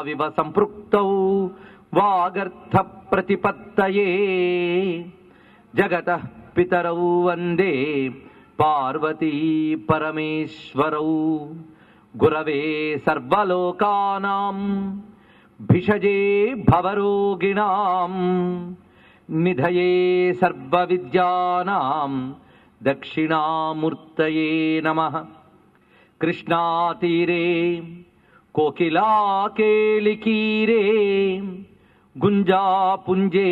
వివ సంపృక్తౌ వాగర్థ ప్రతిపత్తయే జగత పితరౌ వందే పార్వతీ పరమేశ్వరౌ గురవే సర్వలోకానాం భిషజే భవరోగిణాం నిధయే సర్వవిద్యానాం దక్షిణామూర్తయే నమః కృష్ణాతీరే కోకిలాకేళికీరే గుంజాపుంజే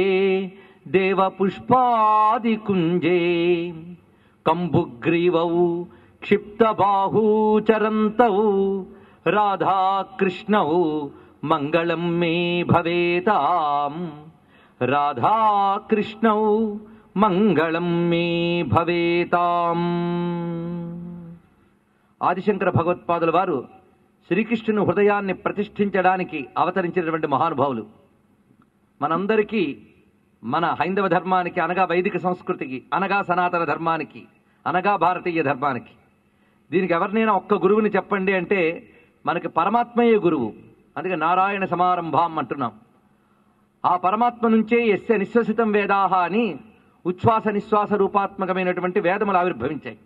దేవపుష్పాదికుంజే కంబుగ్రీవౌ క్షిప్తబాహూచరంతౌ రాధాకృష్ణౌ మంగళం మే భవేతాం రాధాకృష్ణౌ మంగళం మే భవేతాం ఆదిశంకర భగవత్పాదుల వారు శ్రీకృష్ణుని హృదయాన్ని ప్రతిష్ఠించడానికి అవతరించినటువంటి మహానుభావులు మనందరికీ మన హైందవ ధర్మానికి అనగా వైదిక సంస్కృతికి అనగా సనాతన ధర్మానికి అనగా భారతీయ ధర్మానికి దీనికి ఎవరినైనా ఒక్క గురువుని చెప్పండి అంటే మనకి పరమాత్మయే గురువు అందుకే నారాయణ సమారంభం అంటున్నాం ఆ పరమాత్మ నుంచే ఎస్య నిశ్వసితం వేదాహ అని ఉచ్ఛ్వాస నిశ్వాస రూపాత్మకమైనటువంటి వేదములు ఆవిర్భవించాయి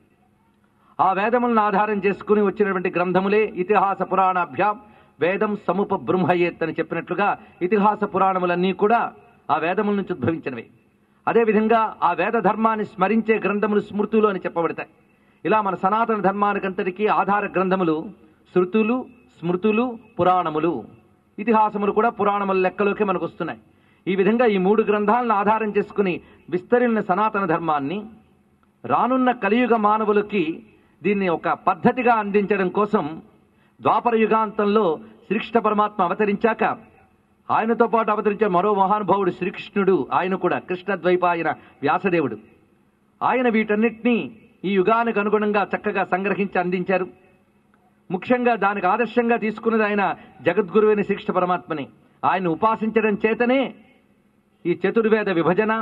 ఆ వేదములను ఆధారం చేసుకుని వచ్చినటువంటి గ్రంథములే ఇతిహాస పురాణాభ్యాం వేదం సముప బృంహయేత్ అని చెప్పినట్లుగా ఇతిహాస పురాణములన్నీ కూడా ఆ వేదముల నుంచి ఉద్భవించినవి అదేవిధంగా ఆ వేద ధర్మాన్ని స్మరించే గ్రంథములు స్మృతులు అని చెప్పబడతాయి ఇలా మన సనాతన ధర్మానికంతటికీ ఆధార గ్రంథములు శృతులు స్మృతులు పురాణములు ఇతిహాసములు కూడా పురాణముల లెక్కలోకి మనకు వస్తున్నాయి ఈ విధంగా ఈ మూడు గ్రంథాలను ఆధారం చేసుకుని విస్తరిన సనాతన ధర్మాన్ని రానున్న కలియుగ మానవులకి దీన్ని ఒక పద్ధతిగా అందించడం కోసం ద్వాపర యుగాంతంలో శ్రీకృష్ణ పరమాత్మ అవతరించాక ఆయనతో పాటు అవతరించే మరో మహానుభావుడు శ్రీకృష్ణుడు ఆయన కూడా కృష్ణ ద్వైపాయన వ్యాసదేవుడు ఆయన వీటన్నిటినీ ఈ యుగానికి అనుగుణంగా చక్కగా సంగ్రహించి అందించారు ముఖ్యంగా దానికి ఆదర్శంగా తీసుకున్నది ఆయన జగద్గురువైన శ్రీకృష్ణ పరమాత్మని ఆయన ఉపాసించడం చేతనే ఈ చతుర్వేద విభజన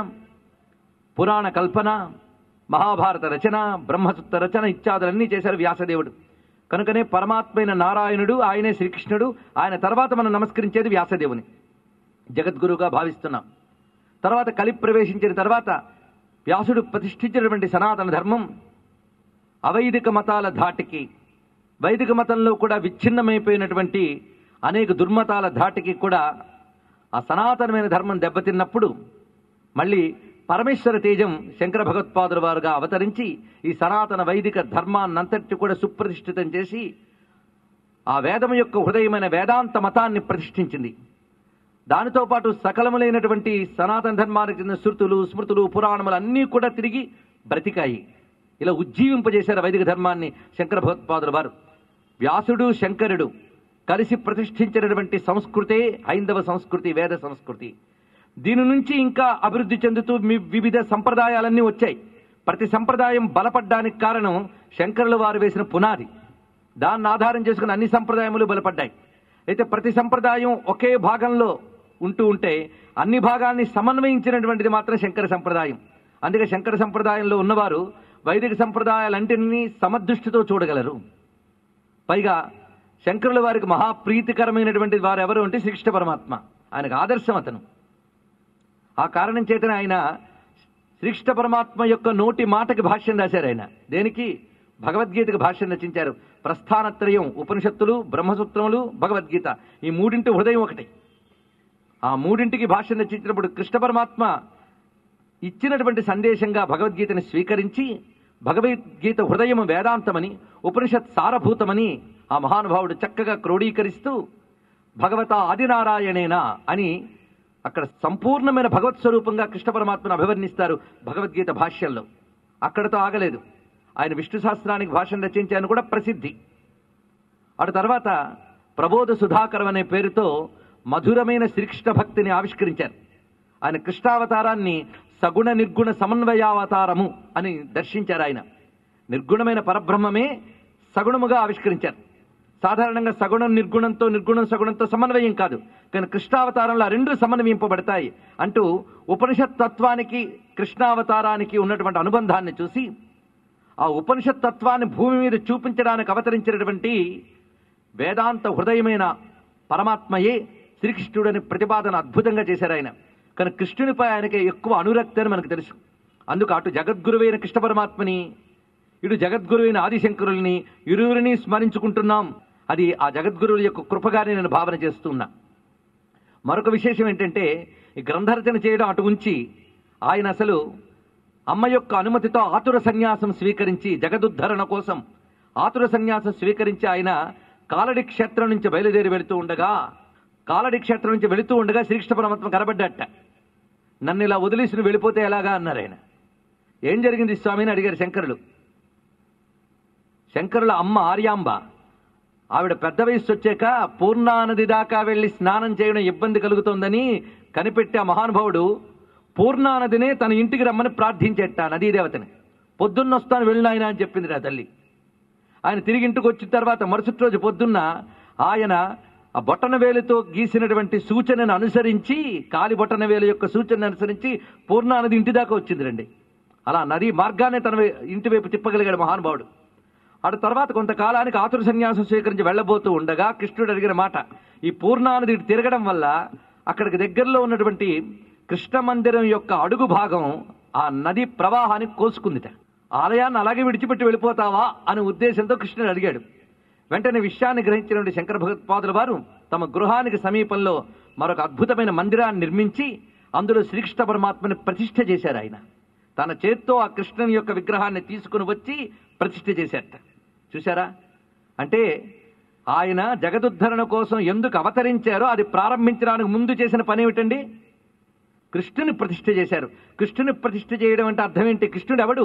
పురాణ కల్పన మహాభారత రచన బ్రహ్మసూత్ర రచన ఇత్యాదులన్నీ చేశారు వ్యాసదేవుడు కనుకనే పరమాత్మైన నారాయణుడు ఆయనే శ్రీకృష్ణుడు ఆయన తర్వాత మనం నమస్కరించేది వ్యాసదేవుని జగద్గురుగా భావిస్తున్నాం తర్వాత కలి ప్రవేశించిన తర్వాత వ్యాసుడు ప్రతిష్ఠించినటువంటి సనాతన ధర్మం అవైదిక మతాల ధాటికి వైదిక మతంలో కూడా విచ్ఛిన్నమైపోయినటువంటి అనేక దుర్మతాల ధాటికి కూడా ఆ సనాతనమైన ధర్మం దెబ్బతిన్నప్పుడు మళ్ళీ పరమేశ్వర తేజం శంకర భగవత్పాదుల వారుగా అవతరించి ఈ సనాతన వైదిక ధర్మాన్నంతటి కూడా సుప్రతిష్ఠితం చేసి ఆ వేదం యొక్క హృదయమైన వేదాంత మతాన్ని ప్రతిష్ఠించింది దానితో పాటు సకలములైనటువంటి సనాతన ధర్మానికి చెందిన శృతులు స్మృతులు పురాణములు అన్నీ కూడా తిరిగి బ్రతికాయి ఇలా ఉజ్జీవింపజేశారు వైదిక ధర్మాన్ని శంకర భగవత్పాదుల వారు వ్యాసుడు శంకరుడు కలిసి ప్రతిష్ఠించినటువంటి సంస్కృతే హైందవ సంస్కృతి వేద సంస్కృతి దీని నుంచి ఇంకా అభివృద్ధి చెందుతూ మీ- వివిధ సంప్రదాయాలన్నీ వచ్చాయి ప్రతి సంప్రదాయం బలపడ్డానికి కారణం శంకరుల వారు వేసిన పునాది దాన్ని ఆధారం చేసుకుని అన్ని సంప్రదాయములు బలపడ్డాయి అయితే ప్రతి సంప్రదాయం ఒకే భాగంలో ఉంటూ ఉంటే అన్ని భాగాల్ని సమన్వయించినటువంటిది మాత్రం శంకర సంప్రదాయం అందుకే శంకర సంప్రదాయంలో ఉన్నవారు వైదిక సంప్రదాయాలన్నింటినీ సమదృష్టితో చూడగలరు పైగా శంకరుల వారికి మహాప్రీతికరమైనటువంటి వారు ఎవరు అంటే శ్రీకృష్ణ పరమాత్మ ఆయనకు ఆదర్శం అతను ఆ కారణం చేతనే ఆయన శ్రీకృష్ణ పరమాత్మ యొక్క నోటి మాటకి భాష్యం రాశారు ఆయన దేనికి భగవద్గీతకు భాష్యం రచించారు ప్రస్థానత్రయం ఉపనిషత్తులు బ్రహ్మసూత్రములు భగవద్గీత ఈ మూడింటి హృదయం ఒకటి ఆ మూడింటికి భాష్యం రచించినప్పుడు కృష్ణ పరమాత్మ ఇచ్చినటువంటి సందేశంగా భగవద్గీతని స్వీకరించి భగవద్గీత హృదయం వేదాంతమని ఉపనిషత్ సారభూతమని ఆ మహానుభావుడు చక్కగా క్రోడీకరిస్తూ భగవత ఆదినారాయణేనా అని అక్కడ సంపూర్ణమైన భగవత్ స్వరూపంగా కృష్ణ పరమాత్మను అభివర్ణిస్తారు భగవద్గీత భాష్యంలో అక్కడతో ఆగలేదు ఆయన విష్ణు శాస్త్రానికి భాషను రచించాను కూడా ప్రసిద్ధి అటు తర్వాత ప్రబోధ సుధాకరం అనే పేరుతో మధురమైన శ్రీకృష్ణ భక్తిని ఆవిష్కరించారు ఆయన కృష్ణావతారాన్ని సగుణ నిర్గుణ సమన్వయావతారము అని దర్శించారు ఆయన నిర్గుణమైన పరబ్రహ్మమే సగుణముగా ఆవిష్కరించారు సాధారణంగా సగుణం నిర్గుణంతో నిర్గుణం సగుణంతో సమన్వయం కాదు కానీ కృష్ణావతారంలో ఆ రెండు సమన్వయింపబడతాయి అంటూ ఉపనిషత్ తత్వానికి కృష్ణావతారానికి ఉన్నటువంటి అనుబంధాన్ని చూసి ఆ ఉపనిషత్ తత్వాన్ని భూమి మీద చూపించడానికి అవతరించినటువంటి వేదాంత హృదయమైన పరమాత్మయే శ్రీకృష్ణుడని ప్రతిపాదన అద్భుతంగా చేశారు ఆయన కానీ కృష్ణునిపై ఆయనకి ఎక్కువ అనురక్తి అని మనకు తెలుసు అందుకు అటు జగద్గురువైన కృష్ణ పరమాత్మని ఇటు జగద్గురువైన ఆదిశంకరుల్ని ఇరువురిని స్మరించుకుంటున్నాం అది ఆ జగద్గురువుల యొక్క కృపగానే నేను భావన చేస్తున్నా మరొక విశేషం ఏంటంటే ఈ గ్రంథరచన చేయడం అటు ఉంచి ఆయన అసలు అమ్మ యొక్క అనుమతితో ఆతుర సన్యాసం స్వీకరించి జగదుద్ధరణ కోసం ఆతుర సన్యాసం స్వీకరించి ఆయన కాలడి క్షేత్రం నుంచి బయలుదేరి వెళుతూ ఉండగా కాలడి క్షేత్రం నుంచి వెళుతూ ఉండగా శ్రీకృష్ణ పరమాత్మ కనబడ్డట నన్ను ఇలా వదిలేసి నువ్వు వెళ్ళిపోతే ఎలాగా అన్నారు ఆయన ఏం జరిగింది స్వామి అని అడిగారు శంకరులు శంకరుల అమ్మ ఆర్యాంబ ఆవిడ పెద్ద వయసు వచ్చాక పూర్ణానది దాకా వెళ్లి స్నానం చేయడం ఇబ్బంది కలుగుతోందని కనిపెట్టి ఆ మహానుభావుడు పూర్ణానదినే తన ఇంటికి రమ్మని ప్రార్థించేట నదీ దేవతని పొద్దున్న వస్తాను వెళ్ళిన ఆయన అని చెప్పింది రా తల్లి ఆయన తిరిగి ఇంటికి వచ్చిన తర్వాత మరుసటి రోజు పొద్దున్న ఆయన ఆ బొట్టన వేలుతో గీసినటువంటి సూచనను అనుసరించి కాలి బొట్టన వేలు యొక్క సూచనను అనుసరించి పూర్ణానది ఇంటి దాకా వచ్చింది రండి అలా నది మార్గాన్ని తన వై- ఇంటి వైపు తిప్పగలిగాడు మహానుభావుడు అటు తర్వాత కొంతకాలానికి ఆతుర సన్యాసం స్వీకరించి వెళ్ళబోతూ ఉండగా కృష్ణుడు అడిగిన మాట ఈ పూర్ణానది ఇటు తిరగడం వల్ల అక్కడికి దగ్గరలో ఉన్నటువంటి కృష్ణ మందిరం యొక్క అడుగు భాగం ఆ నది ప్రవాహాన్ని కోసుకుందిట ఆలయాన్ని అలాగే విడిచిపెట్టి వెళ్ళిపోతావా అనే ఉద్దేశంతో కృష్ణుడు అడిగాడు వెంటనే విషయాన్ని గ్రహించినటువంటి శంకర భగవత్పాదుల వారు తమ గృహానికి సమీపంలో మరొక అద్భుతమైన మందిరాన్ని నిర్మించి అందులో శ్రీకృష్ణ పరమాత్మని ప్రతిష్ఠ చేశారు ఆయన తన చేత్తో ఆ కృష్ణుని యొక్క విగ్రహాన్ని తీసుకుని వచ్చి ప్రతిష్ఠ చేశారట చూసారా అంటే ఆయన జగదుద్ధరణ కోసం ఎందుకు అవతరించారో అది ప్రారంభించడానికి ముందు చేసిన పని ఏమిటండి కృష్ణుని ప్రతిష్ఠ చేశారు కృష్ణుని ప్రతిష్ఠ చేయడం అంటే అర్థం ఏంటి కృష్ణుడు ఎవడు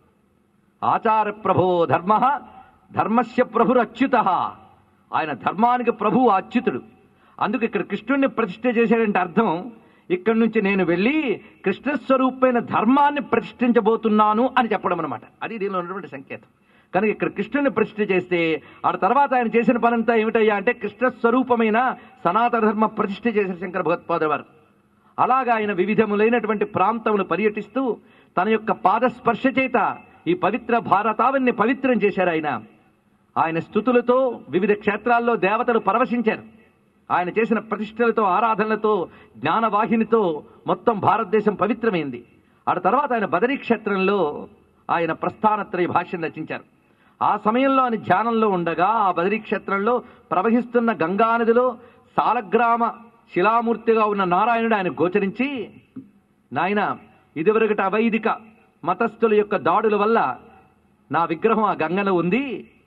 ఆచార ప్రభో ధర్మ ధర్మస్య ప్రభురు అచ్యుత ఆయన ధర్మానికి ప్రభు అచ్యుతుడు అందుకు ఇక్కడ కృష్ణుడిని ప్రతిష్ఠ చేశాడంటే అర్థం ఇక్కడి నుంచి నేను వెళ్ళి కృష్ణ స్వరూపమైన ధర్మాన్ని ప్రతిష్ఠించబోతున్నాను అని చెప్పడం అనమాట అది దీనిలో ఉన్నటువంటి సంకేతం కనుక ఇక్కడ కృష్ణుని ప్రతిష్ఠ చేస్తే ఆ తర్వాత ఆయన చేసిన పనంతా ఏమిటయ్యా అంటే కృష్ణ స్వరూపమైన సనాతన ధర్మ ప్రతిష్ఠ చేశారు శంకర భగవత్పాద వారు అలాగా ఆయన వివిధములైనటువంటి ప్రాంతములు పర్యటిస్తూ తన యొక్క పాదస్పర్శ చేత ఈ పవిత్ర భారతావన్ని పవిత్రం చేశారు ఆయన ఆయన స్థుతులతో వివిధ క్షేత్రాల్లో దేవతలు పరవశించారు ఆయన చేసిన ప్రతిష్టలతో ఆరాధనలతో జ్ఞానవాహినితో మొత్తం భారతదేశం పవిత్రమైంది ఆ తర్వాత ఆయన బదరీ క్షేత్రంలో ఆయన ప్రస్థానత్రయ భాష్యం రచించారు ఆ సమయంలో ఆయన ధ్యానంలో ఉండగా ఆ బదరీ క్షేత్రంలో ప్రవహిస్తున్న గంగానదిలో సాలగ్రామ శిలామూర్తిగా ఉన్న నారాయణుడు ఆయన గోచరించి నాయన ఇదివరకట అవైదిక మతస్థుల యొక్క దాడుల వల్ల నా విగ్రహం ఆ గంగలో ఉంది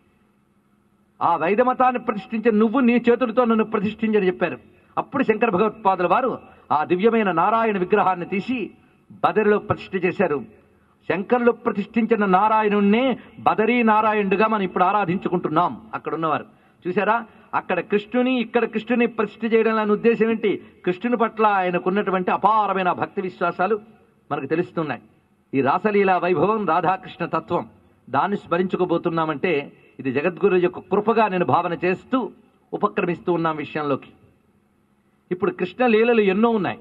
ఆ వైద మతాన్ని ప్రతిష్ఠించే నువ్వు నీ చేతులతో నన్ను ప్రతిష్ఠించని చెప్పారు అప్పుడు శంకర భగవత్పాదుల వారు ఆ దివ్యమైన నారాయణ విగ్రహాన్ని తీసి బదరిలో ప్రతిష్ఠ చేశారు శంకరులు ప్రతిష్ఠించిన నారాయణుణ్ణే బదరీ నారాయణుడుగా మనం ఇప్పుడు ఆరాధించుకుంటున్నాం అక్కడ ఉన్నవారు చూసారా అక్కడ కృష్ణుని ఇక్కడ కృష్ణుని ప్రతిష్ఠ చేయడం అనే ఉద్దేశం ఏంటి కృష్ణుని పట్ల ఆయనకున్నటువంటి అపారమైన భక్తి విశ్వాసాలు మనకు తెలుస్తున్నాయి ఈ రాసలీల వైభవం రాధాకృష్ణ తత్వం దాన్ని స్మరించుకోబోతున్నామంటే ఇది జగద్గురు యొక్క కృపగా నేను భావన చేస్తూ ఉపక్రమిస్తూ ఉన్నాం విషయంలోకి ఇప్పుడు కృష్ణ లీలలు ఎన్నో ఉన్నాయి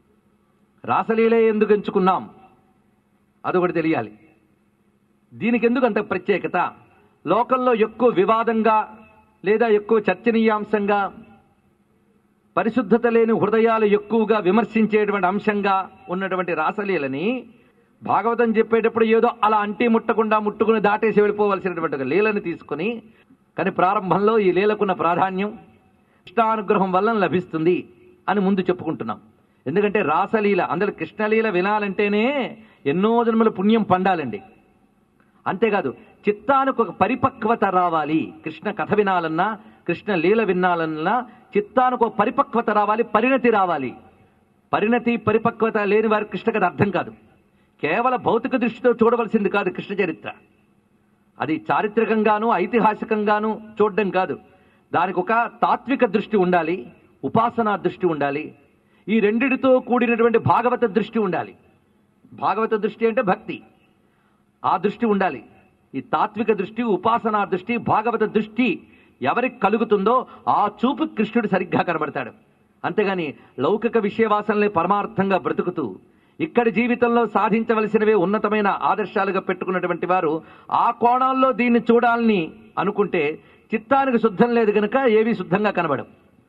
రాసలీలే ఎందుకు ఎంచుకున్నాం అదొకటి తెలియాలి దీనికి ఎందుకు అంత ప్రత్యేకత లోకంలో ఎక్కువ వివాదంగా లేదా ఎక్కువ చర్చనీయాంశంగా పరిశుద్ధత లేని హృదయాలు ఎక్కువగా విమర్శించేటువంటి అంశంగా ఉన్నటువంటి రాసలీలని భాగవతం చెప్పేటప్పుడు ఏదో అలా అంటి ముట్టకుండా ముట్టుకుని దాటేసి వెళ్ళిపోవలసినటువంటి ఒక లీలను తీసుకుని కానీ ప్రారంభంలో ఈ లీలకున్న ప్రాధాన్యం కృష్ణానుగ్రహం వల్ల లభిస్తుంది అని ముందు చెప్పుకుంటున్నాం ఎందుకంటే రాసలీల అందులో కృష్ణలీల వినాలంటేనే ఎన్నో జన్మల పుణ్యం పండాలండి అంతేకాదు చిత్తానికి ఒక పరిపక్వత రావాలి కృష్ణ కథ వినాలన్నా కృష్ణ లీల వినాలన్నా చిత్తానికి ఒక పరిపక్వత రావాలి పరిణతి రావాలి పరిణతి పరిపక్వత లేని వారికి కృష్ణ కథ అర్థం కాదు కేవల భౌతిక దృష్టితో చూడవలసింది కాదు కృష్ణ చరిత్ర అది చారిత్రకంగాను ఐతిహాసికంగాను చూడడం కాదు దానికి ఒక తాత్విక దృష్టి ఉండాలి ఉపాసనా దృష్టి ఉండాలి ఈ రెండిటితో కూడినటువంటి భాగవత దృష్టి ఉండాలి భాగవత దృష్టి అంటే భక్తి ఆ దృష్టి ఉండాలి ఈ తాత్విక దృష్టి ఉపాసనా దృష్టి భాగవత దృష్టి ఎవరికి కలుగుతుందో ఆ చూపు కృష్ణుడు సరిగ్గా కనబడతాడు అంతేగాని లౌకిక విషయవాసనలే పరమార్థంగా బ్రతుకుతూ ఇక్కడి జీవితంలో సాధించవలసినవే ఉన్నతమైన ఆదర్శాలుగా పెట్టుకున్నటువంటి వారు ఆ కోణాల్లో దీన్ని చూడాలని అనుకుంటే చిత్తానికి శుద్ధం లేదు గనుక ఏవి శుద్ధంగా కనబడవు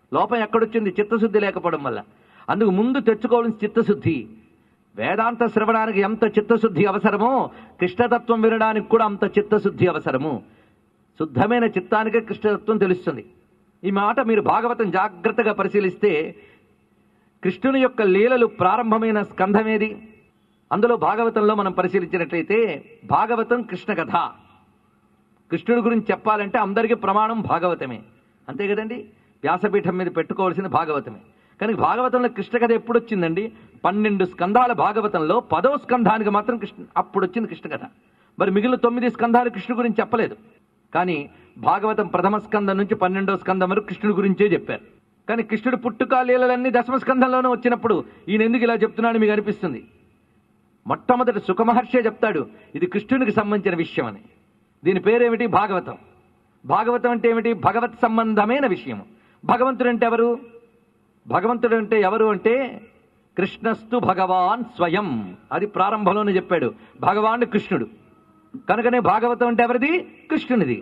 లోపం ఎక్కడొచ్చింది చిత్తశుద్ధి లేకపోవడం వల్ల అందుకు ముందు తెచ్చుకోవాల్సిన చిత్తశుద్ధి వేదాంత శ్రవణానికి ఎంత చిత్తశుద్ధి అవసరమో కృష్ణతత్వం వినడానికి కూడా అంత చిత్తశుద్ధి అవసరము శుద్ధమైన చిత్తానికే కృష్ణతత్వం తెలుస్తుంది ఈ మాట మీరు భాగవతం జాగ్రత్తగా పరిశీలిస్తే కృష్ణుని యొక్క లీలలు ప్రారంభమైన స్కంధమేది అందులో భాగవతంలో మనం పరిశీలించినట్లయితే భాగవతం కృష్ణ కథ కృష్ణుడి గురించి చెప్పాలంటే అందరికీ ప్రమాణం భాగవతమే అంతే కదండి వ్యాసపీఠం మీద పెట్టుకోవాల్సిన భాగవతమే కానీ భాగవతంలో కృష్ణ కథ ఎప్పుడు వచ్చిందండి పన్నెండు స్కంధాల భాగవతంలో పదో స్కంధానికి మాత్రం కృష్ణ అప్పుడు వచ్చింది కృష్ణ కథ మరి మిగిలిన తొమ్మిది స్కంధాలు కృష్ణుడి గురించి చెప్పలేదు కానీ భాగవతం ప్రథమ స్కందం నుంచి పన్నెండో స్కందం వరకు కృష్ణుడి గురించే చెప్పారు కానీ కృష్ణుడు పుట్టుక లీలలన్నీ దశమ స్కంధంలోనే వచ్చినప్పుడు ఈయన ఎందుకు ఇలా చెప్తున్నాడు మీకు అనిపిస్తుంది మొట్టమొదటి సుఖమహర్షే చెప్తాడు ఇది కృష్ణునికి సంబంధించిన విషయం అని దీని పేరేమిటి భాగవతం భాగవతం అంటే ఏమిటి భగవత్ సంబంధమైన విషయం భగవంతుడు అంటే ఎవరు భగవంతుడు అంటే ఎవరు అంటే కృష్ణస్తు భగవాన్ స్వయం అది ప్రారంభంలోనే చెప్పాడు భగవాన్ కృష్ణుడు కనుకనే భాగవతం అంటే ఎవరిది కృష్ణునిది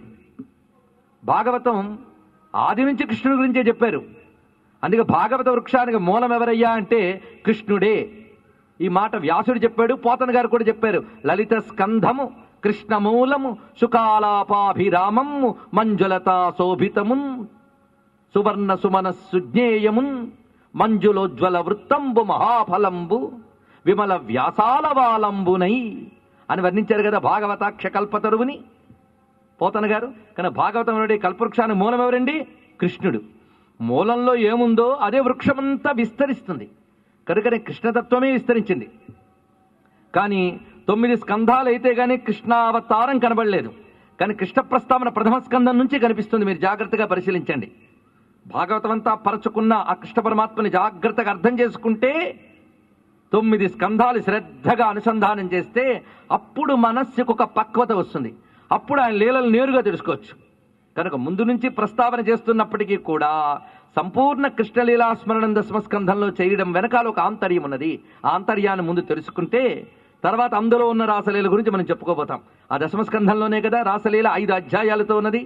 భాగవతం ఆది నుంచి కృష్ణుడి గురించే చెప్పారు అందుకే భాగవత వృక్షానికి మూలం ఎవరయ్యా అంటే కృష్ణుడే ఈ మాట వ్యాసుడు చెప్పాడు పోతన గారు కూడా చెప్పారు లలిత స్కంధము కృష్ణమూలము సుకాలాపాభిరామము మంజులతా శోభితమున్ సువర్ణ సుమన సుజ్ఞేయమున్ మంజులోజ్వల వృత్తంబు మహాఫలంబు విమల వ్యాసాల వాలంబునై అని వర్ణించారు కదా భాగవతాక్ష కల్పతరువుని పోతన గారు కానీ భాగవతం నుండి కల్పవృక్షాన్ని మూలం ఎవరండి కృష్ణుడు మూలంలో ఏముందో అదే వృక్షమంతా విస్తరిస్తుంది కనుకనే కృష్ణతత్వమే విస్తరించింది కానీ తొమ్మిది స్కంధాలు అయితే గానీ కృష్ణావతారం కనబడలేదు కానీ కృష్ణ ప్రస్తావన ప్రథమ స్కందం నుంచి కనిపిస్తుంది మీరు జాగ్రత్తగా పరిశీలించండి భాగవతం అంతా పరచుకున్న ఆ కృష్ణ పరమాత్మని జాగ్రత్తగా అర్థం చేసుకుంటే తొమ్మిది స్కంధాలు శ్రద్ధగా అనుసంధానం చేస్తే అప్పుడు మనస్సుకు ఒక పక్వత వస్తుంది అప్పుడు ఆయన లీలలు నేరుగా తెలుసుకోవచ్చు కనుక ముందు నుంచి ప్రస్తావన చేస్తున్నప్పటికీ కూడా సంపూర్ణ కృష్ణలీలా స్మరణం దశమస్కంధంలో చేయడం వెనకాల ఒక ఆంతర్యం ఉన్నది ఆ ఆంతర్యాన్ని ముందు తెలుసుకుంటే తర్వాత అందులో ఉన్న రాసలీల గురించి మనం చెప్పుకోబోతాం ఆ దశమస్కంధంలోనే కదా రాసలీల ఐదు అధ్యాయాలతో ఉన్నది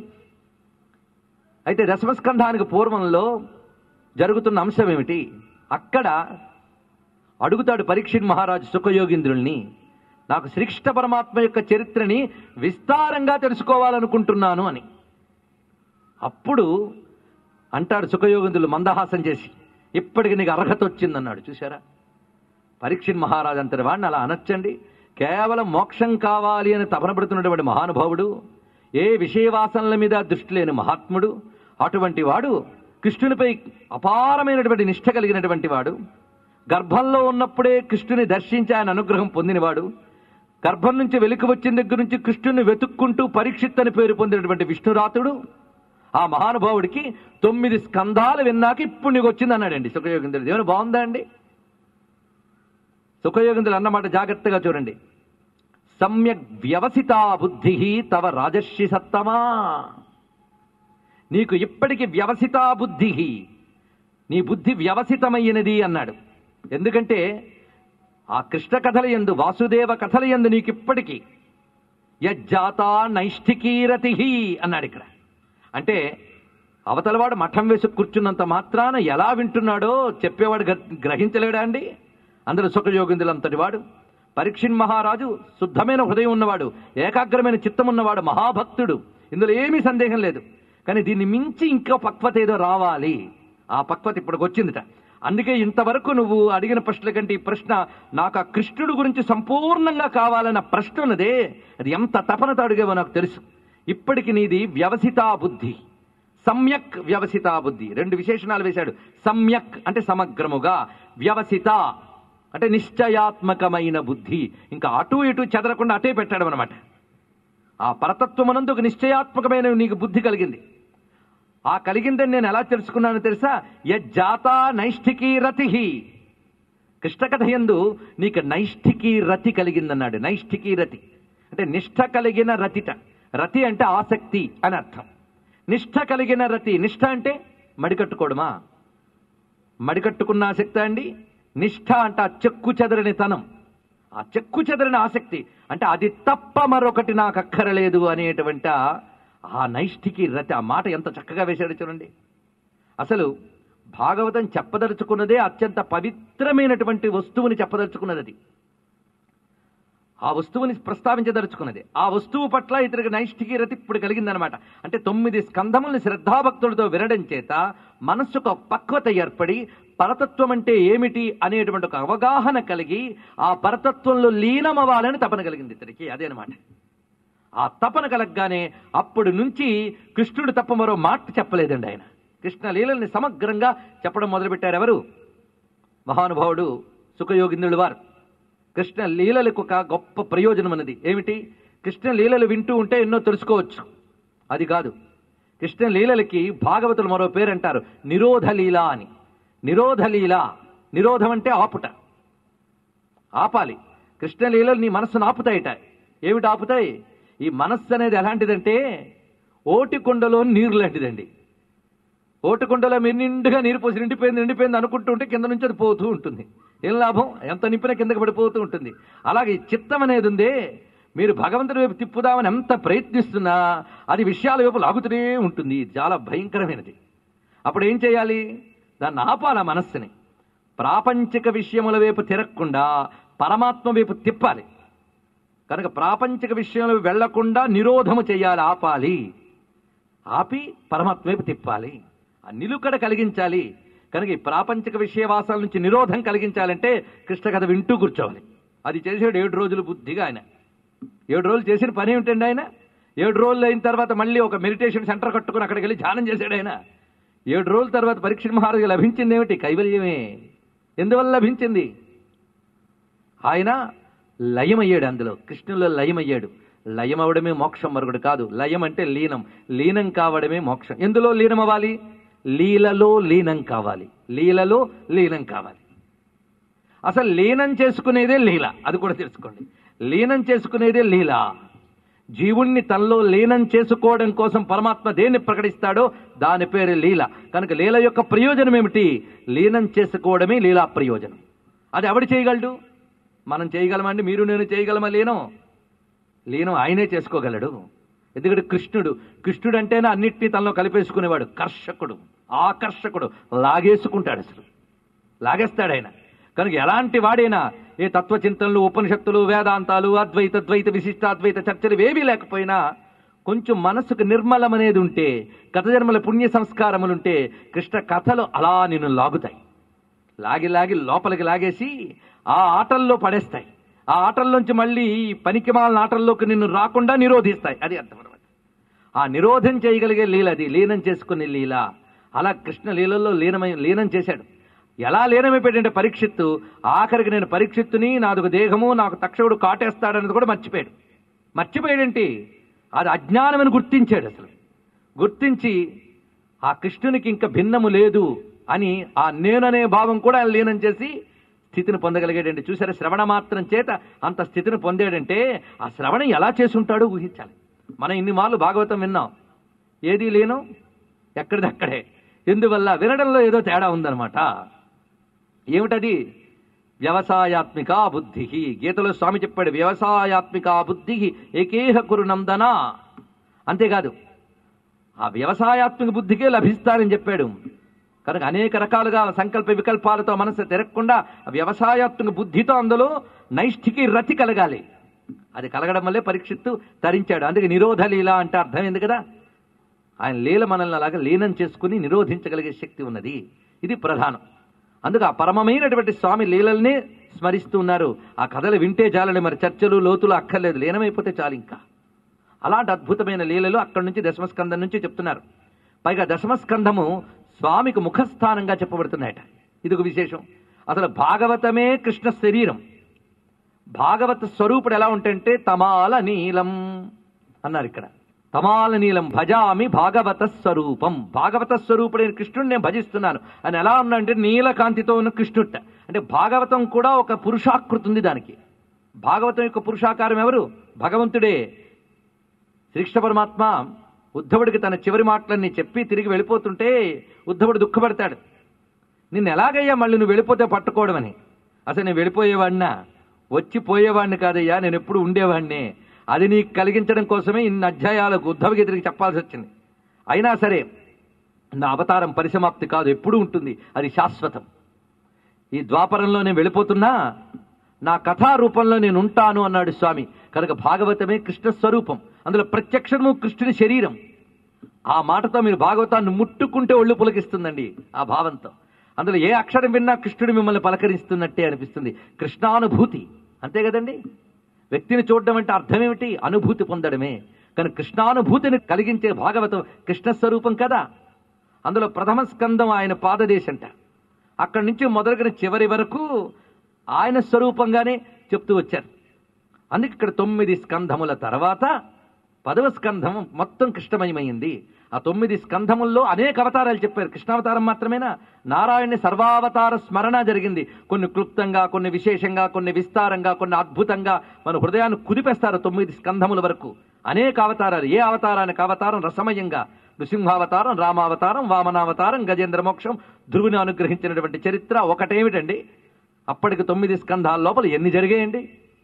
అయితే దశమస్కంధానికి పూర్వంలో జరుగుతున్న అంశం ఏమిటి అక్కడ అడుగుతాడు పరీక్షిత్ మహారాజు సుఖయోగింద్రుల్ని నాకు శ్రీకృష్ణ పరమాత్మ యొక్క చరిత్రని విస్తారంగా తెలుసుకోవాలనుకుంటున్నాను అని అప్పుడు అంటాడు సుఖయోగింద్రులు మందహాసం చేసి ఇప్పటికి నీకు అర్హత వచ్చిందన్నాడు చూసారా పరీక్షిత్ మహారాజు అంతటి వాడిని అలా అనొచ్చండి కేవలం మోక్షం కావాలి అని తపనపడుతున్నటువంటి మహానుభావుడు ఏ విషయవాసనల మీద దృష్టి లేని మహాత్ముడు అటువంటి వాడు కృష్ణునిపై అపారమైనటువంటి నిష్ఠ కలిగినటువంటి వాడు గర్భంలో ఉన్నప్పుడే కృష్ణుని దర్శించి ఆయన అనుగ్రహం పొందినవాడు గర్భం నుంచి వెలికి వచ్చిన దగ్గర నుంచి కృష్ణుని వెతుక్కుంటూ పరీక్షిత్ అని పేరు పొందినటువంటి విష్ణురాతుడు ఆ మహానుభావుడికి తొమ్మిది స్కంధాలు విన్నాక ఇప్పుడు నీకు వచ్చింది అన్నాడండి సుఖయోగింద్రుడు ఏమైనా బాగుందా అండి సుఖయోగింద్రులు అన్నమాట జాగ్రత్తగా చూడండి సమ్యక్ వ్యవసితా బుద్ధి తవ రాజర్షి సత్తమా నీకు ఇప్పటికి వ్యవసితా బుద్ధి నీ బుద్ధి వ్యవసితమైనది అన్నాడు ఎందుకంటే ఆ కృష్ణ కథల ఎందు వాసుదేవ కథల ఎందు నీకు ఇప్పటికీ యజ్జాత నైష్ఠికీరతి అన్నాడు ఇక్కడ అంటే అవతలవాడు మఠం వేసి కూర్చున్నంత మాత్రాన ఎలా వింటున్నాడో చెప్పేవాడు గ- గ్రహించలేడా అండి అందరూ సుఖయోగిందులంతటి వాడు పరీక్షిన్ మహారాజు శుద్ధమైన హృదయం ఉన్నవాడు ఏకాగ్రమైన చిత్తం ఉన్నవాడు మహాభక్తుడు ఇందులో ఏమీ సందేహం లేదు కానీ దీన్ని మించి ఇంకో పక్వత ఏదో రావాలి ఆ పక్వత ఇప్పటికి వచ్చిందిట అందుకే ఇంతవరకు నువ్వు అడిగిన ప్రశ్నల కంటే ఈ ప్రశ్న నాకు ఆ కృష్ణుడు గురించి సంపూర్ణంగా కావాలన్న ప్రశ్న ఉన్నదే అది ఎంత తపనతో అడిగావో నాకు తెలుసు ఇప్పటికి నీది వ్యవసితా బుద్ధి సమ్యక్ వ్యవసితా బుద్ధి రెండు విశేషణాలు వేశాడు సమ్యక్ అంటే సమగ్రముగా వ్యవసిత అంటే నిశ్చయాత్మకమైన బుద్ధి ఇంకా అటు ఇటు చెదరకుండా అటే పెట్టాడు అనమాట ఆ పరతత్వమనందు ఒక నిశ్చయాత్మకమైన నీకు బుద్ధి కలిగింది ఆ కలిగిందని నేను ఎలా తెలుసుకున్నానో తెలుసా యజ్జాత నైష్ఠికీ రతి కృష్ణ కథ యందు నీకు నైష్ఠికీ రతి కలిగిందన్నాడు నైష్ఠికీ రతి అంటే నిష్ఠ కలిగిన రతిట రతి అంటే ఆసక్తి అని అర్థం నిష్ఠ కలిగిన రతి నిష్ఠ అంటే మడికట్టుకోవడమా మడికట్టుకున్న ఆసక్తి అండి నిష్ఠ అంటే ఆ చెక్కు చెదరని తనం ఆ చెక్కు చెదరని ఆసక్తి అంటే అది తప్ప మరొకటి నాకు అక్కరలేదు అనేటువంటి ఆ- ఆ నైష్ఠికి రతి ఆ మాట ఎంత చక్కగా వేశాడు చూడండి అసలు భాగవతం చెప్పదలుచుకున్నదే అత్యంత పవిత్రమైనటువంటి వస్తువుని చెప్పదలుచుకున్నది అది ఆ వస్తువుని ప్రస్తావించదలుచుకున్నది ఆ వస్తువు పట్ల ఇతనికి నైష్ఠికి రతి ఇప్పుడు కలిగిందనమాట అంటే తొమ్మిది స్కంధముల్ని శ్రద్ధాభక్తులతో వినడం చేత మనస్సుకు ఒక పక్వత ఏర్పడి పరతత్వం అంటే ఏమిటి అనేటువంటి ఒక అవగాహన కలిగి ఆ పరతత్వంలో లీనమవ్వాలని తపన కలిగింది ఇతనికి అదే అనమాట ఆ తపన కలగగానే అప్పుడు నుంచి కృష్ణుడు తప్ప మరో మాట చెప్పలేదండి ఆయన కృష్ణ లీలల్ని సమగ్రంగా చెప్పడం మొదలుపెట్టారు ఎవరు మహానుభావుడు సుఖయోగింద్రుడు వారు కృష్ణ లీలలకు ఒక గొప్ప ప్రయోజనం అన్నది ఏమిటి కృష్ణ లీలలు వింటూ ఉంటే ఎన్నో తెలుసుకోవచ్చు అది కాదు కృష్ణ లీలలకి భాగవతులు మరో పేరు అంటారు నిరోధ లీల అని నిరోధ లీల నిరోధం అంటే ఆపుట ఆపాలి కృష్ణ లీలలు నీ మనస్సును ఆపుతాయిట ఏమిటి ఆపుతాయి ఈ మనస్సు అనేది ఎలాంటిదంటే ఓటి కుండలో నీరు లాంటిదండి ఓటి కుండలో మీరు నిండుగా నీరు పోసి నిండిపోయింది నిండిపోయింది అనుకుంటూ ఉంటే కింద నుంచి అది పోతూ ఉంటుంది ఏం లాభం ఎంత నింపినా కిందకి పడిపోతూ ఉంటుంది అలాగే ఈ చిత్తం అనేది ఉందే మీరు భగవంతుడి వైపు తిప్పుదామని ఎంత ప్రయత్నిస్తున్నా అది విషయాల వైపు లాగుతూనే ఉంటుంది ఇది చాలా భయంకరమైనది అప్పుడు ఏం చేయాలి దాన్ని ఆపాల మనస్సుని ప్రాపంచిక విషయముల వైపు తిరగకుండా పరమాత్మ వైపు తిప్పాలి కనుక ప్రాపంచిక విషయంలో వెళ్లకుండా నిరోధము చేయాలి ఆపాలి ఆపి పరమాత్మ వైపు తిప్పాలి ఆ నిలుకడ కలిగించాలి కనుక ఈ ప్రాపంచిక విషయవాసాల నుంచి నిరోధం కలిగించాలంటే కృష్ణ కథ వింటూ కూర్చోవాలి అది చేసాడు ఏడు రోజులు బుద్ధిగా ఆయన ఏడు రోజులు చేసిన పని ఏమిటండి ఆయన ఏడు రోజులు అయిన తర్వాత మళ్ళీ ఒక మెడిటేషన్ సెంటర్ కట్టుకుని అక్కడికి వెళ్ళి ధ్యానం చేశాడు ఆయన ఏడు రోజుల తర్వాత పరీక్ష మహారాజు లభించింది ఏమిటి కైవల్యమే ఎందువల్ల లభించింది ఆయన లయమయ్యాడు అందులో కృష్ణులో లయమయ్యాడు లయం అవడమే మోక్షం మరొకటి కాదు లయం అంటే లీనం లీనం కావడమే మోక్షం ఎందులో లీనం అవ్వాలి లీలలో లీనం కావాలి లీలలో లీనం కావాలి అసలు లీనం చేసుకునేదే లీల అది కూడా తెలుసుకోండి లీనం చేసుకునేదే లీల జీవుణ్ణి తనలో లీనం చేసుకోవడం కోసం పరమాత్మ దేన్ని ప్రకటిస్తాడో దాని పేరు లీల కనుక లీల యొక్క ప్రయోజనం ఏమిటి లీనం చేసుకోవడమే లీలా ప్రయోజనం అది ఎవడు చేయగలడు మనం చేయగలమండి మీరు నేను చేయగలమా లీనం లీనం ఆయనే చేసుకోగలడు ఎందుకంటే కృష్ణుడు కృష్ణుడు అంటేనే అన్నిటినీ తనలో కలిపేసుకునేవాడు కర్షకుడు ఆకర్షకుడు లాగేసుకుంటాడు అసలు లాగేస్తాడు ఆయన కనుక ఎలాంటి వాడైనా ఏ తత్వచింతనలు ఉపనిషత్తులు వేదాంతాలు అద్వైత ద్వైత విశిష్టాద్వైత చర్చలు ఏవీ లేకపోయినా కొంచెం మనసుకు నిర్మలం అనేది ఉంటే గత జన్మల పుణ్య సంస్కారములుంటే కృష్ణ కథలు అలా నిన్ను లాగుతాయి లాగి లాగి లోపలికి లాగేసి ఆ ఆటల్లో పడేస్తాయి ఆ ఆటల్లోంచి మళ్ళీ ఈ పనికిమాలిన ఆటల్లోకి నిన్ను రాకుండా నిరోధిస్తాయి అది అర్థం అనమాట ఆ నిరోధం చేయగలిగే లీల అది లీనం చేసుకునే లీల అలా కృష్ణ లీలల్లో లీనమై లీనం చేశాడు ఎలా లీనమైపోయాడంటే పరీక్షిత్తు ఆఖరికి నేను పరీక్షిత్తుని నాదొక దేహము నాకు తక్షకుడు కాటేస్తాడన్నది కూడా మర్చిపోయాడు మర్చిపోయాడేంటి అది అజ్ఞానమని గుర్తించాడు అసలు గుర్తించి ఆ కృష్ణునికి ఇంకా భిన్నము లేదు అని ఆ నేననే భావం కూడా ఆయన లీనం చేసి స్థితిని పొందగలిగాడండి చూసారా శ్రవణ మాత్రం చేత అంత స్థితిని పొందాడంటే ఆ శ్రవణం ఎలా చేసి ఉంటాడో ఊహించాలి మనం ఇన్ని మార్లు భాగవతం విన్నాం ఏది లేను ఎక్కడిది అక్కడే ఎందువల్ల వినడంలో ఏదో తేడా ఉందన్నమాట ఏమిటది వ్యవసాయాత్మిక బుద్ధి గీతలో స్వామి చెప్పాడు వ్యవసాయాత్మిక బుద్ధి ఏకేహ కురు నందన అంతేకాదు ఆ వ్యవసాయాత్మిక బుద్ధికే లభిస్తారని చెప్పాడు కనుక అనేక రకాలుగా సంకల్ప వికల్పాలతో మనసు తిరగకుండా ఆ వ్యవసాయాత్మక బుద్ధితో అందులో నైష్ఠికి రతి కలగాలి అది కలగడం వల్లే పరీక్షిత్తు తరించాడు అందుకే నిరోధ లీల అంటే అర్థం ఏంది కదా ఆయన లీల మనల్ని అలాగా లీనం చేసుకుని నిరోధించగలిగే శక్తి ఉన్నది ఇది ప్రధానం అందుకు ఆ పరమమైనటువంటి స్వామి లీలల్ని స్మరిస్తూ ఉన్నారు ఆ కథలు వింటే చాలండి మరి చర్చలు లోతులు అక్కర్లేదు లీనమైపోతే చాలు ఇంకా అలాంటి అద్భుతమైన లీలలు అక్కడి నుంచి దశమస్కందం నుంచి చెప్తున్నారు పైగా దశమస్కంధము స్వామికి ముఖస్థానంగా చెప్పబడుతున్నాయట ఇది ఒక విశేషం అసలు భాగవతమే కృష్ణ శరీరం భాగవత స్వరూపుడు ఎలా ఉంటే తమాల నీలం అన్నారు ఇక్కడ తమాల నీలం భజామి భాగవత స్వరూపం భాగవత స్వరూపుడైన కృష్ణుడిని నేను భజిస్తున్నాను అని ఎలా ఉన్నాడంటే నీలకాంతితో ఉన్న కృష్ణుట్ట అంటే భాగవతం కూడా ఒక పురుషాకృతి ఉంది దానికి భాగవతం యొక్క పురుషాకారం ఎవరు భగవంతుడే శ్రీకృష్ణ పరమాత్మ ఉద్ధవుడికి తన చివరి మాటలన్నీ చెప్పి తిరిగి వెళ్ళిపోతుంటే ఉద్ధవుడు దుఃఖపడతాడు నిన్ను ఎలాగయ్యా మళ్ళీ నువ్వు వెళ్ళిపోతే పట్టుకోవడం అని అసలు నేను వెళ్ళిపోయేవాడినా వచ్చి పోయేవాడిని కాదయ్యా నేను ఎప్పుడు ఉండేవాడినే అది నీకు కలిగించడం కోసమే ఇన్ని అధ్యాయాలకు ఉద్ధవకి తిరిగి చెప్పాల్సి వచ్చింది అయినా సరే నా అవతారం పరిసమాప్తి కాదు ఎప్పుడూ ఉంటుంది అది శాశ్వతం ఈ ద్వాపరంలో నేను వెళ్ళిపోతున్నా నా కథా రూపంలో నేను ఉంటాను అన్నాడు స్వామి కనుక భాగవతమే కృష్ణ స్వరూపం అందులో ప్రత్యక్షము కృష్ణుని శరీరం ఆ మాటతో మీరు భాగవతాన్ని ముట్టుకుంటే ఒళ్ళు పులకిస్తుందండి ఆ భావంతో అందులో ఏ అక్షరం విన్నా కృష్ణుడు మిమ్మల్ని పలకరిస్తున్నట్టే అనిపిస్తుంది కృష్ణానుభూతి అంతే కదండి వ్యక్తిని చూడడం అంటే అర్థం ఏమిటి అనుభూతి పొందడమే కానీ కృష్ణానుభూతిని కలిగించే భాగవతం కృష్ణ స్వరూపం కదా అందులో ప్రథమ స్కందం ఆయన పాదదేశంట అక్కడి నుంచి మొదలుగిన చివరి వరకు ఆయన స్వరూపంగానే చెప్తూ వచ్చారు అందుకే ఇక్కడ తొమ్మిది స్కంధముల తర్వాత పదవ స్కంధం మొత్తం కృష్ణమయమైంది ఆ తొమ్మిది స్కంధముల్లో అనేక అవతారాలు చెప్పారు కృష్ణావతారం మాత్రమేనా నారాయణి సర్వావతార స్మరణ జరిగింది కొన్ని క్లుప్తంగా కొన్ని విశేషంగా కొన్ని విస్తారంగా కొన్ని అద్భుతంగా మన హృదయాన్ని కుదిపేస్తారు తొమ్మిది స్కంధముల వరకు అనేక అవతారాలు ఏ అవతారానికి అవతారం రసమయంగా నృసింహావతారం రామావతారం వామనావతారం గజేంద్ర మోక్షం ధ్రువుని అనుగ్రహించినటువంటి చరిత్ర ఒకటేమిటండి అప్పటికి తొమ్మిది స్కంధాల లోపల ఎన్ని జరిగాయండి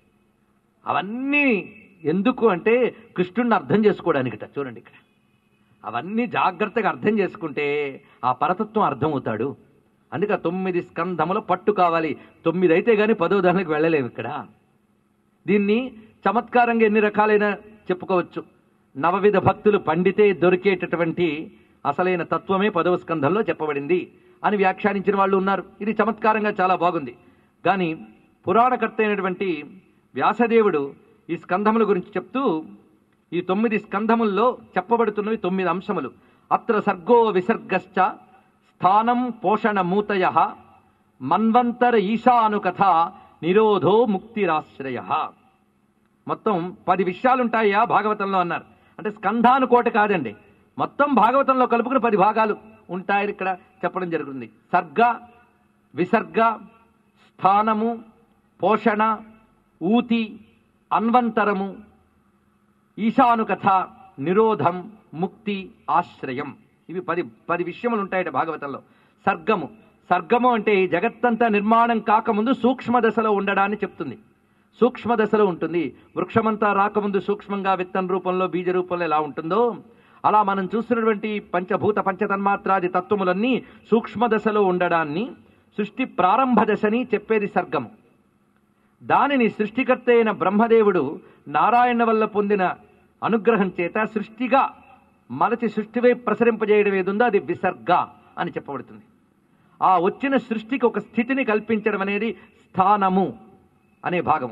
అవన్నీ ఎందుకు అంటే కృష్ణుడిని అర్థం చేసుకోవడానికిట చూడండి ఇక్కడ అవన్నీ జాగ్రత్తగా అర్థం చేసుకుంటే ఆ పరతత్వం అర్థమవుతాడు అందుకే ఆ తొమ్మిది స్కంధముల పట్టు కావాలి తొమ్మిది అయితే గాని పదో దానికి వెళ్ళలేము ఇక్కడ దీన్ని చమత్కారంగా ఎన్ని రకాలైన చెప్పుకోవచ్చు నవవిధ భక్తులు పండితే దొరికేటటువంటి అసలైన తత్వమే పదవ స్కంధంలో చెప్పబడింది అని వ్యాఖ్యానించిన వాళ్ళు ఉన్నారు ఇది చమత్కారంగా చాలా బాగుంది కానీ పురాణకర్త అయినటువంటి వ్యాసదేవుడు ఈ స్కంధముల గురించి చెప్తూ ఈ తొమ్మిది స్కంధముల్లో చెప్పబడుతున్నవి తొమ్మిది అంశములు అత్ర సర్గో విసర్గశ్చ స్థానం పోషణ మూతయ మన్వంతర ఈశానుకథ నిరోధో ముక్తిరాశ్రయ మొత్తం పది విషయాలుంటాయా భాగవతంలో అన్నారు అంటే స్కంధానుకోట కాదండి మొత్తం భాగవతంలో కలుపుకుని పది భాగాలు ఉంటాయని ఇక్కడ చెప్పడం జరుగుతుంది సర్గ విసర్గ స్థానము పోషణ ఊతి అన్వంతరము ఈశానుకథ నిరోధం ముక్తి ఆశ్రయం ఇవి పది పది విషయములు ఉంటాయట భాగవతంలో సర్గము సర్గము అంటే ఈ జగత్తంతా నిర్మాణం కాకముందు సూక్ష్మ దశలో ఉండడాన్ని చెప్తుంది సూక్ష్మ దశలో ఉంటుంది వృక్షమంతా రాకముందు సూక్ష్మంగా విత్తన రూపంలో బీజ రూపంలో ఎలా ఉంటుందో అలా మనం చూస్తున్నటువంటి పంచభూత పంచతన్మాత్రాది తత్వములన్నీ సూక్ష్మ దశలో ఉండడాన్ని సృష్టి ప్రారంభ దశని చెప్పేది సర్గము దానిని సృష్టికర్త అయిన బ్రహ్మదేవుడు నారాయణ వల్ల పొందిన అనుగ్రహం చేత సృష్టిగా మలచి సృష్టివై ప్రసరింపజేయడం ఏదుందో అది విసర్గ అని చెప్పబడుతుంది ఆ వచ్చిన సృష్టికి ఒక స్థితిని కల్పించడం అనేది స్థానము అనే భాగము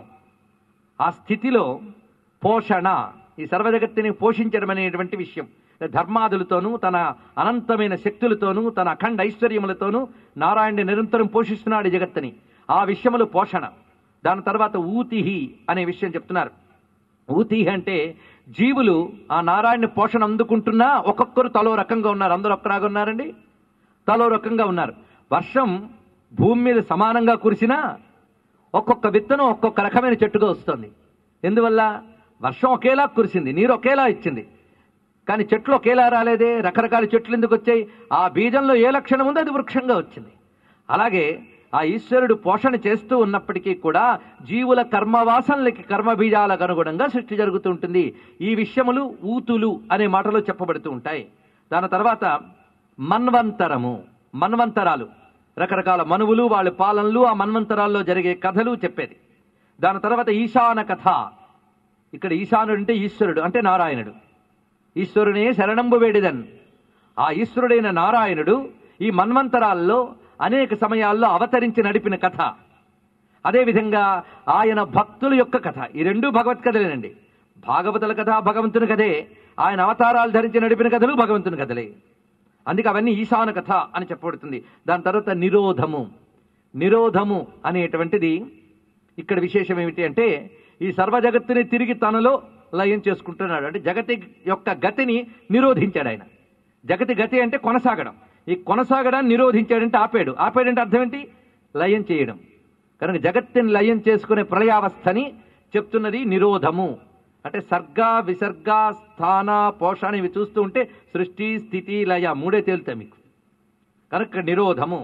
ఆ స్థితిలో పోషణ ఈ సర్వజగత్తుని పోషించడం అనేటువంటి విషయం ధర్మాదులతోనూ తన అనంతమైన శక్తులతోనూ తన అఖండ ఐశ్వర్యములతోనూ నారాయణుడి నిరంతరం పోషిస్తున్నాడు ఈ జగత్తుని ఆ విషయములు పోషణ దాని తర్వాత ఊతిహి అనే విషయం చెప్తున్నారు ఊతిహి అంటే జీవులు ఆ నారాయణ పోషణ అందుకుంటున్నా ఒక్కొక్కరు తలో రకంగా ఉన్నారు అందరూ ఒక్కరాగా ఉన్నారండి తలో రకంగా ఉన్నారు వర్షం భూమి మీద సమానంగా కురిసినా ఒక్కొక్క విత్తనం ఒక్కొక్క రకమైన చెట్టుగా వస్తుంది ఎందువల్ల వర్షం ఒకేలా కురిసింది నీరు ఒకేలా ఇచ్చింది కానీ చెట్లు ఒకేలా రాలేదే రకరకాల చెట్లు ఎందుకు వచ్చాయి ఆ బీజంలో ఏ లక్షణం ఉందో అది వృక్షంగా వచ్చింది అలాగే ఆ ఈశ్వరుడు పోషణ చేస్తూ ఉన్నప్పటికీ కూడా జీవుల కర్మవాసనలకి కర్మ బీజాలకు అనుగుణంగా సృష్టి జరుగుతూ ఉంటుంది ఈ విషయములు ఊతులు అనే మాటలో చెప్పబడుతూ ఉంటాయి దాని తర్వాత మన్వంతరము మన్వంతరాలు రకరకాల మనువులు వాళ్ళ పాలనలు ఆ మన్వంతరాల్లో జరిగే కథలు చెప్పేది దాని తర్వాత ఈశాన కథ ఇక్కడ ఈశానుడు అంటే ఈశ్వరుడు అంటే నారాయణుడు ఈశ్వరునే శరణంబు వేడిదన్ ఆ ఈశ్వరుడైన నారాయణుడు ఈ మన్వంతరాల్లో అనేక సమయాల్లో అవతరించి నడిపిన కథ అదేవిధంగా ఆయన భక్తుల యొక్క కథ ఈ రెండు భగవత్ కథలేనండి భాగవతుల కథ భగవంతుని కథే ఆయన అవతారాలు ధరించి నడిపిన కథలు భగవంతుని కథలే అందుకే అవన్నీ ఈశాన కథ అని చెప్పబడుతుంది దాని తర్వాత నిరోధము నిరోధము అనేటువంటిది ఇక్కడ విశేషం ఏమిటి అంటే ఈ సర్వ జగత్తుని తిరిగి తనలో లయం చేసుకుంటున్నాడు అంటే జగతి యొక్క గతిని నిరోధించాడు ఆయన జగతి గతి అంటే కొనసాగడం ఈ కొనసాగడాన్ని నిరోధించాడంటే ఆపాడు ఆపాడంటే అర్థం ఏంటి లయం చేయడం కనుక జగత్తుని లయం చేసుకునే ప్రళయావస్థని చెప్తున్నది నిరోధము అంటే సర్గ విసర్గ స్థాన పోషణ ఇవి చూస్తూ ఉంటే సృష్టి స్థితి లయ మూడే తేలుతాయి మీకు కనుక నిరోధము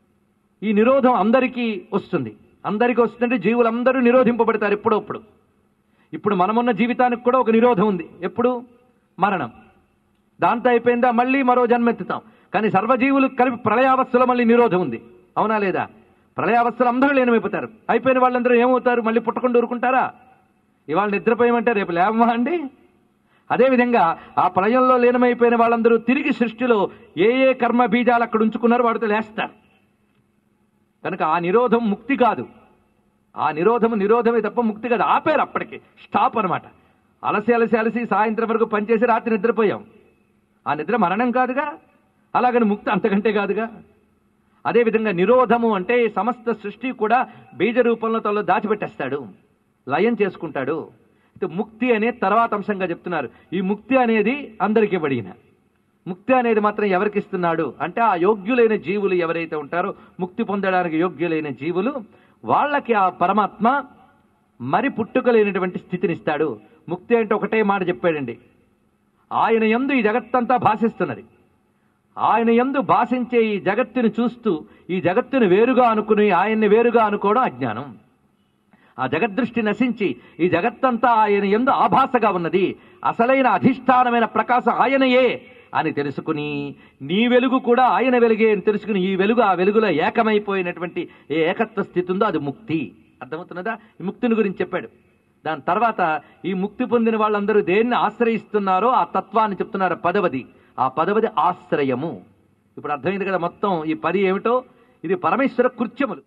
ఈ నిరోధం అందరికీ వస్తుంది అందరికీ వస్తుందంటే జీవులందరూ నిరోధింపబడతారు ఎప్పుడప్పుడు ఇప్పుడు మనమున్న జీవితానికి కూడా ఒక నిరోధం ఉంది ఎప్పుడు మరణం దాంతో అయిపోయిందా మళ్ళీ మరో జన్మెత్తుతాం కానీ సర్వజీవులు కలిపి ప్రళయావస్థలో మళ్ళీ నిరోధం ఉంది అవునా లేదా ప్రళయావస్థలో అందరూ లీనమైపోతారు అయిపోయిన వాళ్ళందరూ ఏమవుతారు మళ్ళీ పుట్టకుండా ఊరుకుంటారా ఇవాళ నిద్రపోయమంటే రేపు లేవమా అండి అదేవిధంగా ఆ ప్రళయంలో లీనమైపోయిన వాళ్ళందరూ తిరిగి సృష్టిలో ఏ ఏ కర్మ బీజాలు అక్కడ ఉంచుకున్నారో వాడితో లేస్తారు కనుక ఆ నిరోధం ముక్తి కాదు ఆ నిరోధము నిరోధమే తప్ప ముక్తి కాదు ఆపారు అప్పటికి స్టాప్ అనమాట అలసి అలసి అలసి సాయంత్రం వరకు పనిచేసి రాత్రి నిద్రపోయాం ఆ నిద్ర మరణం కాదుగా అలాగని ముక్తి అంతకంటే కాదుగా అదేవిధంగా నిరోధము అంటే సమస్త సృష్టి కూడా బీజ రూపంలో తనలో దాచిపెట్టేస్తాడు లయం చేసుకుంటాడు అయితే ముక్తి అనే తర్వాత అంశంగా చెప్తున్నారు ఈ ముక్తి అనేది అందరికీ ఇవ్వడిన ముక్తి అనేది మాత్రం ఎవరికి ఇస్తున్నాడు అంటే ఆ యోగ్యులైన జీవులు ఎవరైతే ఉంటారో ముక్తి పొందడానికి యోగ్యులైన జీవులు వాళ్ళకి ఆ పరమాత్మ మరి పుట్టుకలేనటువంటి స్థితినిస్తాడు ముక్తి అంటే ఒకటే మాట చెప్పాడండి ఆయన యందు ఈ జగత్తంతా భాషిస్తున్నది ఆయన యందు భాషించే ఈ జగత్తుని చూస్తూ ఈ జగత్తుని వేరుగా అనుకుని ఆయన్ని వేరుగా అనుకోవడం అజ్ఞానం ఆ జగద్దృష్టి నశించి ఈ జగత్తంతా ఆయన ఎందు ఆభాసగా ఉన్నది అసలైన అధిష్టానమైన ప్రకాశం ఆయనయే అని తెలుసుకుని నీ వెలుగు కూడా ఆయన వెలుగే అని తెలుసుకుని ఈ వెలుగు ఆ వెలుగులో ఏకమైపోయినటువంటి ఏ ఏకత్వ స్థితి ఉందో అది ముక్తి అర్థమవుతున్నదా ఈ ముక్తిని గురించి చెప్పాడు దాని తర్వాత ఈ ముక్తి పొందిన వాళ్ళందరూ దేన్ని ఆశ్రయిస్తున్నారో ఆ తత్వాన్ని చెప్తున్నారు పదవది ఆ పదవది ఆశ్రయము ఇప్పుడు అర్థమైంది కదా మొత్తం ఈ పది ఏమిటో ఇది పరమేశ్వర కృత్యములు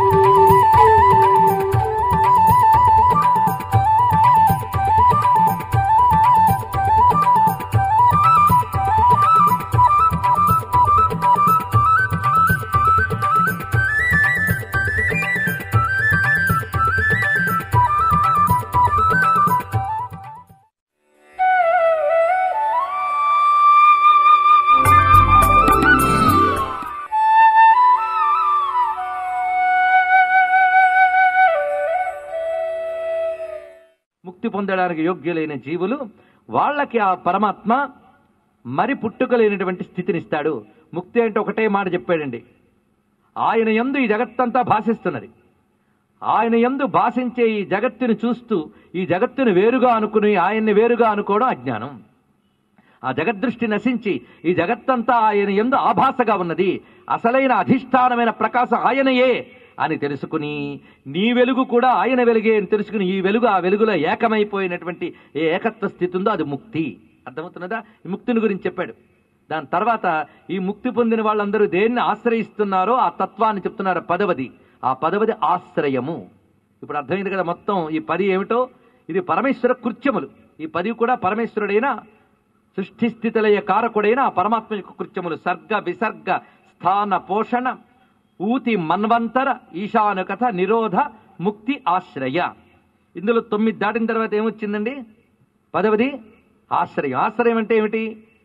ముక్తి పొందడానికి యోగ్యులైన జీవులు వాళ్ళకి ఆ పరమాత్మ మరి పుట్టుకలేనటువంటి స్థితినిస్తాడు ముక్తి అంటే ఒకటే మాట చెప్పాడండి ఆయన యందు ఈ జగత్తంతా భాషిస్తున్నది ఆయన యందు భాషించే ఈ జగత్తుని చూస్తూ ఈ జగత్తుని వేరుగా అనుకుని ఆయన్ని వేరుగా అనుకోవడం అజ్ఞానం ఆ జగద్దృష్టి నశించి ఈ జగత్తంతా ఆయన ఎందు ఆభాసగా ఉన్నది అసలైన అధిష్టానమైన ప్రకాశం ఆయనయే అని తెలుసుకుని నీ వెలుగు కూడా ఆయన వెలుగే అని తెలుసుకుని ఈ వెలుగు ఆ వెలుగులో ఏకమైపోయినటువంటి ఏ ఏకత్వ స్థితి ఉందో అది ముక్తి అర్థమవుతున్నదా ఈ ముక్తిని గురించి చెప్పాడు దాని తర్వాత ఈ ముక్తి పొందిన వాళ్ళందరూ దేన్ని ఆశ్రయిస్తున్నారో ఆ తత్వాన్ని చెప్తున్నారు పదవది ఆ పదవది ఆశ్రయము ఇప్పుడు అర్థమైంది కదా మొత్తం ఈ పది ఏమిటో ఇది పరమేశ్వర కృత్యములు ఈ పది కూడా పరమేశ్వరుడైన సృష్టి స్థితిలయ కారకుడైన ఆ పరమాత్మ యొక్క కృత్యములు సర్గ విసర్గ స్థాన పోషణ ఊతి మన్వంతర ఈశాన కథ నిరోధ ముక్తి ఆశ్రయ ఇందులో తొమ్మిది దాటిన తర్వాత ఏమొచ్చిందండి పదవది ఆశ్రయం ఆశ్రయం అంటే ఏమిటి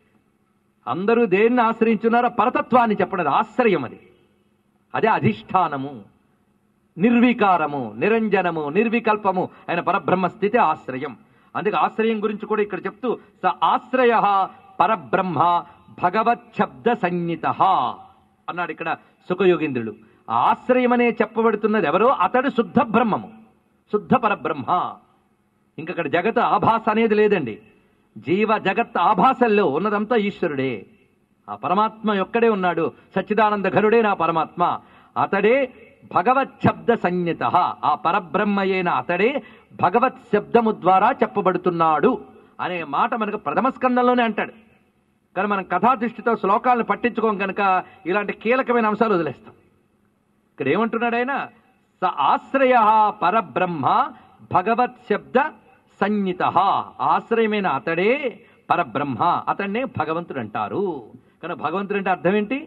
అందరూ దేన్ని ఆశ్రయించున్నారో పరతత్వాన్ని చెప్పడం ఆశ్రయం అది అదే అధిష్టానము నిర్వికారము నిరంజనము నిర్వికల్పము అయిన పరబ్రహ్మ స్థితి ఆశ్రయం అందుకే ఆశ్రయం గురించి కూడా ఇక్కడ చెప్తూ స ఆశ్రయ పరబ్రహ్మ భగవత్ శబ్ద సంహిత అన్నాడు ఇక్కడ సుఖయోగేంద్రుడు ఆ ఆశ్రయం అనే చెప్పబడుతున్నది ఎవరో అతడు శుద్ధ బ్రహ్మము శుద్ధ పరబ్రహ్మ ఇంకక్కడ జగత్ ఆభాస అనేది లేదండి జీవ జగత్ ఆభాసల్లో ఉన్నదంతా ఈశ్వరుడే ఆ పరమాత్మ యొక్కడే ఉన్నాడు సచ్చిదానంద ఘనుడే నా పరమాత్మ అతడే భగవత్ శబ్ద సంహిత ఆ పరబ్రహ్మయైన అతడే భగవత్ శబ్దము ద్వారా చెప్పబడుతున్నాడు అనే మాట మనకు ప్రథమ స్కందంలోనే అంటాడు కానీ మనం కథాదృష్టితో శ్లోకాలను పట్టించుకోం కనుక ఇలాంటి కీలకమైన అంశాలు వదిలేస్తాం ఇక్కడ ఏమంటున్నాడు ఆయన స ఆశ్రయ పరబ్రహ్మ భగవత్ శబ్ద సంహిత ఆశ్రయమైన అతడే పరబ్రహ్మ అతన్నే భగవంతుడు అంటారు కానీ భగవంతుడు అంటే అర్థం ఏంటి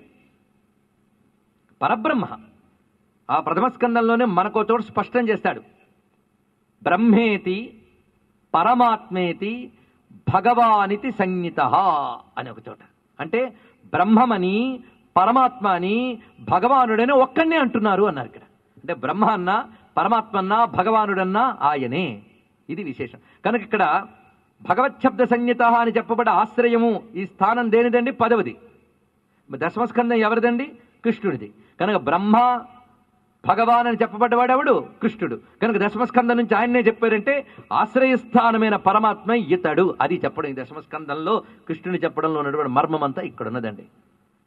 పరబ్రహ్మ ఆ ప్రథమ స్కందంలోనే మనకో చోటు స్పష్టం చేస్తాడు బ్రహ్మేతి పరమాత్మేతి భగవానితి సంహిత అని ఒక చోట అంటే బ్రహ్మమని పరమాత్మ అని భగవానుడని ఒక్కడినే అంటున్నారు అన్నారు ఇక్కడ అంటే బ్రహ్మ అన్న పరమాత్మ అన్న భగవానుడన్నా ఆయనే ఇది విశేషం కనుక ఇక్కడ భగవత్ శబ్ద సంహిత అని చెప్పబడ్డ ఆశ్రయము ఈ స్థానం దేనిదండి పదవది దశమస్కందం ఎవరిదండి కృష్ణుడిది కనుక బ్రహ్మ భగవాన్ అని చెప్పబడ్డవాడు ఎవడు కృష్ణుడు కనుక దశమస్కందం నుంచి ఆయన్నే చెప్పారంటే ఆశ్రయస్థానమైన పరమాత్మ ఇతడు అది చెప్పడం ఈ దశమస్కందంలో కృష్ణుని చెప్పడంలో ఉన్నటువంటి మర్మం అంతా ఇక్కడ ఉన్నదండి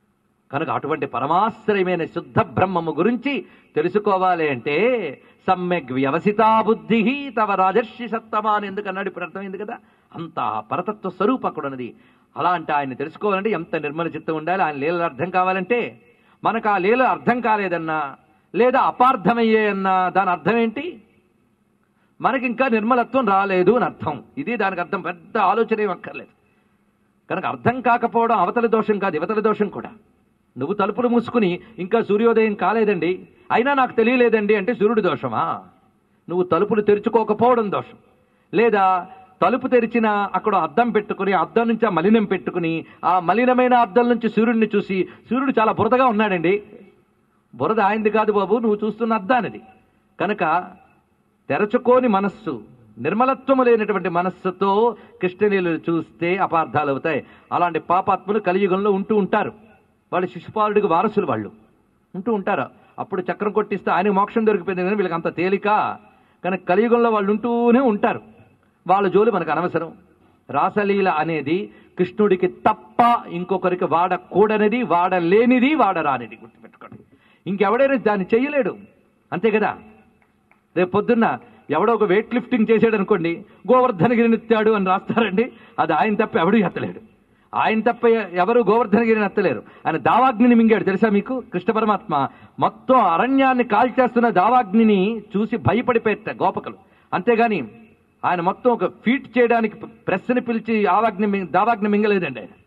కనుక అటువంటి పరమాశ్రయమైన శుద్ధ బ్రహ్మము గురించి తెలుసుకోవాలి అంటే సమ్యక్ వ్యవసితా బుద్ధి తవ రాజర్షి సత్తమా అని ఎందుకు అన్నాడు ఇప్పుడు అర్థమైంది కదా అంత పరతత్వ స్వరూపం అక్కడ ఉన్నది అలాంటి ఆయన తెలుసుకోవాలంటే ఎంత నిర్మల చిత్తం ఉండాలి ఆయన లీలలు అర్థం కావాలంటే మనకు ఆ లీల అర్థం కాలేదన్నా లేదా అపార్థమయ్యే అన్నా దాని అర్థం ఏంటి మనకి ఇంకా నిర్మలత్వం రాలేదు అని అర్థం ఇది దానికి అర్థం పెద్ద ఆలోచన ఏం అక్కర్లేదు కనుక అర్థం కాకపోవడం అవతల దోషం కాదు ఇవతల దోషం కూడా నువ్వు తలుపులు మూసుకుని ఇంకా సూర్యోదయం కాలేదండి అయినా నాకు తెలియలేదండి అంటే సూర్యుడి దోషమా నువ్వు తలుపులు తెరుచుకోకపోవడం దోషం లేదా తలుపు తెరిచిన అక్కడ అద్దం పెట్టుకుని ఆ అద్దం నుంచి ఆ మలినం పెట్టుకుని ఆ మలినమైన అద్దం నుంచి సూర్యుడిని చూసి సూర్యుడు చాలా బురదగా ఉన్నాడండి బురద ఆయనది కాదు బాబు నువ్వు చూస్తున్న అద్దానిది కనుక తెరచుకోని మనస్సు నిర్మలత్వము లేనటువంటి మనస్సుతో కృష్ణలీలలు చూస్తే అపార్థాలు అవుతాయి అలాంటి పాపాత్ములు కలియుగంలో ఉంటూ ఉంటారు వాళ్ళు శిశుపాలుడికి వారసులు వాళ్ళు ఉంటూ ఉంటారు అప్పుడు చక్రం కొట్టిస్తే ఆయన మోక్షం దొరికిపోయింది కానీ వీళ్ళకి అంత తేలిక కానీ కలియుగంలో వాళ్ళు ఉంటూనే ఉంటారు వాళ్ళ జోలి మనకు అనవసరం రాసలీల అనేది కృష్ణుడికి తప్ప ఇంకొకరికి వాడకూడనిది వాడలేనిది వాడరానిది గుర్తుపెట్టుకోండి ఇంకెవడైనా దాన్ని చెయ్యలేడు అంతే కదా రేపు పొద్దున్న ఎవడో ఒక వెయిట్ లిఫ్టింగ్ చేసాడు అనుకోండి గోవర్ధనగిరిని ఎత్తాడు అని రాస్తారండి అది ఆయన తప్ప ఎవడు ఎత్తలేడు ఆయన తప్ప ఎవరు గోవర్ధనగిరిని ఎత్తలేరు ఆయన దావాగ్నిని మింగాడు తెలుసా మీకు కృష్ణ పరమాత్మ మొత్తం అరణ్యాన్ని కాల్చేస్తున్న దావాగ్నిని చూసి భయపడిపోయేట గోపకులు అంతేగాని ఆయన మొత్తం ఒక ఫీట్ చేయడానికి ప్రెస్ని పిలిచి ఆవాగ్ని మింగ- దావాగ్ని మింగలేదండి ఆయన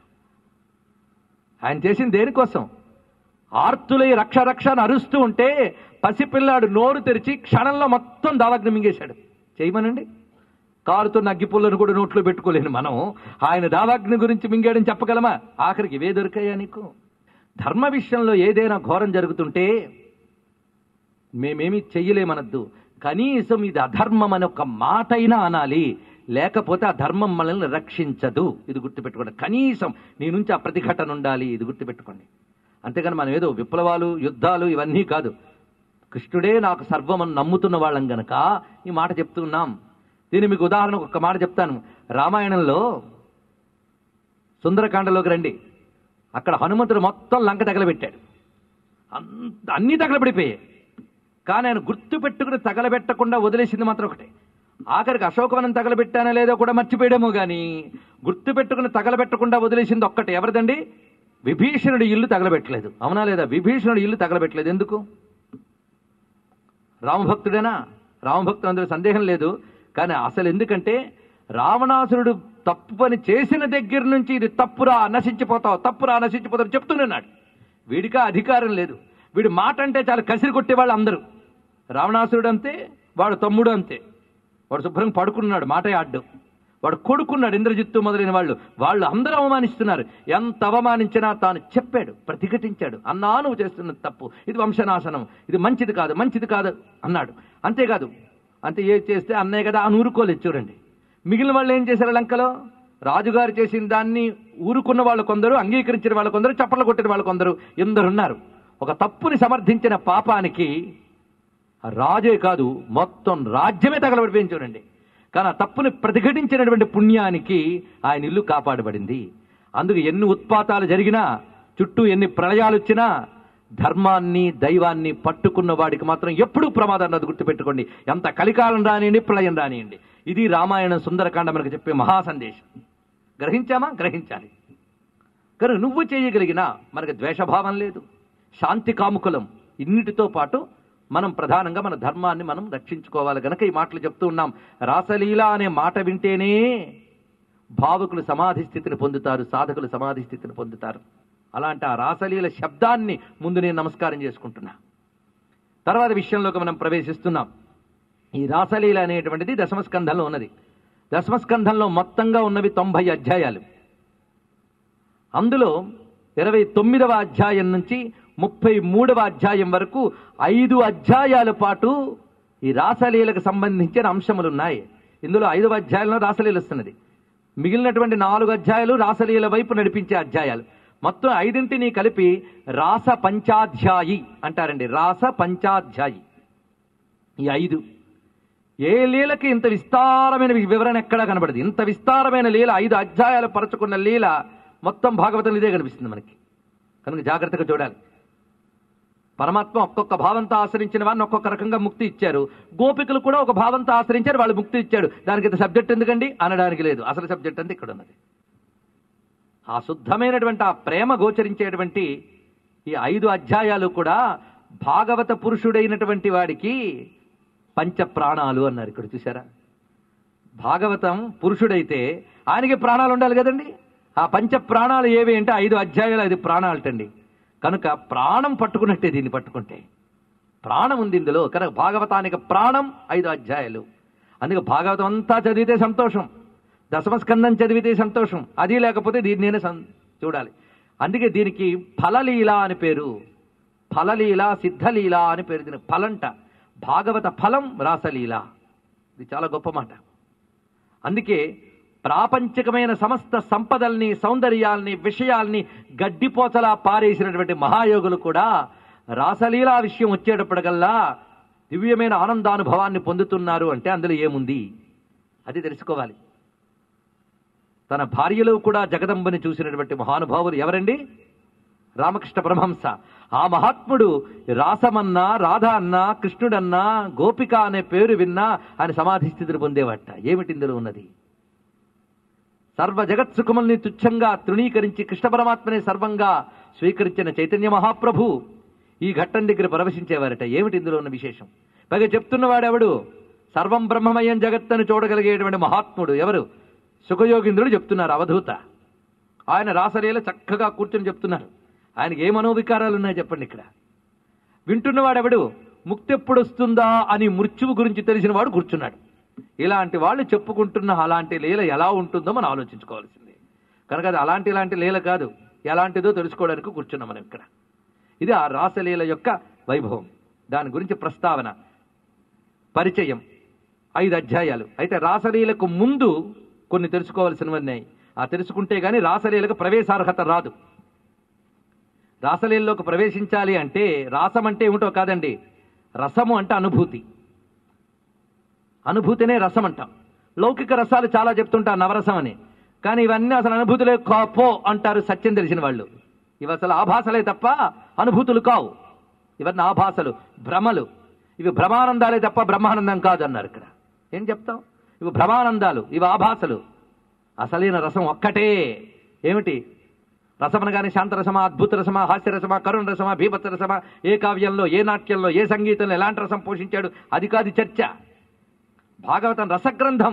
ఆయన చేసింది దేనికోసం ఆర్తులై రక్ష రక్ష అని అరుస్తూ ఉంటే పసిపిల్లాడు నోరు తెరిచి క్షణంలో మొత్తం దావాగ్ని మింగేశాడు చేయమనండి కారుతున్న అగ్గిపుల్లను కూడా నోట్లో పెట్టుకోలేను మనం ఆయన దావాగ్ని గురించి మింగాడని చెప్పగలమా ఆఖరికి ఇవే దొరికాయా నీకు ధర్మ విషయంలో ఏదైనా ఘోరం జరుగుతుంటే మేమేమి చెయ్యలేమనద్దు కనీసం ఇది అధర్మం అని ఒక మాట అయినా అనాలి లేకపోతే ఆ ధర్మం మనల్ని రక్షించదు ఇది గుర్తుపెట్టుకోండి కనీసం నీ నుంచి ఆ ప్రతిఘటన ఉండాలి ఇది గుర్తుపెట్టుకోండి అంతేగాని మనం ఏదో విప్లవాలు యుద్ధాలు ఇవన్నీ కాదు కృష్ణుడే నాకు సర్వమని నమ్ముతున్న వాళ్ళం గనక ఈ మాట చెప్తున్నాం దీని మీకు ఉదాహరణకు ఒక మాట చెప్తాను రామాయణంలో సుందరకాండలోకి రండి అక్కడ హనుమంతుడు మొత్తం లంక తగలబెట్టాడు అంత అన్నీ తగలబడిపోయాయి కానీ ఆయన గుర్తు పెట్టుకుని తగలబెట్టకుండా వదిలేసింది మాత్రం ఒకటే ఆఖరికి అశోకవనం తగలబెట్టానో లేదో కూడా మర్చిపోయాడేమో కానీ గుర్తు పెట్టుకుని తగలబెట్టకుండా వదిలేసింది ఒక్కటే ఎవరిదండి విభీషణుడి ఇల్లు తగలబెట్టలేదు అవునా లేదా విభీషణుడి ఇల్లు తగలబెట్టలేదు ఎందుకు రామభక్తుడేనా రామభక్తుడు అందులో సందేహం లేదు కానీ అసలు ఎందుకంటే రావణాసురుడు తప్పు పని చేసిన దగ్గర నుంచి ఇది తప్పురా నశించిపోతావు తప్పురా నశించిపోతావు చెప్తున్నాడు వీడికా అధికారం లేదు వీడు మాట అంటే చాలా కసిరి కొట్టేవాళ్ళు అందరూ రావణాసురుడు అంతే వాడు తమ్ముడు అంతే వాడు శుభ్రంగా పడుకున్నాడు మాటే ఆడ్డు వాడు కొడుకున్నాడు ఇంద్రజిత్తు మొదలైన వాళ్ళు వాళ్ళు అందరూ అవమానిస్తున్నారు ఎంత అవమానించినా తాను చెప్పాడు ప్రతిఘటించాడు అన్నా నువ్వు చేస్తున్న తప్పు ఇది వంశనాశనం ఇది మంచిది కాదు మంచిది కాదు అన్నాడు అంతేకాదు అంతే ఏది చేస్తే అన్నయ్య కదా అని ఊరుకోలేదు చూడండి మిగిలిన వాళ్ళు ఏం చేశారు లంకలో రాజుగారు చేసిన దాన్ని ఊరుకున్న వాళ్ళు కొందరు అంగీకరించిన వాళ్ళు కొందరు చప్పట్లు కొట్టిన వాళ్ళు కొందరు ఎందరున్నారు ఒక తప్పుని సమర్థించిన పాపానికి ఆ రాజే కాదు మొత్తం రాజ్యమే తగలబడిపోయింది చూడండి కానీ ఆ తప్పుని ప్రతిఘటించినటువంటి పుణ్యానికి ఆయన ఇల్లు కాపాడబడింది అందుకు ఎన్ని ఉత్పాతాలు జరిగినా చుట్టూ ఎన్ని ప్రళయాలు వచ్చినా ధర్మాన్ని దైవాన్ని పట్టుకున్న వాడికి మాత్రం ఎప్పుడూ ప్రమాదం అన్నది గుర్తుపెట్టుకోండి ఎంత కలికాలం రానియండి ప్రళయం రానియండి ఇది రామాయణం సుందరకాండ మనకు చెప్పే మహా సందేశం గ్రహించామా గ్రహించాలి కనుక నువ్వు చేయగలిగినా మనకు ద్వేషభావం లేదు శాంతి కాముకులం ఇన్నిటితో పాటు మనం ప్రధానంగా మన ధర్మాన్ని మనం రక్షించుకోవాలి గనక ఈ మాటలు చెప్తూ ఉన్నాం రాసలీల అనే మాట వింటేనే భావుకులు సమాధి స్థితిని పొందుతారు సాధకులు సమాధి స్థితిని పొందుతారు అలాంటి ఆ రాసలీల శబ్దాన్ని ముందు నేను నమస్కారం చేసుకుంటున్నా తర్వాత విషయంలోకి మనం ప్రవేశిస్తున్నాం ఈ రాసలీల అనేటువంటిది దశమస్కంధంలో ఉన్నది దశమస్కంధంలో మొత్తంగా ఉన్నవి తొంభై అధ్యాయాలు అందులో ఇరవై తొమ్మిదవ అధ్యాయం నుంచి ముప్పై మూడవ అధ్యాయం వరకు ఐదు అధ్యాయాల పాటు ఈ రాసలీలకు సంబంధించిన అంశములు ఉన్నాయి ఇందులో ఐదవ అధ్యాయంలో రాసలీల వస్తున్నది మిగిలినటువంటి నాలుగు అధ్యాయాలు రాసలీల వైపు నడిపించే అధ్యాయాలు మొత్తం ఐదింటిని కలిపి రాస పంచాధ్యాయి అంటారండి రాస పంచాధ్యాయి ఈ ఐదు ఏ లీలకి ఇంత విస్తారమైన వివరణ ఎక్కడా కనబడదు ఇంత విస్తారమైన లీల ఐదు అధ్యాయాలు పరచుకున్న లీల మొత్తం భాగవతం ఇదే కనిపిస్తుంది మనకి కనుక జాగ్రత్తగా చూడాలి పరమాత్మ ఒక్కొక్క భావంతో ఆశ్రయించిన వారిని ఒక్కొక్క రకంగా ముక్తి ఇచ్చారు గోపికలు కూడా ఒక భావంతో ఆశ్రయించారు వాళ్ళు ముక్తి ఇచ్చాడు దానికి ఇంత సబ్జెక్ట్ ఎందుకండి అనడానికి లేదు అసలు సబ్జెక్ట్ అంతా ఇక్కడ ఉన్నది ఆ శుద్ధమైనటువంటి ఆ ప్రేమ గోచరించేటువంటి ఈ ఐదు అధ్యాయాలు కూడా భాగవత పురుషుడైనటువంటి వాడికి పంచ ప్రాణాలు అన్నారు ఇక్కడ చూసారా భాగవతం పురుషుడైతే ఆయనకి ప్రాణాలు ఉండాలి కదండి ఆ పంచ ప్రాణాలు ఏవి అంటే ఐదు అధ్యాయాలు ఐదు ప్రాణాలటండి కనుక ప్రాణం పట్టుకున్నట్టే దీన్ని పట్టుకుంటే ప్రాణం ఉంది ఇందులో కనుక భాగవతానికి ప్రాణం ఐదు అధ్యాయాలు అందుకే భాగవతం అంతా చదివితే సంతోషం దశమస్కందం చదివితే సంతోషం అది లేకపోతే దీన్ని నేను సం- చూడాలి అందుకే దీనికి ఫలలీల అని పేరు ఫలలీల సిద్ధలీల అని పేరు దీనికి ఫలంట భాగవత ఫలం రాసలీల ఇది చాలా గొప్ప మాట అందుకే ప్రాపంచికమైన సమస్త సంపదల్ని సౌందర్యాల్ని విషయాల్ని గడ్డిపోచలా పారేసినటువంటి మహాయోగులు కూడా రాసలీలా విషయం వచ్చేటప్పటికల్లా దివ్యమైన ఆనందానుభవాన్ని పొందుతున్నారు అంటే అందులో ఏముంది అది తెలుసుకోవాలి తన భార్యలో కూడా జగదంబని చూసినటువంటి మహానుభావులు ఎవరండి రామకృష్ణ పరమహంస ఆ మహాత్ముడు రాసమన్నా రాధ అన్నా కృష్ణుడన్నా గోపిక అనే పేరు విన్నా ఆయన సమాధి స్థితిని పొందేవట ఏమిటి ఇందులో ఉన్నది సర్వ జగత్ సుఖముల్ని తుచ్చంగా తృణీకరించి కృష్ణ పరమాత్మనే సర్వంగా స్వీకరించిన చైతన్య మహాప్రభు ఈ ఘట్టం దగ్గర ప్రవశించేవారట ఏమిటి ఇందులో ఉన్న విశేషం పైగా చెప్తున్నవాడెవడు సర్వం బ్రహ్మమయం జగత్తను చూడగలిగేటువంటి మహాత్ముడు ఎవరు సుఖయోగింద్రుడు చెప్తున్నారు అవధూత ఆయన రాసలీల చక్కగా కూర్చొని చెప్తున్నారు ఆయనకి ఏ మనోవికారాలు ఉన్నాయో చెప్పండి ఇక్కడ వింటున్నవాడెవడు ముక్తి ఎప్పుడు వస్తుందా అని మృత్యువు గురించి తెలిసిన వాడు కూర్చున్నాడు ఇలాంటి వాళ్ళు చెప్పుకుంటున్న అలాంటి లీల ఎలా ఉంటుందో మనం ఆలోచించుకోవాల్సిందే కనుక అది అలాంటి ఇలాంటి లీల కాదు ఎలాంటిదో తెలుసుకోవడానికి కూర్చున్నాం మనం ఇక్కడ ఇది ఆ రాసలీల యొక్క వైభవం దాని గురించి ప్రస్తావన పరిచయం ఐదు అధ్యాయాలు అయితే రాసలీలకు ముందు కొన్ని తెలుసుకోవాల్సినవి ఉన్నాయి ఆ తెలుసుకుంటే గానీ రాసలీలకు ప్రవేశార్హత రాదు రాసలీలలోకి ప్రవేశించాలి అంటే రాసం అంటే ఏమిటో కాదండి రసము అంటే అనుభూతి అనుభూతినే రసం అంటాం లౌకిక రసాలు చాలా చెప్తుంటారు నవరసం అని కానీ ఇవన్నీ అసలు అనుభూతులే కా- పో అంటారు సత్యం తెలిసిన వాళ్ళు ఇవి అసలు ఆభాసలే తప్ప అనుభూతులు కావు ఇవన్నీ ఆభాసలు భ్రమలు ఇవి భ్రమానందాలే తప్ప బ్రహ్మానందం కాదు అన్నారు ఇక్కడ ఏం చెప్తాం ఇవి భ్రమానందాలు ఇవి ఆభాసలు అసలైన రసం ఒక్కటే ఏమిటి రసమనగానే శాంతరసమా అద్భుత రసమా హాస్యరసమా కరుణ రసమా భీభత్స రసమా ఏ కావ్యంలో ఏ నాట్యంలో ఏ సంగీతంలో ఎలాంటి రసం పోషించాడు అది కాదు చర్చ భాగవతం రసగ్రంథం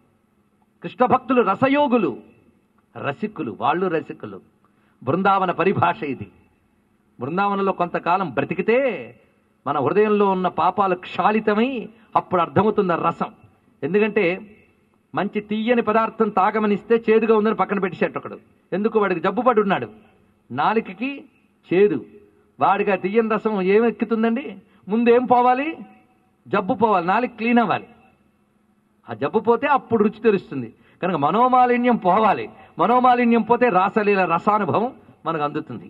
కృష్ణ భక్తులు రసయోగులు రసికులు వాళ్ళు రసికులు బృందావన పరిభాష ఇది బృందావనంలో కొంతకాలం బ్రతికితే మన హృదయంలో ఉన్న పాపాలు క్షాళితమై అప్పుడు అర్థమవుతుంది ఆ రసం ఎందుకంటే మంచి తీయని పదార్థం తాగమనిస్తే చేదుగా ఉందని పక్కన పెట్టేసేట ఒకడు ఎందుకు వాడికి జబ్బుపడి ఉన్నాడు నాలికకి చేదు వాడికి ఆ తీయని రసం ఏం ఎక్కుతుందండి ముందు ఏం పోవాలి జబ్బు పోవాలి నాలుగు క్లీన్ అవ్వాలి ఆ జబ్బు పోతే అప్పుడు రుచి తెలుస్తుంది కనుక మనోమాలిన్యం పోవాలి మనోమాలిన్యం పోతే రాసలీల రసానుభవం మనకు అందుతుంది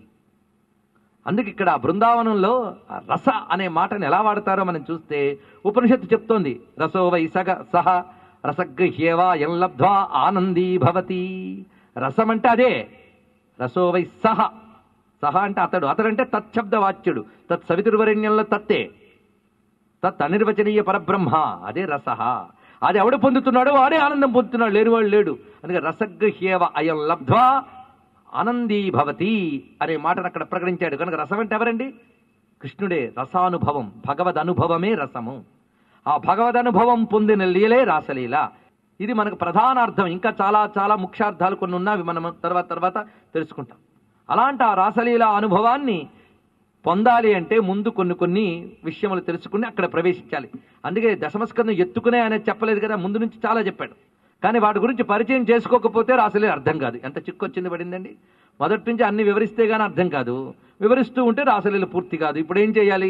అందుకే ఇక్కడ ఆ బృందావనంలో ఆ రస అనే మాటను ఎలా వాడతారో మనం చూస్తే ఉపనిషత్తు చెప్తోంది రసో వై సగ సహ రసగృహ్యేవా ఎల్లబ్ధ్వా ఆనందీ భవతి రసం అంటే అదే రసో వై సహ సహ అంటే అతడు అతడంటే తచ్చబ్ద వాచ్యుడు తత్ సవితుర్వరణ్యంలో తత్తే తత్ అనిర్వచనీయ పరబ్రహ్మ అదే రస అది ఎవడు పొందుతున్నాడో వాడే ఆనందం పొందుతున్నాడు లేనివాడు లేడు అందుకే రసగృహ్యేవ అయం లబ్ధ్వా ఆనందీ భవతి అనే మాటను అక్కడ ప్రకటించాడు కనుక రసం అంటే ఎవరండి కృష్ణుడే రసానుభవం భగవద్ అనుభవమే రసము ఆ భగవద్ అనుభవం పొందిన లీలే రాసలీల ఇది మనకు ప్రధాన అర్థం ఇంకా చాలా చాలా ముఖ్యార్థాలు కొన్ని ఉన్నవి మనం తర్వాత తర్వాత తెలుసుకుంటాం అలాంటి ఆ రాసలీల అనుభవాన్ని పొందాలి అంటే ముందు కొన్ని కొన్ని విషయములు తెలుసుకుని అక్కడ ప్రవేశించాలి అందుకే దశమస్కందం ఎత్తుకునే అనేది చెప్పలేదు కదా ముందు నుంచి చాలా చెప్పాడు కానీ వాటి గురించి పరిచయం చేసుకోకపోతే రాసలీల అర్థం కాదు ఎంత చిక్కు వచ్చింది పడిందండి మొదటి నుంచి అన్ని వివరిస్తే గానీ అర్థం కాదు వివరిస్తూ ఉంటే రాసలీల పూర్తి కాదు ఇప్పుడు ఏం చేయాలి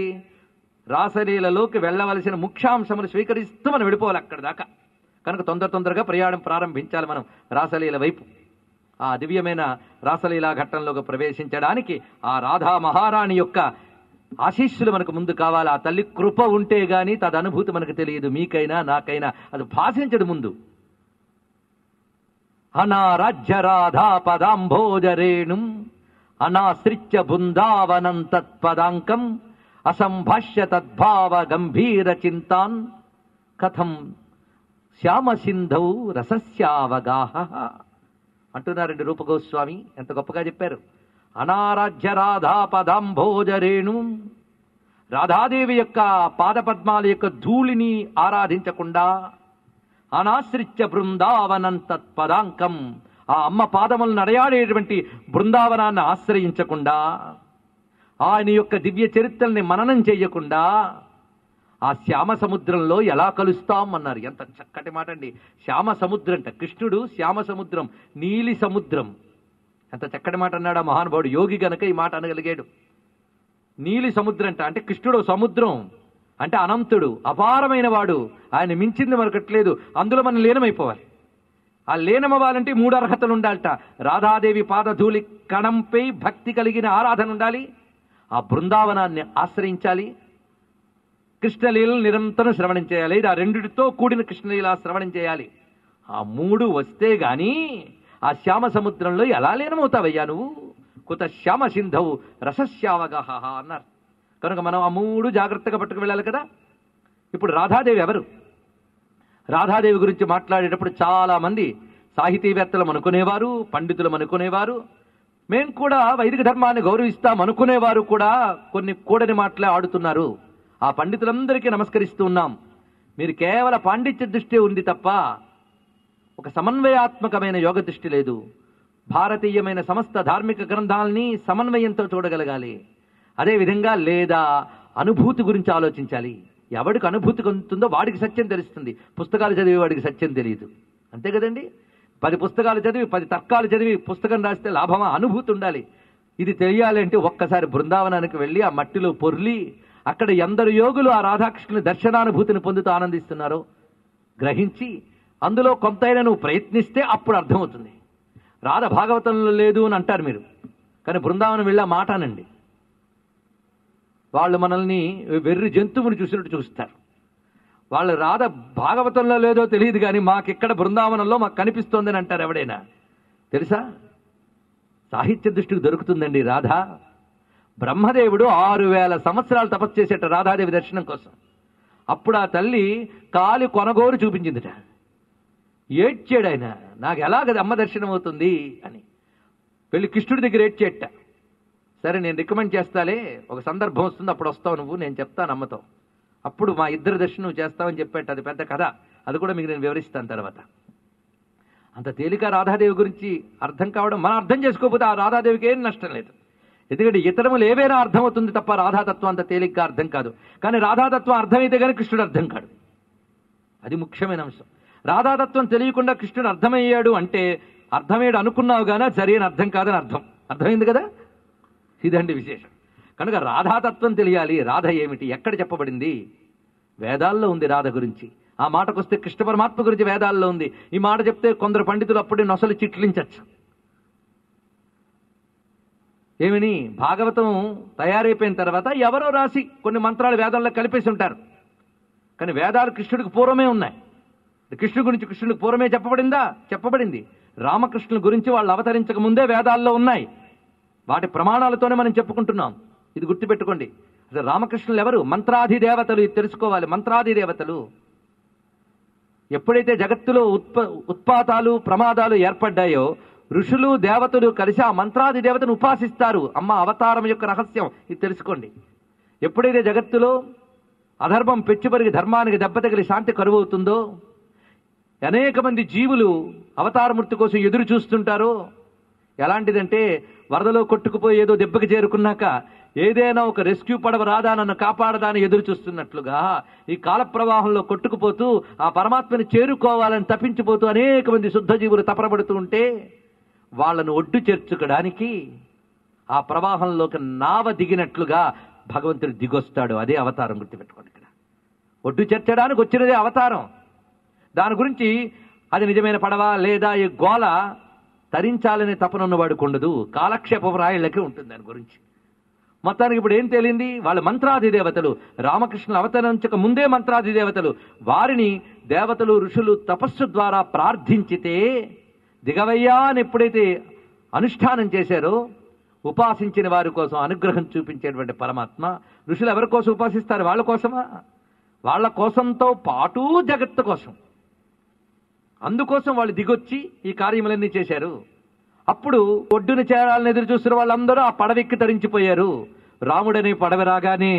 రాసలీలలోకి వెళ్ళవలసిన ముఖ్యాంశములు స్వీకరిస్తూ మనం విడిపోవాలి అక్కడ దాకా కనుక తొందర తొందరగా ప్రయాణం ప్రారంభించాలి మనం రాసలీల వైపు ఆ దివ్యమైన రాసలీలా ఘట్టంలోకి ప్రవేశించడానికి ఆ రాధా మహారాణి యొక్క ఆశీస్సులు మనకు ముందు కావాలి ఆ తల్లి కృప ఉంటే గాని తదనుభూతి మనకు తెలియదు మీకైనా నాకైనా అది భాషించడు ముందు అనారాజ్య రాధా పదాంభోజరేణుం అనాశ్రిత్య బృందావనం తత్పదాంకం అసంభాష్య తద్భావ గంభీర చింతాన్ కథం శ్యామ సింధౌ రసస్యావగాహ అంటున్నారండి రూపగోస్వామి ఎంత గొప్పగా చెప్పారు అనారాధ్య రాధా పదాంభోజరేణు రాధాదేవి యొక్క పాదపద్మాల యొక్క ధూళిని ఆరాధించకుండా అనాశ్రిత్య బృందావనం తత్పదాంకం ఆ అమ్మ పాదములు నడయాడేటువంటి బృందావనాన్ని ఆశ్రయించకుండా ఆయన యొక్క దివ్య చరిత్రల్ని మననం చెయ్యకుండా ఆ శ్యామ సముద్రంలో ఎలా కలుస్తాం అన్నారు ఎంత చక్కటి మాట అండి శ్యామ సముద్రం అంట కృష్ణుడు శ్యామ సముద్రం నీలి సముద్రం ఎంత చక్కటి మాట అన్నాడు ఆ మహానుభావుడు యోగి గనక ఈ మాట అనగలిగాడు నీలి సముద్రం అంట అంటే కృష్ణుడు సముద్రం అంటే అనంతుడు అపారమైన వాడు ఆయన మించింది మరొకట్లేదు అందులో మనం లీనమైపోవాలి ఆ లీనమవ్వాలంటే మూడు అర్హతలు ఉండాలట రాధాదేవి పాదధూళి కణంపై భక్తి కలిగిన ఆరాధన ఉండాలి ఆ బృందావనాన్ని ఆశ్రయించాలి కృష్ణలీలను నిరంతరం శ్రవణం చేయాలి ఇది ఆ రెండిటితో కూడిన కృష్ణలీల శ్రవణం చేయాలి ఆ మూడు వస్తే గాని ఆ శ్యామ సముద్రంలో ఎలా లీనమవుతావయ్యా నువ్వు కుత శ్యామ సింధవు రసశ్యావగాహ అన్నారు కనుక మనం ఆ మూడు జాగ్రత్తగా పట్టుకు వెళ్ళాలి కదా ఇప్పుడు రాధాదేవి ఎవరు రాధాదేవి గురించి మాట్లాడేటప్పుడు చాలా మంది సాహితీవేత్తలు అనుకునేవారు పండితులు అనుకునేవారు మేం కూడా వైదిక ధర్మాన్ని గౌరవిస్తాం అనుకునేవారు కూడా కొన్ని కూడని మాటలే ఆడుతున్నారు ఆ పండితులందరికీ నమస్కరిస్తూ ఉన్నాం మీరు కేవల పాండిత్య దృష్టి ఉంది తప్ప ఒక సమన్వయాత్మకమైన యోగ దృష్టి లేదు భారతీయమైన సమస్త ధార్మిక గ్రంథాలని సమన్వయంతో చూడగలగాలి అదే విధంగా లేదా అనుభూతి గురించి ఆలోచించాలి ఎవడికి అనుభూతి పొందుతుందో వాడికి సత్యం తెలుస్తుంది పుస్తకాలు చదివి వాడికి సత్యం తెలియదు అంతే కదండి పది పుస్తకాలు చదివి పది తర్కాలు చదివి పుస్తకం రాస్తే లాభమా అనుభూతి ఉండాలి ఇది తెలియాలి అంటే ఒక్కసారి బృందావనానికి వెళ్ళి ఆ మట్టిలో పొర్లి అక్కడ ఎందరు యోగులు ఆ రాధాకృష్ణుని దర్శనానుభూతిని పొందుతూ ఆనందిస్తున్నారో గ్రహించి అందులో కొంతైనా నువ్వు ప్రయత్నిస్తే అప్పుడు అర్థమవుతుంది రాధ భాగవతంలో లేదు అని అంటారు మీరు కానీ బృందావనం వెళ్ళా మాట అనండి వాళ్ళు మనల్ని వెర్రి జంతువుని చూసినట్టు చూస్తారు వాళ్ళు రాధ భాగవతంలో లేదో తెలియదు కానీ మాకిక్కడ బృందావనంలో మాకు కనిపిస్తోందని అంటారు ఎవడైనా తెలుసా సాహిత్య దృష్టికి దొరుకుతుందండి రాధ బ్రహ్మదేవుడు ఆరు వేల సంవత్సరాలు తపస్సు చేసేట రాధాదేవి దర్శనం కోసం అప్పుడు ఆ తల్లి కాలి కొనగోరు చూపించిందిట ఏడ్చాడు ఆయన నాకు ఎలాగది అమ్మ దర్శనం అవుతుంది అని వెళ్ళి కృష్ణుడి దగ్గర ఏడ్చేట సరే నేను రికమెండ్ చేస్తాలే ఒక సందర్భం వస్తుంది అప్పుడు వస్తావు నువ్వు నేను చెప్తాను అమ్మతో అప్పుడు మా ఇద్దరు దర్శనం నువ్వు చేస్తావని చెప్పేట అది పెద్ద కథ అది కూడా మీకు నేను వివరిస్తాను తర్వాత అంత తేలిక రాధాదేవి గురించి అర్థం కావడం మనం అర్థం చేసుకోకపోతే ఆ రాధాదేవికి ఏం నష్టం లేదు ఎందుకంటే ఇతరములు ఏవైనా అర్థమవుతుంది తప్ప రాధాతత్వం అంత తేలిగ్గా అర్థం కాదు కానీ రాధాతత్వం అర్థమైతే కానీ కృష్ణుడు అర్థం కాడు అది ముఖ్యమైన అంశం రాధాతత్వం తెలియకుండా కృష్ణుడు అర్థమయ్యాడు అంటే అర్థమయ్యాడు అనుకున్నావు కానీ అది సరైన అర్థం కాదని అర్థం అర్థమైంది కదా ఇదండి విశేషం కనుక రాధాతత్వం తెలియాలి రాధ ఏమిటి ఎక్కడ చెప్పబడింది వేదాల్లో ఉంది రాధ గురించి ఆ మాటకొస్తే కృష్ణ పరమాత్మ గురించి వేదాల్లో ఉంది ఈ మాట చెప్తే కొందరు పండితులు అప్పుడే నొసలు చిట్లించచ్చు ఏమిని భాగవతం తయారైపోయిన తర్వాత ఎవరో రాసి కొన్ని మంత్రాలు వేదంలో కలిపేసి ఉంటారు కానీ వేదాలు కృష్ణుడికి పూర్వమే ఉన్నాయి కృష్ణుడి గురించి కృష్ణుడికి పూర్వమే చెప్పబడిందా చెప్పబడింది రామకృష్ణుల గురించి వాళ్ళు అవతరించక ముందే వేదాల్లో ఉన్నాయి వాటి ప్రమాణాలతోనే మనం చెప్పుకుంటున్నాం ఇది గుర్తుపెట్టుకోండి అసలు రామకృష్ణులు ఎవరు మంత్రాధి దేవతలు ఇది తెలుసుకోవాలి మంత్రాధి దేవతలు ఎప్పుడైతే జగత్తులో ఉత్ప ఉత్పాతాలు ప్రమాదాలు ఏర్పడ్డాయో ఋషులు దేవతలు కలిసి ఆ మంత్రాది దేవతను ఉపాసిస్తారు అమ్మ అవతారం యొక్క రహస్యం ఇది తెలుసుకోండి ఎప్పుడైతే జగత్తులో అధర్మం పెచ్చుపరిగి ధర్మానికి దెబ్బతగిలి శాంతి కరువవుతుందో అనేక మంది జీవులు అవతారమూర్తి కోసం ఎదురు చూస్తుంటారో ఎలాంటిదంటే వరదలో కొట్టుకుపోయి ఏదో దెబ్బకి చేరుకున్నాక ఏదైనా ఒక రెస్క్యూ పడవ రాదా నన్ను కాపాడదాని ఎదురు చూస్తున్నట్లుగా ఈ కాల ప్రవాహంలో కొట్టుకుపోతూ ఆ పరమాత్మని చేరుకోవాలని తప్పించిపోతూ అనేక మంది శుద్ధ జీవులు తపరబడుతూ ఉంటే వాళ్ళను ఒడ్డు చేర్చుకోవడానికి ఆ ప్రవాహంలోకి నావ దిగినట్లుగా భగవంతుడు దిగొస్తాడు అదే అవతారం గుర్తుపెట్టుకోండి ఇక్కడ ఒడ్డు చేర్చడానికి వచ్చినదే అవతారం దాని గురించి అది నిజమైన పడవ లేదా ఈ గోల తరించాలనే తపనున్నవాడికి ఉండదు కాలక్షేప రాయిళ్ళకి ఉంటుంది దాని గురించి మొత్తానికి ఇప్పుడు ఏం తేలింది వాళ్ళ మంత్రాది దేవతలు రామకృష్ణులు అవతరించక ముందే మంత్రాది దేవతలు వారిని దేవతలు ఋషులు తపస్సు ద్వారా ప్రార్థించితే దిగవయ్యా అని ఎప్పుడైతే అనుష్ఠానం చేశారో ఉపాసించిన వారి కోసం అనుగ్రహం చూపించేటువంటి పరమాత్మ ఋషులు ఎవరి కోసం ఉపాసిస్తారు వాళ్ళ కోసమా వాళ్ళ కోసంతో పాటు జగత్తు కోసం అందుకోసం వాళ్ళు దిగొచ్చి ఈ కార్యములన్నీ చేశారు అప్పుడు ఒడ్డున చేరాలని ఎదురు చూస్తున్న వాళ్ళందరూ ఆ పడవెక్కి తరించిపోయారు రాముడనే పడవ రాగానే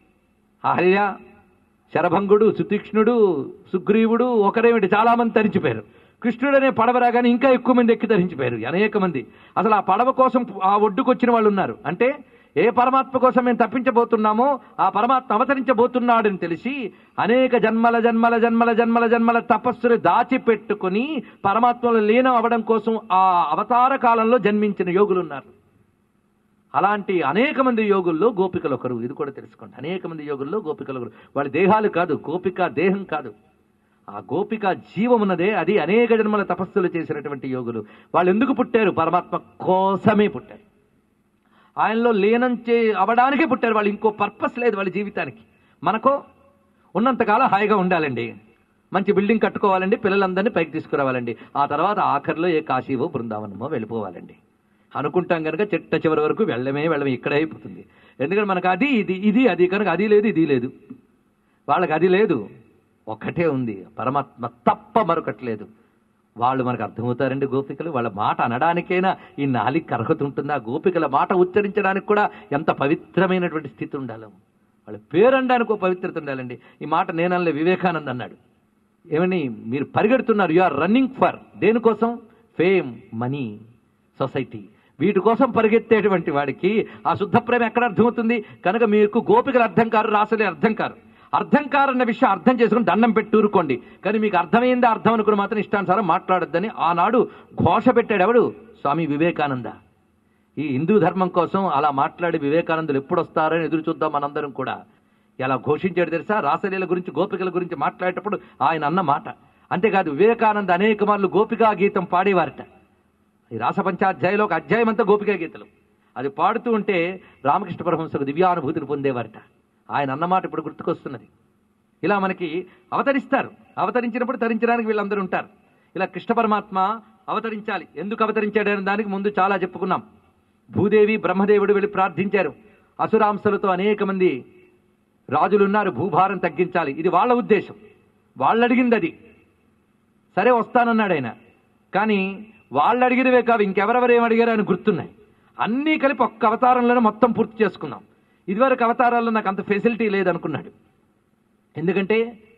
అహల్య శరభంగుడు సుతీక్ష్ణుడు సుగ్రీవుడు ఒకరేమిటి చాలా మంది తరించిపోయారు కృష్ణుడు అనే పడవ రాగానే ఇంకా ఎక్కువ మంది ఎక్కి తరించిపోయారు అనేక మంది అసలు ఆ పడవ కోసం ఆ ఒడ్డుకు వచ్చిన వాళ్ళు ఉన్నారు అంటే ఏ పరమాత్మ కోసం మేము తప్పించబోతున్నామో ఆ పరమాత్మ అవతరించబోతున్నాడని తెలిసి అనేక జన్మల జన్మల జన్మల జన్మల జన్మల తపస్సులు దాచిపెట్టుకుని పరమాత్మలో లీనం అవ్వడం కోసం ఆ అవతార కాలంలో జన్మించిన యోగులు ఉన్నారు అలాంటి అనేక మంది యోగుల్లో గోపికలు ఒకరు ఇది కూడా తెలుసుకోండి అనేక మంది యోగుల్లో గోపికలు ఒకరు వాళ్ళ దేహాలు కాదు గోపిక దేహం కాదు ఆ గోపిక జీవం ఉన్నదే అది అనేక జన్మల తపస్సులు చేసినటువంటి యోగులు వాళ్ళు ఎందుకు పుట్టారు పరమాత్మ కోసమే పుట్టారు ఆయనలో లీనం చే అవడానికే పుట్టారు వాళ్ళు ఇంకో పర్పస్ లేదు వాళ్ళ జీవితానికి మనకో ఉన్నంతకాలం హాయిగా ఉండాలండి మంచి బిల్డింగ్ కట్టుకోవాలండి పిల్లలందరినీ పైకి తీసుకురావాలండి ఆ తర్వాత ఆఖరిలో ఏ కాశీవో బృందావనమో వెళ్ళిపోవాలండి అనుకుంటాం కనుక చిట్ట చివరి వరకు వెళ్ళమే వెళ్ళమే ఇక్కడే అయిపోతుంది ఎందుకంటే మనకు అది ఇది ఇది అది కనుక అది లేదు ఇది లేదు వాళ్ళకి అది లేదు ఒక్కటే ఉంది పరమాత్మ తప్ప మరొకటి లేదు వాళ్ళు మనకు అర్థమవుతారండి గోపికలు వాళ్ళ మాట అనడానికైనా ఈ నాలిక అర్హత ఉంటుందా గోపికల మాట ఉచ్చరించడానికి కూడా ఎంత పవిత్రమైనటువంటి స్థితి ఉండాలి వాళ్ళ పేరు అనడానికి ఒక పవిత్రత ఉండాలండి ఈ మాట నేనల్లే వివేకానంద్ అన్నాడు ఏమని మీరు పరిగెడుతున్నారు యు ఆర్ రన్నింగ్ ఫర్ దేనికోసం ఫేమ్ మనీ సొసైటీ వీటి కోసం పరిగెత్తేటువంటి వాడికి ఆ శుద్ధ ప్రేమ ఎక్కడ అర్థమవుతుంది కనుక మీకు గోపికలు అర్థం కారు రాసలే అర్థం కారు అర్థం కారన్న విషయం అర్థం చేసుకుని దండం పెట్టి ఊరుకోండి కానీ మీకు అర్థమైందా అర్థం అనుకుని మాత్రం ఇష్టానుసారం మాట్లాడొద్దని ఆనాడు ఘోష పెట్టాడు ఎవడు స్వామి వివేకానంద ఈ హిందూ ధర్మం కోసం అలా మాట్లాడి వివేకానందులు ఎప్పుడు వస్తారని ఎదురు చూద్దాం మనందరం కూడా ఎలా ఘోషించాడు తెలుసా రాసలీల గురించి గోపికల గురించి మాట్లాడేటప్పుడు ఆయన అన్న మాట అంతేకాదు వివేకానంద అనేక మార్లు గోపికా గీతం పాడేవారట ఈ రాసపంచాధ్యాయంలో ఒక అధ్యాయం అంతా గోపికా గీతలు అది పాడుతూ ఉంటే రామకృష్ణ పరమహంసకు దివ్యానుభూతిని పొందేవారట ఆయన అన్నమాట ఇప్పుడు గుర్తుకొస్తున్నది ఇలా మనకి అవతరిస్తారు అవతరించినప్పుడు తరించడానికి వీళ్ళందరూ ఉంటారు ఇలా కృష్ణ పరమాత్మ అవతరించాలి ఎందుకు అవతరించాడనే దానికి ముందు చాలా చెప్పుకున్నాం భూదేవి బ్రహ్మదేవుడు వెళ్ళి ప్రార్థించారు అసురాంశలతో అనేక మంది రాజులున్నారు భూభారం తగ్గించాలి ఇది వాళ్ళ ఉద్దేశం వాళ్ళు అడిగింది అది సరే వస్తానన్నాడు ఆయన కానీ వాళ్ళు అడిగినవే కావు ఇంకెవరెవరు ఏం అడిగారో అని గుర్తున్నాయి అన్నీ కలిపి ఒక్క అవతారంలోనే మొత్తం పూర్తి చేసుకున్నాం ఇదివరకు అవతారాల్లో నాకు అంత ఫెసిలిటీ లేదనుకున్నాడు ఎందుకంటే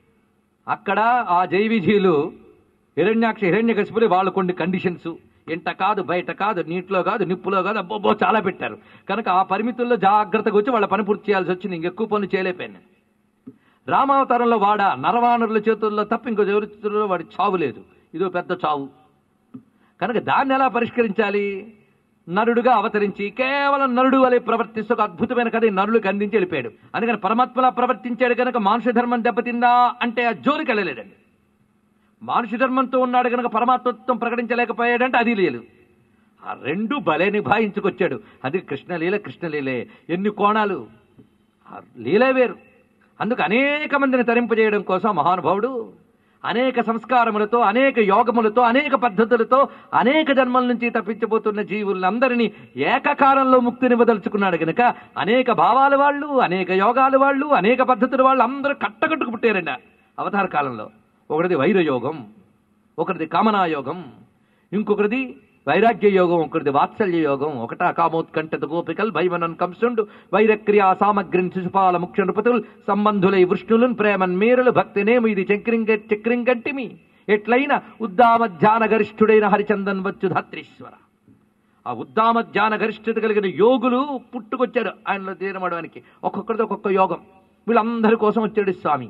అక్కడ ఆ జైవిజీలు హిరణ్యాక్ష హిరణ్య కసిపులు వాళ్ళు కొన్ని కండిషన్స్ ఎంట కాదు బయట కాదు నీటిలో కాదు నిప్పులో కాదు అబ్బో చాలా పెట్టారు కనుక ఆ పరిమితుల్లో జాగ్రత్తగా వచ్చి వాళ్ళ పని పూర్తి చేయాల్సి వచ్చింది ఇంకెక్కువ పనులు చేయలేకపోయాను నేను. రామావతారంలో వాడ నరవానరుల చేతుల్లో తప్ప ఇంకో ఎవరి చేతుల్లో వాడి చావు లేదు ఇదో పెద్ద చావు కనుక దాన్ని ఎలా పరిష్కరించాలి నరుడుగా అవతరించి కేవలం నరుడు వలె ప్రవర్తిస్తూ ఒక అద్భుతమైన కథ ఈ నరుడికి అందించి వెళ్ళిపోయాడు అందుకని పరమాత్మలా ప్రవర్తించాడు కనుక మానుష ధర్మం దెబ్బతిందా అంటే ఆ జోలికి వెళ్ళలేదండి మానుష ధర్మంతో ఉన్నాడు కనుక పరమాత్మత్వం ప్రకటించలేకపోయాడంటే అది లేదు ఆ రెండు భలే నిభాయించుకొచ్చాడు అది కృష్ణలీల కృష్ణలీలే ఎన్ని కోణాలు ఆ లీలే వేరు అందుకు అనేక మందిని తరింపజేయడం కోసం మహానుభావుడు అనేక సంస్కారములతో అనేక యోగములతో అనేక పద్ధతులతో అనేక జన్మల నుంచి తప్పించబోతున్న జీవులందరినీ ఏకకాలంలో ముక్తిని వదలుచుకున్నాడు గనుక అనేక భావాల వాళ్ళు అనేక యోగాల వాళ్ళు అనేక పద్ధతుల వాళ్ళు అందరూ కట్టకట్టుకు పుట్టారండి అవతార కాలంలో ఒకటిది వైరయోగం ఒకటిది కామనాయోగం ఇంకొకటిది వైరాగ్య యోగం ఒకటిది వాత్సల్య యోగం ఒకటా కామోత్కంఠత గోపికల్ భైవనన్ కంసుండు వైరక్రియా సామగ్రిని శిశుపాల ముఖ్య నృపతులు సంబంధులై వృష్ణులున్ ప్రేమన్ మేరులు భక్తినేము ఇది చక్రింగ చక్రింగంటిమి ఎట్లయిన ఉద్దామ ధ్యాన గరిష్ఠుడైన హరిచందన్ వచ్చు ధాత్రీశ్వర ఆ ఉద్దామ ధ్యాన గరిష్ఠత కలిగిన యోగులు పుట్టుకొచ్చారు ఆయనలో తీరమడడానికి ఒక్కొక్కరిది ఒక్కొక్క యోగం వీళ్ళందరి కోసం వచ్చాడు స్వామి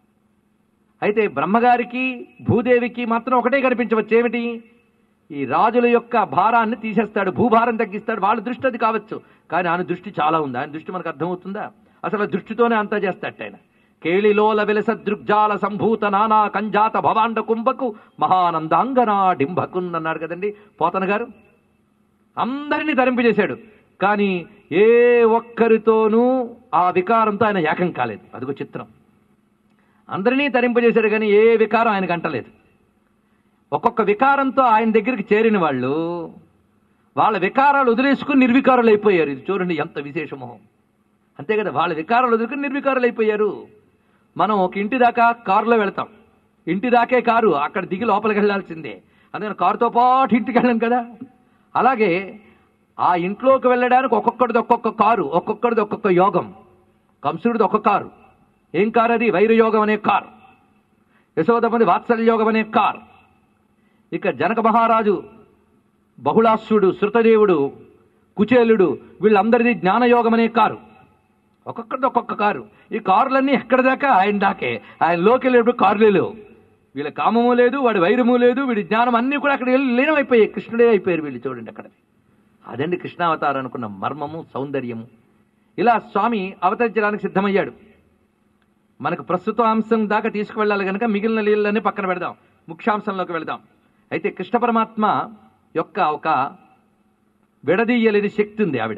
అయితే బ్రహ్మగారికి భూదేవికి మాత్రం ఒకటే కనిపించవచ్చు ఏమిటి ఈ రాజుల యొక్క భారాన్ని తీసేస్తాడు భూభారం తగ్గిస్తాడు వాళ్ళ దృష్టి అది కావచ్చు కానీ ఆయన దృష్టి చాలా ఉంది ఆయన దృష్టి మనకు అర్థమవుతుందా అసలు ఆ దృష్టితోనే అంతా చేస్తాడు ఆయన కేళిలోల వెలస దృగ్జాల సంభూత నానా కంజాత భవాండ కుంభకు మహానందాంగనా డింభకున్ అన్నాడు కదండి పోతన గారు అందరినీ ధరింపజేశాడు కానీ ఏ ఒక్కరితోనూ ఆ వికారంతో ఆయన ఏకం కాలేదు అదిగో చిత్రం అందరినీ తరింపజేశాడు కానీ ఏ వికారం ఆయనకు అంటలేదు ఒక్కొక్క వికారంతో ఆయన దగ్గరికి చేరిన వాళ్ళు వాళ్ళ వికారాలు వదిలేసుకుని నిర్వికారులు అయిపోయారు ఇది చూడండి ఎంత విశేషమో అంతే కదా వాళ్ళ వికారాలు వదులుకుని నిర్వికారులు అయిపోయారు మనం ఒక ఇంటి దాకా కారులో వెళ్తాం ఇంటి దాకే కారు అక్కడ దిగి లోపలికి వెళ్ళాల్సిందే అందుకని కారుతో పాటు ఇంటికి వెళ్ళాం కదా అలాగే ఆ ఇంట్లోకి వెళ్ళడానికి ఒక్కొక్కడిది ఒక్కొక్క కారు ఒక్కొక్కడిది ఒక్కొక్క యోగం కంసుడిది ఒక్క కారు ఏం కారు అది వైరయోగం అనే కారు యశోదమది వాత్సల్య యోగం అనే కారు ఇక జనక మహారాజు బహుళాస్యుడు శృతదేవుడు కుచేలుడు వీళ్ళందరిది జ్ఞానయోగం అనే కారు ఒక్కొక్కరిది ఒక్కొక్క కారు ఈ కారులన్నీ ఎక్కడి దాకా ఆయన దాకే ఆయన లోకి వెళ్ళేటప్పుడు కారులే లేవు వీళ్ళ కామము లేదు వాడి వైరము లేదు వీడి జ్ఞానం అన్నీ కూడా అక్కడ లీనమైపోయాయి కృష్ణుడే అయిపోయారు వీళ్ళు చూడండి అక్కడ అదండి కృష్ణావతారం అనుకున్న మర్మము సౌందర్యము ఇలా స్వామి అవతరించడానికి సిద్ధమయ్యాడు మనకు ప్రస్తుత అంశం దాకా తీసుకువెళ్ళాలి కనుక మిగిలిన నీళ్ళని పక్కన పెడదాం ముఖ్యాంశంలోకి వెళదాం అయితే కృష్ణ పరమాత్మ యొక్క ఒక విడదీయలేని శక్తి ఉంది ఆవిడ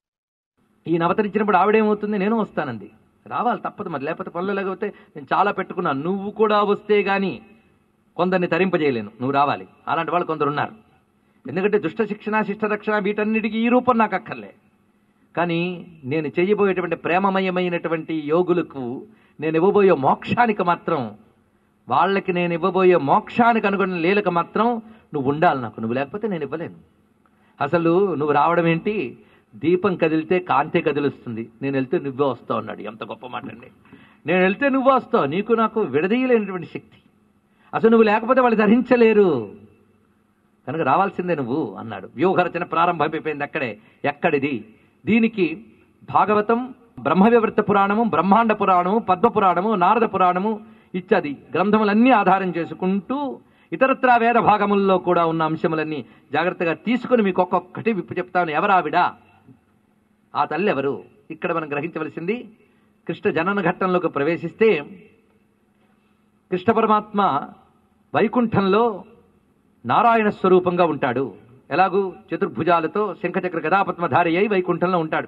ఈయన అవతరించినప్పుడు ఆవిడేమవుతుంది నేను వస్తానంది రావాలి తప్పదు మరి లేకపోతే పనులు లేకపోతే నేను చాలా పెట్టుకున్నాను నువ్వు కూడా వస్తే గాని కొందరిని తరింపజేయలేను నువ్వు రావాలి అలాంటి వాళ్ళు కొందరు ఉన్నారు ఎందుకంటే దుష్ట శిక్షణ శిష్ట రక్షణ వీటన్నిటికీ ఈ రూపం నాకు అక్కర్లే కానీ నేను చేయబోయేటువంటి ప్రేమమయమైనటువంటి యోగులకు నేను ఇవ్వబోయే మోక్షానికి మాత్రం వాళ్ళకి నేను ఇవ్వబోయే మోక్షానికి అనుకున్న లీలకు మాత్రం నువ్వు ఉండాలి నాకు నువ్వు లేకపోతే నేను ఇవ్వలేను అసలు నువ్వు రావడం ఏంటి దీపం కదిలితే కాంతే కదిలిస్తుంది నేను వెళ్తే నువ్వే వస్తావు అన్నాడు ఎంత గొప్ప మాట అండి నేను వెళ్తే నువ్వు వస్తావు నీకు నాకు విడదీయలేనటువంటి శక్తి అసలు నువ్వు లేకపోతే వాళ్ళు ధరించలేరు కనుక రావాల్సిందే నువ్వు అన్నాడు వ్యూహరచన ప్రారంభమైపోయింది అక్కడే ఎక్కడిది దీనికి భాగవతం బ్రహ్మ వివృత పురాణము బ్రహ్మాండ పురాణము పద్మ పురాణము నారద పురాణము ఇత్యాది గ్రంథములన్నీ ఆధారం చేసుకుంటూ ఇతరత్రా వేద భాగముల్లో కూడా ఉన్న అంశములన్నీ జాగ్రత్తగా తీసుకుని మీకు ఒక్కొక్కటి విప్పు చెప్తాను ఎవరావిడ ఆ తల్లి ఎవరు ఇక్కడ మనం గ్రహించవలసింది కృష్ణ జనన ఘట్టంలోకి ప్రవేశిస్తే కృష్ణ పరమాత్మ వైకుంఠంలో నారాయణ స్వరూపంగా ఉంటాడు ఎలాగూ చతుర్భుజాలతో శంఖచక్ర గదాపద్మధారి అయి వైకుంఠంలో ఉంటాడు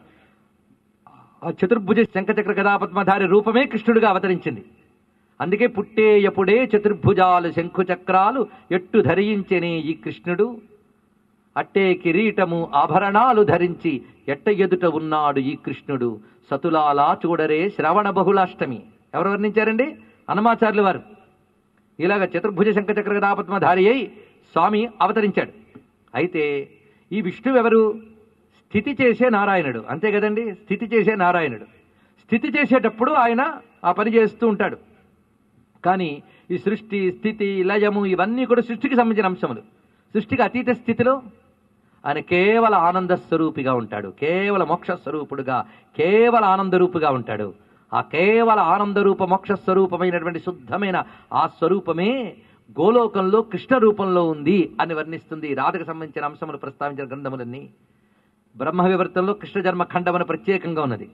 ఆ చతుర్భుజ శంఖచక్ర గదాపద్మధారి రూపమే కృష్ణుడిగా అవతరించింది అందుకే పుట్టేయపుడే చతుర్భుజాలు శంఖుచక్రాలు ఎట్టు ధరించెనే ఈ కృష్ణుడు అట్టే కిరీటము ఆభరణాలు ధరించి ఎట్ట ఎదుట ఉన్నాడు ఈ కృష్ణుడు సతులాలా చూడరే శ్రవణ బహుళాష్టమి ఎవరు వర్ణించారండి హనుమాచార్యులు వారు ఇలాగ చతుర్భుజ శంఖచక్ర గదాపద్మధారి అయి స్వామి అవతరించాడు అయితే ఈ విష్ణువు ఎవరు స్థితి చేసే నారాయణుడు అంతే కదండి స్థితి చేసే నారాయణుడు స్థితి చేసేటప్పుడు ఆయన ఆ పని చేస్తూ ఉంటాడు కానీ ఈ సృష్టి స్థితి లయము ఇవన్నీ కూడా సృష్టికి సంబంధించిన అంశములు సృష్టికి అతీత స్థితిలో ఆయన కేవల ఆనంద స్వరూపిగా ఉంటాడు కేవల మోక్ష స్వరూపుడుగా కేవల ఆనందరూపుగా ఉంటాడు ఆ కేవల ఆనందరూప మోక్ష స్వరూపమైనటువంటి శుద్ధమైన ఆ స్వరూపమే గోలోకంలో కృష్ణ రూపంలో ఉంది అని వర్ణిస్తుంది రాధకు సంబంధించిన అంశములు ప్రస్తావించిన గ్రంథములన్నీ బ్రహ్మ వివర్తంలో కృష్ణ జన్మ ఖండమని ప్రత్యేకంగా ఉన్నది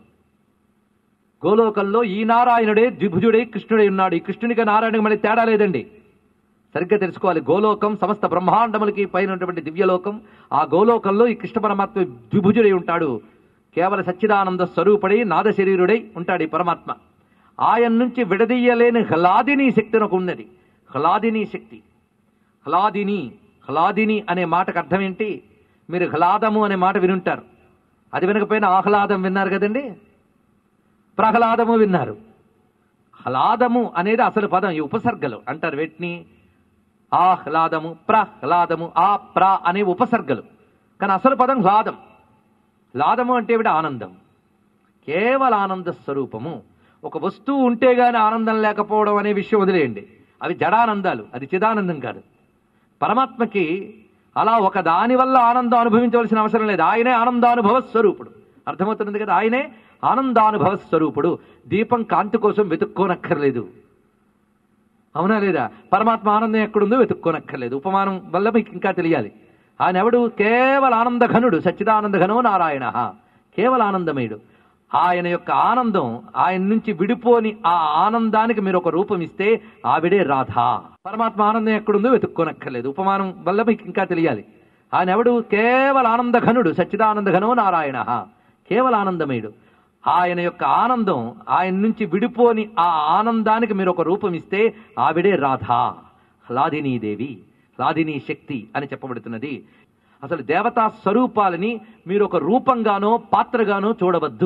గోలోకంలో ఈ నారాయణుడే ద్విభుజుడే కృష్ణుడే ఉన్నాడు ఈ కృష్ణునికి నారాయణకి మళ్ళీ తేడా లేదండి సరిగ్గా తెలుసుకోవాలి గోలోకం సమస్త బ్రహ్మాండములకి పైన ఉన్నటువంటి దివ్యలోకం ఆ గోలోకంలో ఈ కృష్ణ పరమాత్మ ద్విభుజుడై ఉంటాడు కేవల సచ్చిదానంద స్వరూపుడై నాద శరీరుడై ఉంటాడు ఈ పరమాత్మ ఆయన నుంచి విడదీయలేని హ్లాదిని శక్తి ఒక ఉన్నది హ్లాదిని శక్తి హ్లాదిని హ్లాదిని అనే మాటకు అర్థం ఏంటి మీరు హ్లాదము అనే మాట వినుంటారు అది వినకపోయినా ఆహ్లాదం విన్నారు కదండి ప్రహ్లాదము విన్నారు హ్లాదము అనేది అసలు పదం ఈ ఉపసర్గలు అంటారు వీటిని ఆహ్లాదము ప్రహ్లాదము ఆ ప్ర అనే ఉపసర్గలు కానీ అసలు పదం హ్లాదం హ్లాదము అంటే ఏమిటి ఆనందం కేవల ఆనంద స్వరూపము ఒక వస్తువు ఉంటే గాని ఆనందం లేకపోవడం అనే విషయం వదిలేయండి అవి జడానందాలు అది చిదానందం కాదు పరమాత్మకి అలా ఒక దాని వల్ల ఆనందం అనుభవించవలసిన అవసరం లేదు ఆయనే ఆనందానుభవ స్వరూపుడు అర్థమవుతున్నది కదా ఆయనే ఆనందానుభవ స్వరూపుడు దీపం కాంతి కోసం వెతుక్కోనక్కర్లేదు అవునా లేదా పరమాత్మ ఆనందం ఎక్కడుందో వెతుక్కోనక్కర్లేదు ఉపమానం వల్ల మీకు ఇంకా తెలియాలి ఆయన ఎవడు కేవల ఆనంద ఘనుడు సచ్చిదానంద ఘనో నారాయణ కేవల ఆనందమయుడు ఆయన యొక్క ఆనందం ఆయన నుంచి విడిపోని ఆ ఆనందానికి మీరు ఒక రూపం ఇస్తే ఆవిడే రాధ పరమాత్మ ఆనందం ఎక్కడుందో వెతుక్కోనక్కర్లేదు ఉపమానం వల్ల మీకు ఇంకా తెలియాలి ఆయన ఎవడు కేవల ఆనంద ఘనుడు సచ్చిదానంద ఘనో నారాయణ కేవల ఆనందమయుడు ఆయన యొక్క ఆనందం ఆయన నుంచి విడిపోని ఆ ఆనందానికి మీరు ఒక రూపం ఇస్తే ఆవిడే రాధ హ్లాదినీదేవి హ్లాదినీ శక్తి అని చెప్పబడుతున్నది అసలు దేవతా స్వరూపాలని మీరు ఒక రూపంగానో పాత్రగానో చూడవద్దు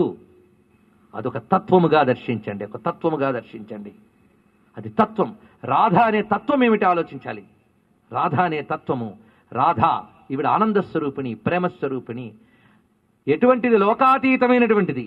అదొక తత్వముగా దర్శించండి ఒక తత్వముగా దర్శించండి అది తత్వం రాధ అనే తత్వం ఏమిటి ఆలోచించాలి రాధ అనే తత్వము రాధ ఈవిడ ఆనంద స్వరూపిణి ప్రేమ స్వరూపిణి ఎటువంటిది లోకాతీతమైనటువంటిది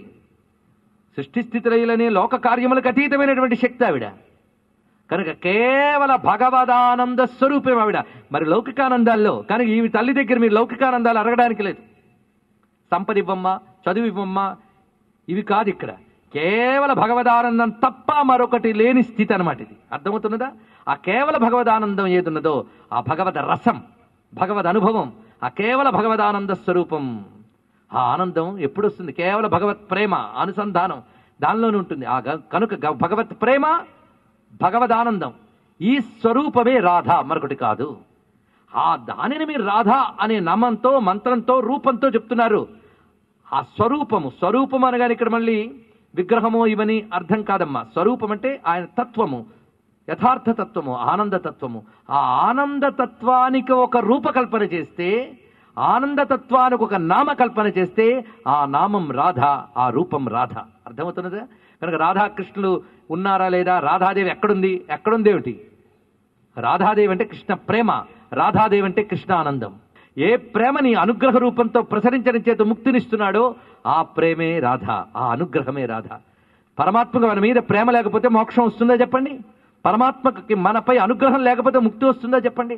సృష్టి స్థితిలైలనే లోక కార్యములకు అతీతమైనటువంటి శక్తి ఆవిడ కనుక కేవల భగవదానంద స్వరూపం ఆవిడ మరి లౌకికానందాల్లో కనుక ఈ తల్లి దగ్గర మీరు లౌకికానందాలు అడగడానికి లేదు సంపద ఇవ్వమ్మా చదువు ఇవ్వమ్మా ఇవి కాదు ఇక్కడ కేవల భగవదానందం తప్ప మరొకటి లేని స్థితి అనమాట ఇది అర్థమవుతున్నదా ఆ కేవల భగవదానందం ఏదున్నదో ఆ భగవద్ రసం భగవద్ అనుభవం ఆ కేవల భగవదానంద స్వరూపం ఆ ఆనందం ఎప్పుడు వస్తుంది కేవల భగవత్ ప్రేమ అనుసంధానం దానిలోనే ఉంటుంది ఆ గ- కనుక గ- భగవత్ ప్రేమ భగవదానందం ఈ స్వరూపమే రాధ మరొకటి కాదు ఆ దానిని మీరు రాధ అనే నామంతో మంత్రంతో రూపంతో చెప్తున్నారు ఆ స్వరూపము స్వరూపం అనగానే ఇక్కడ మళ్ళీ విగ్రహము ఇవని అర్థం కాదమ్మా స్వరూపం అంటే ఆయన తత్వము యథార్థ తత్వము ఆనంద తత్వము ఆ ఆనంద తత్వానికి ఒక రూపకల్పన చేస్తే ఆనంద తత్వానికి ఒక నామకల్పన చేస్తే ఆ నామం రాధ ఆ రూపం రాధ అర్థమవుతున్నదా కనుక రాధాకృష్ణులు ఉన్నారా లేదా రాధాదేవి ఎక్కడుంది ఎక్కడుంది ఏమిటి రాధాదేవి అంటే కృష్ణ ప్రేమ రాధాదేవి అంటే కృష్ణ ఆనందం ఏ ప్రేమని అనుగ్రహ రూపంతో ప్రసరించడం చేత ముక్తినిస్తున్నాడో ఆ ప్రేమే రాధ ఆ అనుగ్రహమే రాధ పరమాత్మకు మన మీద ప్రేమ లేకపోతే మోక్షం వస్తుందా చెప్పండి పరమాత్మకి మనపై అనుగ్రహం లేకపోతే ముక్తి వస్తుందా చెప్పండి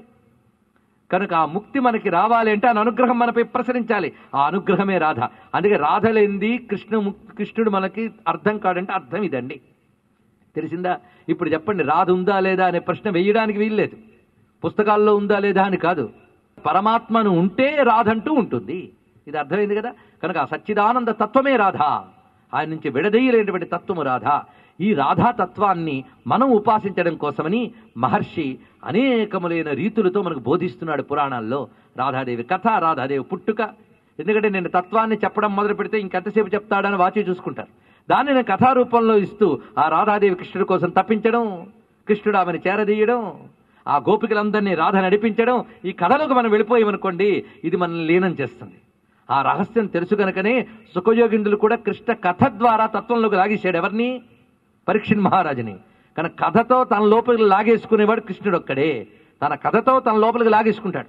కనుక ఆ ముక్తి మనకి రావాలి అంటే ఆ అనుగ్రహం మనపై ప్రసరించాలి ఆ అనుగ్రహమే రాధ అందుకే రాధ లేనిది కృష్ణ ముక్- కృష్ణుడు మనకి అర్థం కాడంటే అర్థం ఇదండి తెలిసిందా ఇప్పుడు చెప్పండి రాధ ఉందా లేదా అనే ప్రశ్న వేయడానికి వీల్లేదు పుస్తకాల్లో ఉందా లేదా అని కాదు పరమాత్మను ఉంటే రాధంటూ ఉంటుంది ఇది అర్థమైంది కదా కనుక ఆ సచ్చిదానంద తత్వమే రాధ ఆయన నుంచి విడదీయలేనటువంటి తత్వము రాధ ఈ రాధా తత్వాన్ని మనం ఉపాసించడం కోసమని మహర్షి అనేకములైన రీతులతో మనకు బోధిస్తున్నాడు పురాణాల్లో రాధాదేవి కథ రాధాదేవి పుట్టుక ఎందుకంటే నేను తత్వాన్ని చెప్పడం మొదలు పెడితే ఇంకెంతసేపు చెప్తాడని వాచి చూసుకుంటారు దాన్ని నేను కథారూపంలో ఇస్తూ ఆ రాధాదేవి కృష్ణుడి కోసం తప్పించడం కృష్ణుడు ఆమెను చేరదీయడం ఆ గోపికలందరినీ రాధ నడిపించడం ఈ కథలోకి మనం వెళ్ళిపోయామనుకోండి ఇది మనల్ని లీనం చేస్తుంది ఆ రహస్యం తెలుసు కనుకనే సుఖయోగిందులు కూడా కృష్ణ కథ ద్వారా తత్వంలోకి లాగేశాడు ఎవరిని పరీక్షణ్ మహారాజుని కనుక కథతో తన లోపలికి లాగేసుకునేవాడు కృష్ణుడు ఒక్కడే తన కథతో తన లోపలికి లాగేసుకుంటాడు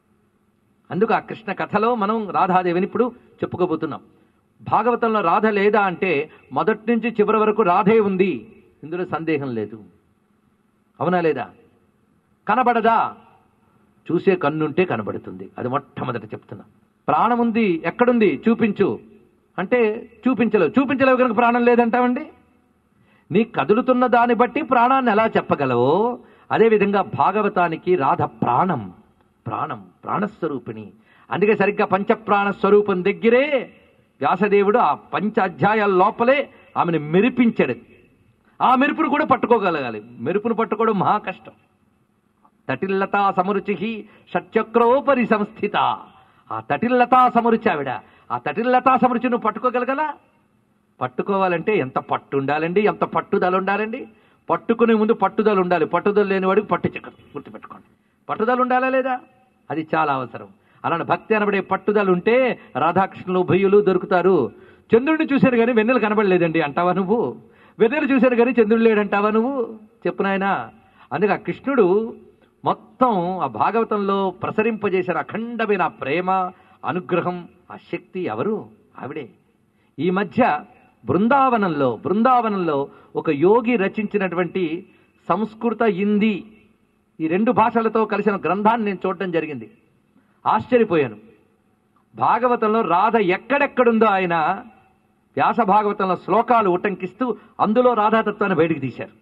అందుకు ఆ కృష్ణ కథలో మనం రాధాదేవిని ఇప్పుడు చెప్పుకోబోతున్నాం భాగవతంలో రాధ లేదా అంటే మొదటి నుంచి చివరి వరకు రాధే ఉంది ఇందులో సందేహం లేదు అవునా లేదా కనబడదా చూసే కన్నుంటే కనబడుతుంది అది మొట్టమొదట చెప్తున్నా ప్రాణం ఉంది ఎక్కడుంది చూపించు అంటే చూపించలేవు చూపించలేవు కనుక ప్రాణం లేదంటావండి నీ కదులుతున్న దాన్ని బట్టి ప్రాణాన్ని ఎలా చెప్పగలవో అదేవిధంగా భాగవతానికి రాధ ప్రాణం ప్రాణం ప్రాణస్వరూపిణి అందుకే సరిగ్గా పంచప్రాణ స్వరూపం దగ్గరే వ్యాసదేవుడు ఆ పంచ అధ్యాయాల లోపలే ఆమెను మెరిపించాడు ఆ మెరుపును కూడా పట్టుకోగలగాలి మెరుపును పట్టుకోవడం మహా కష్టం తటిల్లతా సమరుచి షట్చక్రోపరి సంస్థిత ఆ తటిల్లతా సమరుచి ఆవిడ ఆ తటిల్లతా సమరుచి నువ్వు పట్టుకోగలగలా పట్టుకోవాలంటే ఎంత పట్టు ఉండాలండి ఎంత పట్టుదల ఉండాలండి పట్టుకునే ముందు పట్టుదల ఉండాలి పట్టుదల లేని వాడికి పట్టు చిక్కదు గుర్తుపెట్టుకోండి పట్టుదల ఉండాలా లేదా అది చాలా అవసరం అలాంటి భక్తి అనబడే పట్టుదల ఉంటే రాధాకృష్ణులు ఉభయులు దొరుకుతారు చంద్రుడిని చూశారు కానీ వెన్నెలు కనబడలేదండి అంటావా నువ్వు వెన్నెలు చూశారు కానీ చంద్రుడు లేడంటావా నువ్వు చెప్పు నాయనా అందుకే ఆ కృష్ణుడు మొత్తం ఆ భాగవతంలో ప్రసరింపజేసిన అఖండమైన ఆ ప్రేమ అనుగ్రహం ఆ శక్తి ఎవరు ఆవిడే ఈ మధ్య బృందావనంలో బృందావనంలో ఒక యోగి రచించినటువంటి సంస్కృత హిందీ ఈ రెండు భాషలతో కలిసిన గ్రంథాన్ని నేను చూడటం జరిగింది ఆశ్చర్యపోయాను భాగవతంలో రాధ ఎక్కడెక్కడుందో ఆయన వ్యాస భాగవతంలో శ్లోకాలు ఉటంకిస్తూ అందులో రాధాతత్వాన్ని బయటికి తీశారు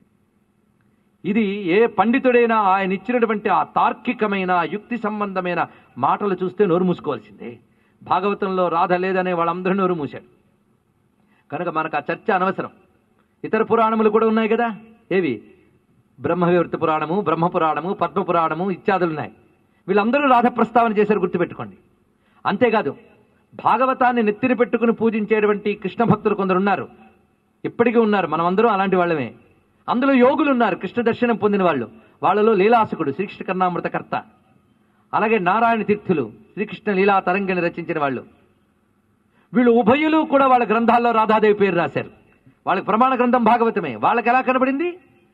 ఇది ఏ పండితుడైనా ఆయన ఇచ్చినటువంటి ఆ తార్కికమైన యుక్తి సంబంధమైన మాటలు చూస్తే నోరు మూసుకోవాల్సిందే భాగవతంలో రాధ లేదనే వాళ్ళందరూ నోరు మూశాడు కనుక మనకు ఆ చర్చ అనవసరం ఇతర పురాణములు కూడా ఉన్నాయి కదా ఏవి బ్రహ్మవివృత పురాణము బ్రహ్మ పురాణము పద్మ పురాణము ఇత్యాదులు ఉన్నాయి వీళ్ళందరూ రాధ ప్రస్తావన చేశారు గుర్తుపెట్టుకోండి అంతేకాదు భాగవతాన్ని నెత్తిన పెట్టుకుని పూజించేటువంటి కృష్ణ భక్తులు కొందరు ఉన్నారు ఇప్పటికీ ఉన్నారు మనమందరం అలాంటి వాళ్ళమే అందులో యోగులు ఉన్నారు కృష్ణ దర్శనం పొందిన వాళ్ళు వాళ్ళలో లీలాసుకుడు శ్రీకృష్ణ కర్ణామృతకర్త అలాగే నారాయణ తీర్థులు శ్రీకృష్ణ లీలా తరంగిని రచించిన వాళ్ళు వీళ్ళు ఉభయులు కూడా వాళ్ళ గ్రంథాల్లో రాధాదేవి పేరు రాశారు వాళ్ళకి ప్రమాణ గ్రంథం భాగవతమే వాళ్ళకి ఎలా కనబడింది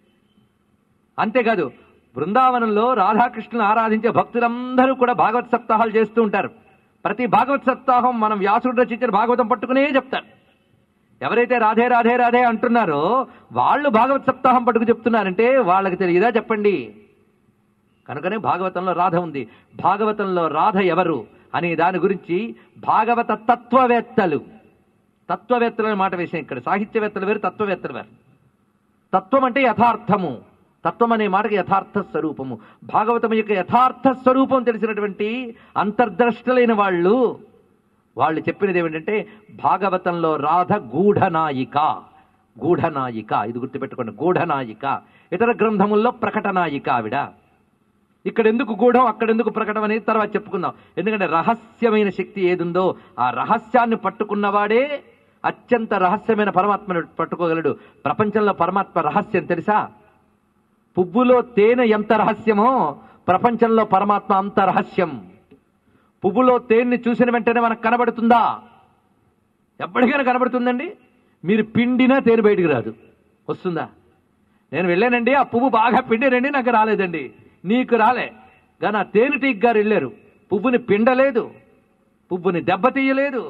అంతేకాదు బృందావనంలో రాధాకృష్ణులను ఆరాధించే భక్తులందరూ కూడా భాగవత్ సప్తాహాలు చేస్తూ ఉంటారు ప్రతి భాగవత్ సప్తాహం మనం వ్యాసుడు రచించిన భాగవతం పట్టుకునే చెప్తారు ఎవరైతే రాధే రాధే రాధే అంటున్నారో వాళ్ళు భాగవత్ సప్తాహం పట్టుకు చెప్తున్నారంటే వాళ్ళకి తెలియదా చెప్పండి కనుకనే భాగవతంలో రాధ ఉంది భాగవతంలో రాధ ఎవరు అనే దాని గురించి భాగవత తత్వవేత్తలు తత్వవేత్తలు అనే మాట వేసాం ఇక్కడ సాహిత్యవేత్తలు వేరు తత్వవేత్తలు వేరు తత్వం అంటే యథార్థము తత్వం అనే మాటకి యథార్థ స్వరూపము భాగవతం యొక్క యథార్థ స్వరూపం తెలిసినటువంటి అంతర్ద్రష్టలైన వాళ్ళు వాళ్ళు చెప్పినది ఏమిటంటే భాగవతంలో రాధ గూఢనాయిక గూఢనాయిక ఇది గుర్తుపెట్టుకోండి గూఢనాయిక ఇతర గ్రంథముల్లో ప్రకటనాయిక ఆవిడ ఇక్కడ ఎందుకు గూఢం అక్కడ ఎందుకు ప్రకటన అనేది తర్వాత చెప్పుకుందాం ఎందుకంటే రహస్యమైన శక్తి ఏదుందో ఆ రహస్యాన్ని పట్టుకున్నవాడే అత్యంత రహస్యమైన పరమాత్మను పట్టుకోగలడు ప్రపంచంలో పరమాత్మ రహస్యం తెలుసా పువ్వులో తేనె ఎంత రహస్యమో ప్రపంచంలో పరమాత్మ అంత రహస్యం పువ్వులో తేనెని చూసిన వెంటనే మనకు కనబడుతుందా ఎప్పటికైనా కనబడుతుందండి మీరు పిండినా తేనె బయటికి రాదు వస్తుందా నేను వెళ్ళానండి ఆ పువ్వు బాగా పిండినండి నాకు రాలేదండి నీకు రాలే కానీ ఆ తేనెటీక్ గారు వెళ్ళారు పువ్వుని పిండలేదు పువ్వుని దెబ్బతీయలేదు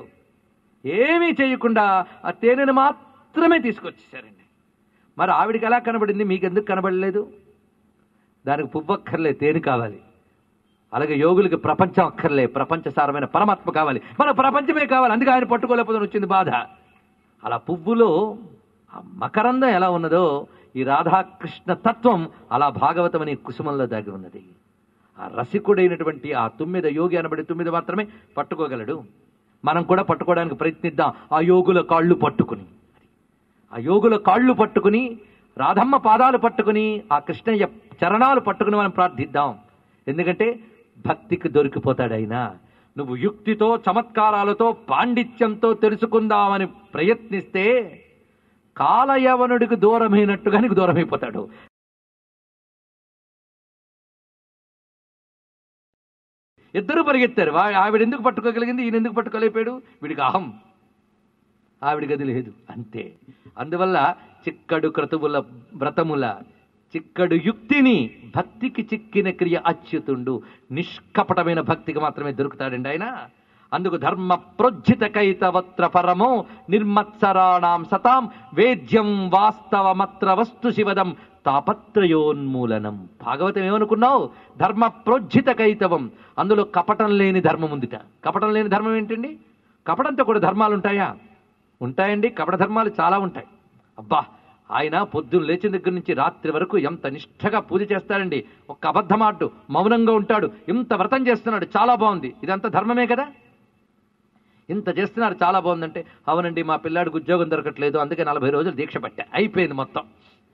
ఏమీ చేయకుండా ఆ తేనెను మాత్రమే తీసుకొచ్చేసారండి మరి ఆవిడికి ఎలా కనబడింది మీకు ఎందుకు కనబడలేదు దానికి పువ్వు అక్కర్లే తేనె కావాలి అలాగే యోగులకి ప్రపంచం అక్కర్లే ప్రపంచ సారమైన పరమాత్మ కావాలి మన ప్రపంచమే కావాలి అందుకే ఆయన పట్టుకోలేకపోతే వచ్చింది బాధ అలా పువ్వులో ఆ మకరందం ఎలా ఉన్నదో ఈ రాధాకృష్ణ తత్వం అలా భాగవతం అనే కుసుమంలో దాగి ఉన్నది ఆ రసికుడైనటువంటి ఆ తుమ్మిద యోగి అనబడి తుమ్మిద మాత్రమే పట్టుకోగలడు మనం కూడా పట్టుకోవడానికి ప్రయత్నిద్దాం ఆ యోగుల కాళ్ళు పట్టుకుని ఆ యోగుల కాళ్ళు పట్టుకుని రాధమ్మ పాదాలు పట్టుకుని ఆ కృష్ణయ్య చరణాలు పట్టుకుని మనం ప్రార్థిద్దాం ఎందుకంటే భక్తికి దొరికిపోతాడు ఆయన నువ్వు యుక్తితో చమత్కారాలతో పాండిత్యంతో తెలుసుకుందామని ప్రయత్నిస్తే కాలయవనుడికి దూరమైనట్టుగా నీకు దూరమైపోతాడు ఇద్దరు పరిగెత్తారు వా- ఆవిడ ఎందుకు పట్టుకోగలిగింది ఈయన ఎందుకు పట్టుకోలేపాడు వీడికి అహం ఆవిడ గది లేదు అంతే అందువల్ల చిక్కడు క్రతువుల వ్రతముల చిక్కడు యుక్తిని భక్తికి చిక్కిన క్రియ అచ్యుతుండు నిష్కపటమైన భక్తికి మాత్రమే దొరుకుతాడండి ఆయన అందుకు ధర్మ ప్రోజ్జిత కైతవత్ర పరమో నిర్మత్సరాణం సతాం వేద్యం వాస్తవమత్ర వస్తు శివదం తాపత్రయోన్మూలనం భాగవతం ఏమనుకున్నావు ధర్మ ప్రోజ్జిత కైతవం అందులో కపటం లేని ధర్మం ఉందిట కపటం లేని ధర్మం ఏంటండి కపటంతో కూడా ధర్మాలు ఉంటాయా ఉంటాయండి కపట ధర్మాలు చాలా ఉంటాయి అబ్బా ఆయన పొద్దున్న లేచిన దగ్గర నుంచి రాత్రి వరకు ఎంత నిష్ఠగా పూజ చేస్తాడండి ఒక్క అబద్ధమాడు మౌనంగా ఉంటాడు ఇంత వ్రతం చేస్తున్నాడు చాలా బాగుంది ఇదంతా ధర్మమే కదా ఇంత చేస్తున్నారు చాలా బాగుందంటే అవునండి మా పిల్లాడికి ఉద్యోగం దొరకట్లేదు అందుకే నలభై రోజులు దీక్ష పట్టా అయిపోయింది మొత్తం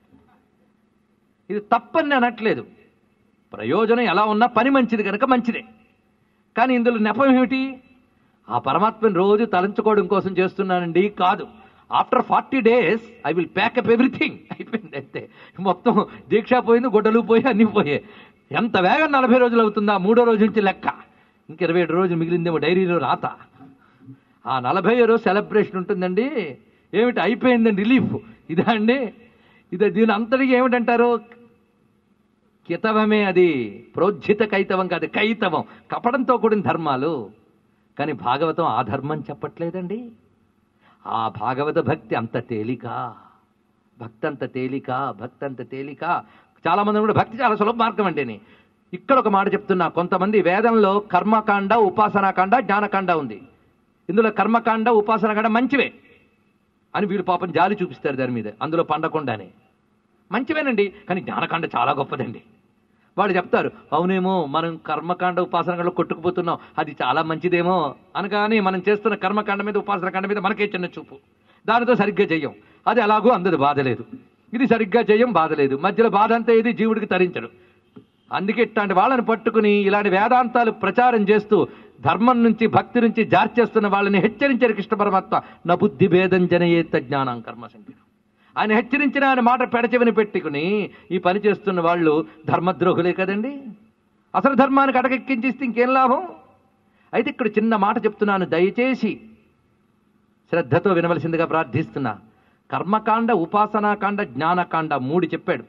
ఇది తప్పని నేను అనట్లేదు ప్రయోజనం ఎలా ఉన్నా పని మంచిది కనుక మంచిదే కానీ ఇందులో నెపం ఏమిటి ఆ పరమాత్మని రోజు తలంచుకోవడం కోసం చేస్తున్నానండి కాదు after forty days I will pack up everything అయిపోయింది అంతే మొత్తం దీక్ష పోయింది గుడ్డలు పోయి అన్ని పోయాయి ఎంత వేగం నలభై రోజులు అవుతుందా మూడో రోజు నుంచి లెక్క ఇంక ఇరవై ఏడు రోజులు మిగిలిందేమో డైరీలో రాత ఆ నలభై రోజు సెలబ్రేషన్ ఉంటుందండి ఏమిటి అయిపోయిందండి రిలీఫ్ ఇదా అండి ఇది దీని అంతటికి ఏమిటంటారు కితవమే అది ప్రోజ్జిత కైతవం కాదు కైతవం కపడంతో కూడిన ధర్మాలు కానీ భాగవతం ఆ ధర్మం చెప్పట్లేదండి ఆ భాగవత భక్తి అంత తేలిక భక్తి అంత తేలిక భక్తి అంత తేలిక చాలా మంది కూడా భక్తి చాలా సులభ మార్గం అంటేని ఇక్కడ ఒక మాట చెప్తున్నా కొంతమంది వేదంలో కర్మకాండ ఉపాసనాకాండ జ్ఞానకాండ ఉంది ఇందులో కర్మకాండ ఉపాసనాకాండ మంచివే అని వీళ్ళు పాపం జాలి చూపిస్తారు దాని మీద అందులో పండకుండానే మంచివేనండి కానీ జ్ఞానకాండ చాలా గొప్పదండి వాళ్ళు చెప్తారు అవునేమో మనం కర్మకాండ ఉపాసనకాండలో కొట్టుకుపోతున్నాం అది చాలా మంచిదేమో అనగానే మనం చేస్తున్న కర్మకాండ మీద ఉపాసనకాండ మీద మనకే చిన్న చూపు దానితో సరిగ్గా చెయ్యం అది ఎలాగో అందదు బాధ లేదు ఇది సరిగ్గా చెయ్యం బాధ లేదు మధ్యలో బాధ అంతా ఏది జీవుడికి తరించడు అందుకే ఇట్లాంటి వాళ్ళని పట్టుకుని ఇలాంటి వేదాంతాలు ప్రచారం చేస్తూ ధర్మం నుంచి భక్తి నుంచి జార్చేస్తున్న వాళ్ళని హెచ్చరించారు కృష్ణ పరమాత్మ నా బుద్ధి భేదం జనయేత జ్ఞానం కర్మ సంఖ్యం ఆయన హెచ్చరించిన ఆయన మాట పెడచెవిని పెట్టుకుని ఈ పని చేస్తున్న వాళ్ళు ధర్మద్రోహులే కదండి అసలు ధర్మానికి అటకెక్కించిస్తే ఇంకేం లాభం అయితే ఇక్కడ చిన్న మాట చెప్తున్నాను దయచేసి శ్రద్ధతో వినవలసిందిగా ప్రార్థిస్తున్నా కర్మకాండ ఉపాసనాకాండ జ్ఞానకాండ మూడు చెప్పాడు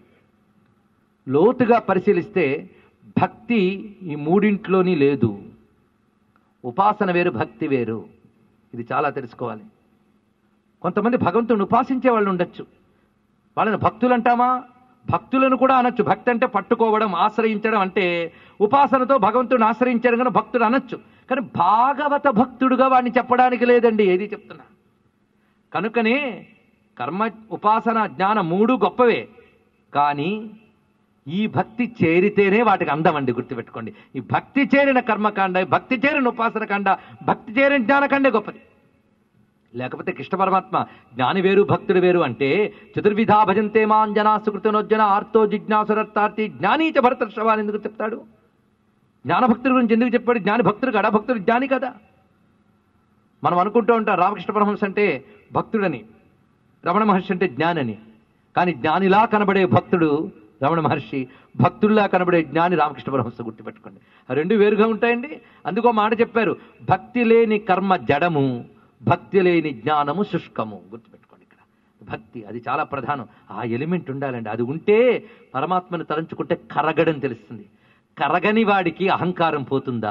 లోతుగా పరిశీలిస్తే భక్తి ఈ మూడింట్లోని లేదు ఉపాసన వేరు భక్తి వేరు ఇది చాలా తెలుసుకోవాలి కొంతమంది భగవంతుని ఉపాసించే వాళ్ళు ఉండొచ్చు వాళ్ళని భక్తులు అంటామా భక్తులను కూడా అనొచ్చు భక్తి అంటే పట్టుకోవడం ఆశ్రయించడం అంటే ఉపాసనతో భగవంతుడిని ఆశ్రయించడం కానీ భక్తుడు అనొచ్చు కానీ భాగవత భక్తుడుగా వాడిని చెప్పడానికి లేదండి ఏది చెప్తున్నా కనుకనే కర్మ ఉపాసన జ్ఞాన మూడు గొప్పవే కానీ ఈ భక్తి చేరితేనే వాటికి అందమండి గుర్తుపెట్టుకోండి ఈ భక్తి చేరిన కర్మకాండ భక్తి చేరిన ఉపాసన కాండ భక్తి చేరిన జ్ఞానకాండే గొప్పది లేకపోతే కృష్ణ పరమాత్మ జ్ఞాని వేరు భక్తుడు వేరు అంటే చతుర్విధా భజంతే మాంజనా సుకృతనోజ్జన ఆర్తో జిజ్ఞాసురత్తార్థి జ్ఞానీచ భరతర్షవాన్ని ఎందుకు చెప్తాడు జ్ఞానభక్తుడి గురించి ఎందుకు చెప్పాడు జ్ఞాని భక్తుడు కదా భక్తుడు జ్ఞాని కదా మనం అనుకుంటూ ఉంటాం రామకృష్ణ పరమహంస అంటే భక్తుడని రమణ మహర్షి అంటే జ్ఞానని కానీ జ్ఞానిలా కనబడే భక్తుడు రమణ మహర్షి భక్తుల్లా కనబడే జ్ఞాని రామకృష్ణ పరమహంస గుర్తుపెట్టుకోండి ఆ రెండు వేరుగా ఉంటాయండి అందుకో మాట చెప్పారు భక్తి లేని కర్మ జడము భక్తి లేని జ్ఞానము శుష్కము గుర్తుపెట్టుకోండి ఇక్కడ భక్తి అది చాలా ప్రధానం ఆ ఎలిమెంట్ ఉండాలండి అది ఉంటే పరమాత్మను తలంచుకుంటే కరగడం తెలుస్తుంది కరగని వాడికి అహంకారం పోతుందా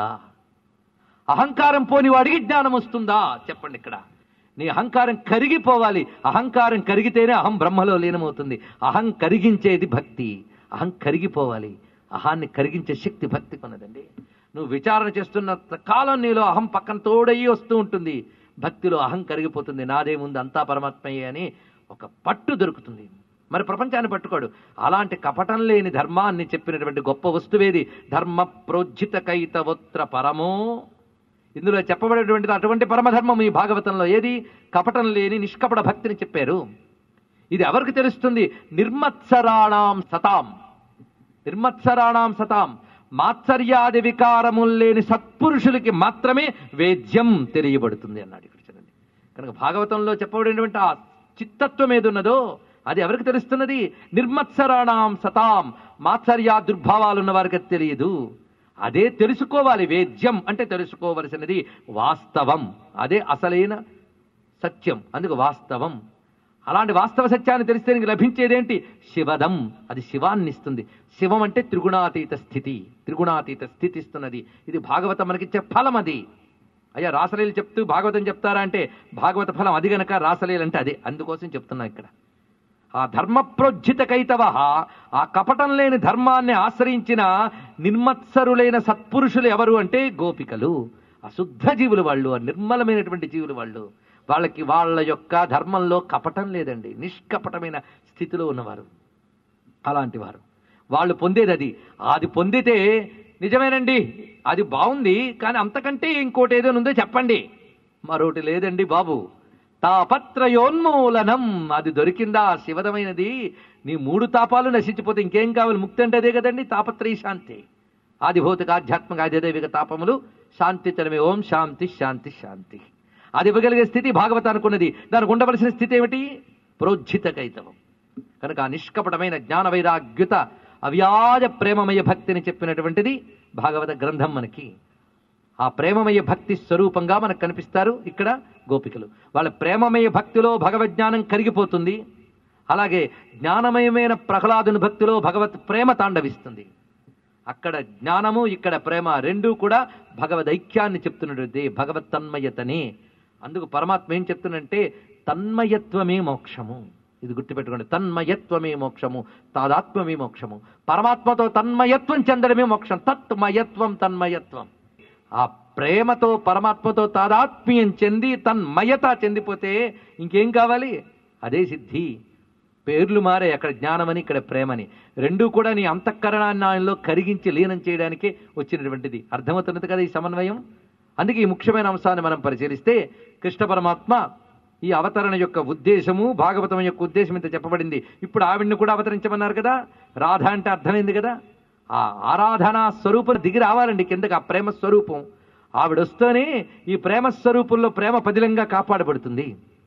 అహంకారం పోని వాడికి జ్ఞానం వస్తుందా చెప్పండి ఇక్కడ నీ అహంకారం కరిగిపోవాలి అహంకారం కరిగితేనే అహం బ్రహ్మలో లీనమవుతుంది అహం కరిగించేది భక్తి అహం కరిగిపోవాలి అహాన్ని కరిగించే శక్తి భక్తి కొన్నదండి నువ్వు విచారణ చేస్తున్న కాలం నీలో అహం పక్కన తోడయి వస్తూ ఉంటుంది భక్తిలో అహం కరిగిపోతుంది నాదేముంది అంతా పరమాత్మయే అని ఒక పట్టు దొరుకుతుంది మరి ప్రపంచాన్ని పట్టుకోడు అలాంటి కపటం లేని ధర్మాన్ని చెప్పినటువంటి గొప్ప వస్తువేది ధర్మ ప్రోజ్జిత కైతవోత్ర పరమో ఇందులో చెప్పబడేటువంటిది అటువంటి పరమధర్మం ఈ భాగవతంలో ఏది కపటం లేని నిష్కపట భక్తిని చెప్పారు ఇది ఎవరికి తెలుస్తుంది నిర్మత్సరాణాం సతాం నిర్మత్సరాణాం సతాం మాత్సర్యాది వికారములు లేని సత్పురుషులకి మాత్రమే వేద్యం తెలియబడుతుంది అన్నాడు ఇక్కడ చూడండి కనుక భాగవతంలో చెప్పబడినటువంటి ఆ చిత్తత్వం ఏదున్నదో అది ఎవరికి తెలుస్తున్నది నిర్మత్సరాణాం సతాం మాత్సర్యా దుర్భావాలు ఉన్న వారికి అది తెలియదు అదే తెలుసుకోవాలి వేద్యం అంటే తెలుసుకోవలసినది వాస్తవం అదే అసలైన సత్యం అందుకు వాస్తవం అలాంటి వాస్తవ సత్యాన్ని తెలిస్తే నీకు లభించేదేంటి శివదం అది శివాన్ని ఇస్తుంది శివం అంటే త్రిగుణాతీత స్థితి త్రిగుణాతీత స్థితి ఇస్తున్నది ఇది భాగవతం మనకిచ్చే ఫలం అది అయ్యా రాసలీలు చెప్తూ భాగవతం చెప్తారా అంటే భాగవత ఫలం అది గనక రాసలీలు అంటే అదే అందుకోసం చెప్తున్నా ఇక్కడ ఆ ధర్మ ప్రోజ్జిత కైతవ ఆ కపటం లేని ధర్మాన్ని ఆశ్రయించిన నిర్మత్సరులైన సత్పురుషులు ఎవరు అంటే గోపికలు అశుద్ధ జీవులు వాళ్ళు ఆ నిర్మలమైనటువంటి జీవులు వాళ్ళు వాళ్ళకి వాళ్ళ యొక్క ధర్మంలో కపటం లేదండి నిష్కపటమైన స్థితిలో ఉన్నవారు అలాంటి వారు వాళ్ళు పొందేది అది అది పొందితే నిజమేనండి అది బాగుంది కానీ అంతకంటే ఇంకోటి ఏదో ఉందో చెప్పండి మరొకటి లేదండి బాబు తాపత్రయోన్మూలనం అది దొరికిందా శివదమైనది నీ మూడు తాపాలు నశించిపోతే ఇంకేం కావాలి ముక్తి అంటే అదే కదండి తాపత్రయ శాంతి ఆది భౌతిక ఆధ్యాత్మిక ఆధ్యాత్మిక తాపములు శాంతి తనమే ఓం శాంతి శాంతి శాంతి అది ఇవ్వగలిగే స్థితి భాగవతానికి ఉన్నది దానికి ఉండవలసిన స్థితి ఏమిటి ప్రోజ్జిత కైతవం కనుక ఆ నిష్కపటమైన జ్ఞాన వైరాగ్యుత అవ్యాజ ప్రేమమయ భక్తిని చెప్పినటువంటిది భాగవత గ్రంథం మనకి ఆ ప్రేమమయ భక్తి స్వరూపంగా మనకు కనిపిస్తారు ఇక్కడ గోపికలు వాళ్ళ ప్రేమమయ భక్తిలో భగవజ్ఞానం కరిగిపోతుంది అలాగే జ్ఞానమయమైన ప్రహ్లాదుని భక్తిలో భగవత్ ప్రేమ తాండవిస్తుంది అక్కడ జ్ఞానము ఇక్కడ ప్రేమ రెండూ కూడా భగవద్ ఐక్యాన్ని చెప్తున్నది భగవత్ తన్మయతనే అందుకు పరమాత్మ ఏం చెప్తున్నంటే తన్మయత్వమే మోక్షము ఇది గుర్తుపెట్టుకోండి తన్మయత్వమే మోక్షము తాదాత్మ్యమే మోక్షము పరమాత్మతో తన్మయత్వం చెందడమే మోక్షం తత్మయత్వం తన్మయత్వం ఆ ప్రేమతో పరమాత్మతో తాదాత్మ్యం చెంది తన్మయత చెందిపోతే ఇంకేం కావాలి అదే సిద్ధి పేర్లు మారే అక్కడ జ్ఞానమని ఇక్కడ ప్రేమని రెండూ కూడా నీ అంతఃకరణాన్ని ఆయనలో కరిగించి లీనం చేయడానికే వచ్చినటువంటిది అర్థమవుతున్నది కదా ఈ సమన్వయం అందుకే ఈ ముఖ్యమైన అంశాన్ని మనం పరిశీలిస్తే కృష్ణ పరమాత్మ ఈ అవతరణ యొక్క ఉద్దేశము భాగవతం యొక్క ఉద్దేశం ఇంత చెప్పబడింది ఇప్పుడు ఆవిడ్ని కూడా అవతరించమన్నారు కదా రాధ అంటే అర్థమైంది కదా ఆ ఆరాధనా స్వరూపం దిగి రావాలండి కిందకి ఆ ప్రేమ స్వరూపం ఆవిడ వస్తేనే ఈ ప్రేమ స్వరూపంలో ప్రేమ పదిలంగా కాపాడబడుతుంది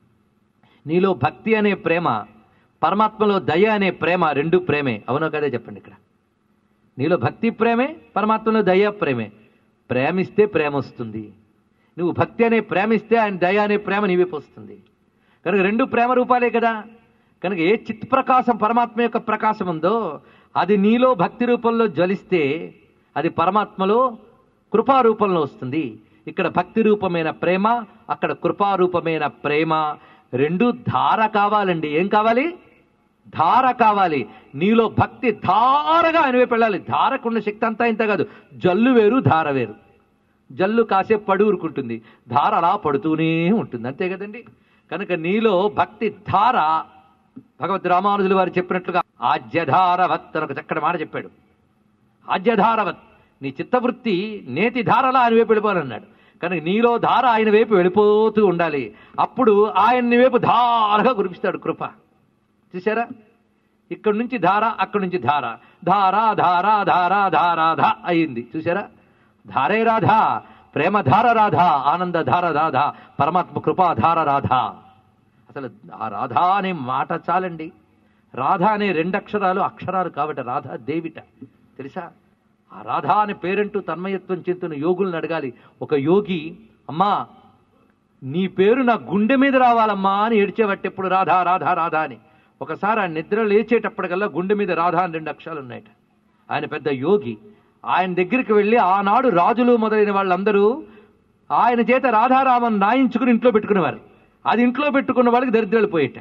నీలో భక్తి అనే ప్రేమ పరమాత్మలో దయ అనే ప్రేమ రెండు ప్రేమే అవునో కదా చెప్పండి ఇక్కడ నీలో భక్తి ప్రేమే పరమాత్మలో దయ ప్రేమే ప్రేమిస్తే ప్రేమ వస్తుంది నువ్వు భక్తి అనే ప్రేమిస్తే ఆయన దయ అనే ప్రేమ నీవైపు వస్తుంది కనుక రెండు ప్రేమ రూపాలే కదా కనుక ఏ చిత్ ప్రకాశం పరమాత్మ యొక్క ప్రకాశం ఉందో అది నీలో భక్తి రూపంలో జ్వలిస్తే అది పరమాత్మలో కృపా రూపంలో వస్తుంది ఇక్కడ భక్తి రూపమైన ప్రేమ అక్కడ కృపారూపమైన ప్రేమ రెండు ధార కావాలండి ఏం కావాలి ధార కావాలి నీలో భక్తి ధారగా ఆయన వైపు వెళ్ళాలి ధారకున్న శక్తి అంతా ఇంత కాదు జల్లు వేరు ధార వేరు జల్లు కాసేపు పడి ఊరుకుంటుంది ధార అలా పడుతూనే ఉంటుంది అంతే కదండి కనుక నీలో భక్తి ధార భగవద్ రామానుజులు వారు చెప్పినట్లుగా ఆజ్యధారవత్ అని ఒక చక్కటి మాట చెప్పాడు ఆజ్యధారవత్ నీ చిత్తవృత్తి నేతి ధారలా ఆయన వైపు వెళ్ళిపోవాలన్నాడు కనుక నీలో ధార ఆయన వైపు వెళ్ళిపోతూ ఉండాలి అప్పుడు ఆయన్ని వైపు ధారగా కురిపిస్తాడు కృప చూసారా ఇక్కడ నుంచి ధార అక్కడి నుంచి ధార ధార ధార ధార ధార ధా అయింది చూసారా ధారే రాధా ప్రేమ ధార రాధా ఆనంద ధార రాధా పరమాత్మ కృపా ధార రాధా అసలు ఆ రాధా అనే మాట చాలండి రాధా అనే రెండు అక్షరాలు అక్షరాలు కాబట్టి రాధా దేవిట తెలుసా ఆ రాధా అనే పేరంటూ తన్మయత్వం చెందుతున్న యోగులను అడగాలి ఒక యోగి అమ్మా నీ పేరు నా గుండె మీద రావాలమ్మా అని ఏడ్చేవట్టెప్పుడు రాధా రాధా రాధా అని ఒకసారి ఆ నిద్ర లేచేటప్పటికల్లా గుండె మీద రాధా అని రెండు అక్షరాలు ఉన్నాయట ఆయన పెద్ద యోగి ఆయన దగ్గరికి వెళ్ళి ఆనాడు రాజులు మొదలైన వాళ్ళందరూ ఆయన చేత రాధారామన్ నాయించుకుని ఇంట్లో పెట్టుకునేవారు అది ఇంట్లో పెట్టుకున్న వాళ్ళకి దరిద్రాలు పోయేట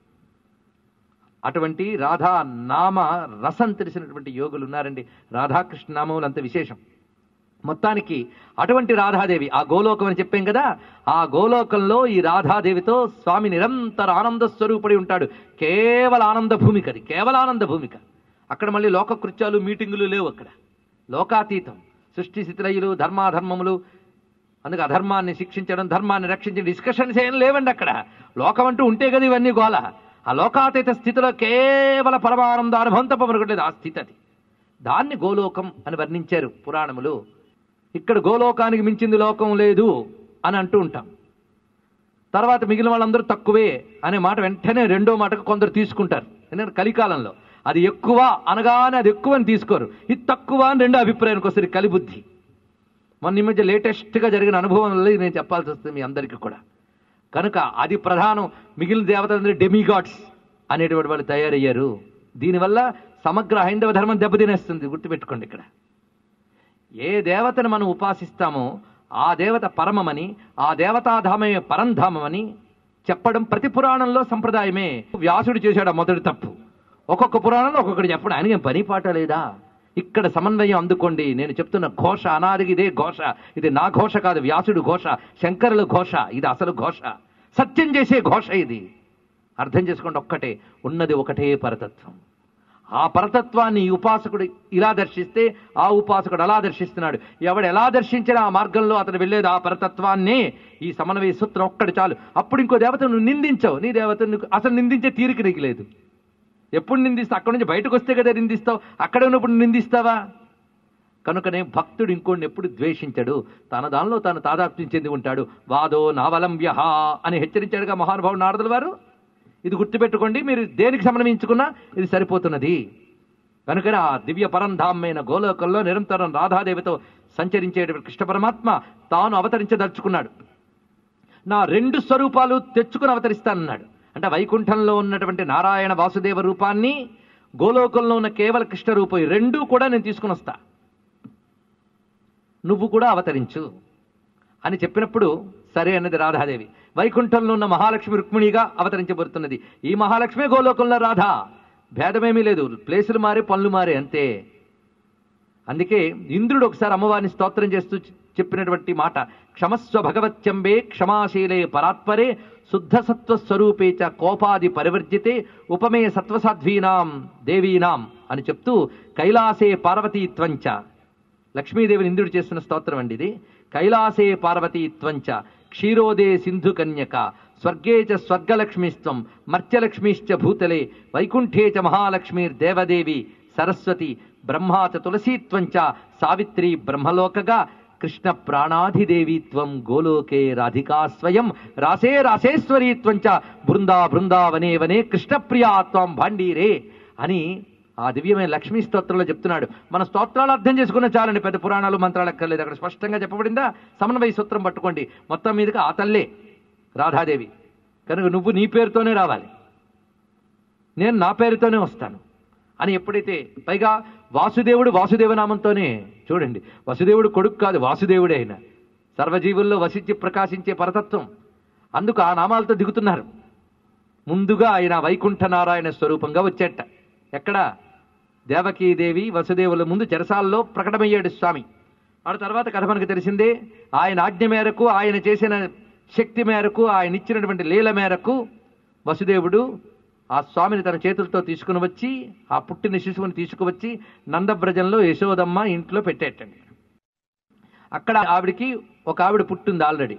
అటువంటి రాధా నామ రసం తెలిసినటువంటి యోగులు ఉన్నారండి రాధాకృష్ణ నామములు అంత విశేషం మొత్తానికి అటువంటి రాధాదేవి ఆ గోలోకం అని చెప్పాం కదా ఆ గోలోకంలో ఈ రాధాదేవితో స్వామి నిరంతర ఆనంద స్వరూపుడి ఉంటాడు కేవల ఆనంద భూమిక అది కేవల ఆనంద భూమిక అక్కడ మళ్ళీ లోకకృత్యాలు మీటింగులు లేవు అక్కడ లోకాతీతం సృష్టి స్థితిలయులు ధర్మాధర్మములు అందుకే అధర్మాన్ని శిక్షించడం ధర్మాన్ని రక్షించడం డిస్కషన్స్ ఏం లేవండి అక్కడ లోకం అంటూ ఉంటే కదా ఇవన్నీ గోల ఆ లోకాతీత స్థితిలో కేవల పరమానంద అనుభవం తప్ప మరొకటి ఆ స్థితి అది దాన్ని గోలోకం అని వర్ణించారు పురాణములు ఇక్కడ గోలోకానికి మించింది లోకం లేదు అని అంటూ ఉంటాం తర్వాత మిగిలిన వాళ్ళందరూ తక్కువే అనే మాట వెంటనే రెండో మాటకు కొందరు తీసుకుంటారు ఎందుకంటే కలికాలంలో అది ఎక్కువ అనగానే అది ఎక్కువ అని తీసుకోరు ఇది తక్కువ అని రెండో అభిప్రాయానికి వస్తుంది కలిబుద్ధి మొన్న ఈ మధ్య లేటెస్ట్గా జరిగిన అనుభవం వల్ల ఇది నేను చెప్పాల్సి వస్తుంది మీ అందరికీ కూడా కనుక అది ప్రధానం మిగిలిన దేవతలందరూ డెమిగాడ్స్ అనేటువంటి వాళ్ళు తయారయ్యారు దీనివల్ల సమగ్ర హైందవ ధర్మం దెబ్బతినేస్తుంది గుర్తుపెట్టుకోండి ఇక్కడ ఏ దేవతను మనం ఉపాసిస్తామో ఆ దేవత పరమమని ఆ దేవతాధామమే పరంధామమని చెప్పడం ప్రతి పురాణంలో సంప్రదాయమే వ్యాసుడు చేశాడు ఆ మొదటి తప్పు ఒక్కొక్క పురాణంలో ఒక్కొక్కటి చెప్పడం ఆయనకి పని పాట లేదా ఇక్కడ సమన్వయం అందుకోండి నేను చెప్తున్న ఘోష అనాదికి ఇదే ఘోష ఇది నా ఘోష కాదు వ్యాసుడు ఘోష శంకరుల ఘోష ఇది అసలు ఘోష సత్యం చేసే ఘోష ఇది అర్థం చేసుకోండి ఒక్కటే ఉన్నది ఒకటే పరతత్వం ఆ పరతత్వాన్ని ఈ ఉపాసకుడు ఇలా దర్శిస్తే ఆ ఉపాసకుడు అలా దర్శిస్తున్నాడు ఎవడు ఎలా దర్శించినా ఆ మార్గంలో అతను వెళ్ళేది ఆ పరతత్వాన్నే ఈ సమన్వయ సూత్రం ఒక్కటి చాలు అప్పుడు ఇంకో దేవత నువ్వు నిందించవు నీ దేవత నీకు అసలు నిందించే తీరిక నీకు లేదు ఎప్పుడు నిందిస్తావు అక్కడి నుంచి బయటకు వస్తే కదా నిందిస్తావు అక్కడ ఉన్నప్పుడు నిందిస్తావా కనుకనే భక్తుడు ఇంకోడిని ఎప్పుడు ద్వేషించడు తన దానిలో తాను తాదాప్యం చెంది ఉంటాడు వాదో నావలంబ్య అని హెచ్చరించాడుగా మహానుభావుడు నారదుల వారు ఇది గుర్తుపెట్టుకోండి మీరు దేనికి సమన్వయించుకున్నా ఇది సరిపోతున్నది కనుకనే ఆ దివ్య పరంధామైన గోలోకంలో నిరంతరం రాధాదేవితో సంచరించేటువంటి కృష్ణ పరమాత్మ తాను అవతరించదలుచుకున్నాడు నా రెండు స్వరూపాలు తెచ్చుకుని అవతరిస్తానన్నాడు అంటే వైకుంఠంలో ఉన్నటువంటి నారాయణ వాసుదేవ రూపాన్ని గోలోకంలో ఉన్న కేవల కృష్ణ రూపం ఈ రెండూ కూడా నేను తీసుకుని వస్తా నువ్వు కూడా అవతరించు అని చెప్పినప్పుడు సరే అన్నది రాధాదేవి వైకుంఠంలో ఉన్న మహాలక్ష్మి రుక్మిణిగా అవతరించబడుతున్నది ఈ మహాలక్ష్మి గోలోకంలో రాధా భేదమేమీ లేదు ప్లేసులు మారే పనులు మారే అంతే అందుకే ఇంద్రుడు ఒకసారి అమ్మవారిని స్తోత్రం చేస్తూ చెప్పినటువంటి మాట క్షమస్వ భగవత్యంబే క్షమాశీలే పరాత్పరే శుద్ధ సత్వ స్వరూపే చ కోపాది పరివర్జితే ఉపమే సత్వసాధ్వీనాం దేవీనాం అని చెప్తూ కైలాసే పార్వతీత్వంచ లక్ష్మీదేవిని ఇంద్రుడు చేస్తున్న స్తోత్రం అండి ఇది కైలాసే పార్వతీత్వంచ క్షీరోదే సింధు కన్యక స్వర్గే చ స్వర్గలక్ష్మీస్త్వం మర్త్యలక్ష్మీశ్చ భూతలే వైకుంఠే చ మహాలక్ష్మీర్దేవదేవి సరస్వతి బ్రహ్మా చ తులసీత్వంచ సావిత్రి బ్రహ్మలోకగా కృష్ణ ప్రాణాధిదేవీత్వం గోలోకే రాధికా స్వయం రాసే రాసేశ్వరీత్వంచ బృందా బృందావనే వనే కృష్ణప్రియా త్వం భాండీరే అని ఆ దివ్యమైన లక్ష్మీ స్తోత్రంలో చెప్తున్నాడు మన స్తోత్రాలు అర్థం చేసుకున్న చాలండి పెద్ద పురాణాలు మంత్రాలు అక్కర్లేదు అక్కడ స్పష్టంగా చెప్పబడిందా సమన్వయ సూత్రం పట్టుకోండి మొత్తం మీదకి ఆ తల్లే రాధాదేవి కనుక నువ్వు నీ పేరుతోనే రావాలి నేను నా పేరుతోనే వస్తాను అని ఎప్పుడైతే పైగా వాసుదేవుడు వాసుదేవ నామంతోనే చూడండి వసుదేవుడు కొడుకు కాదు వాసుదేవుడే ఆయన సర్వజీవుల్లో వసించి ప్రకాశించే పరతత్వం అందుకు ఆ నామాలతో దిగుతున్నారు ముందుగా ఆయన వైకుంఠ నారాయణ స్వరూపంగా వచ్చేట ఎక్కడ దేవకీదేవి వసుదేవుల ముందు చెరసాల్లో ప్రకటమయ్యాడు స్వామి ఆ తర్వాత కథ మనకు తెలిసిందే ఆయన ఆజ్ఞ మేరకు ఆయన చేసిన శక్తి మేరకు ఆయన ఇచ్చినటువంటి లీల మేరకు వసుదేవుడు ఆ స్వామిని తన చేతులతో తీసుకుని వచ్చి ఆ పుట్టిన శిశువుని తీసుకువచ్చి నందబ్రజంలో యశోదమ్మ ఇంట్లో పెట్టేటండి అక్కడ ఆవిడికి ఒక ఆవిడ పుట్టింది ఆల్రెడీ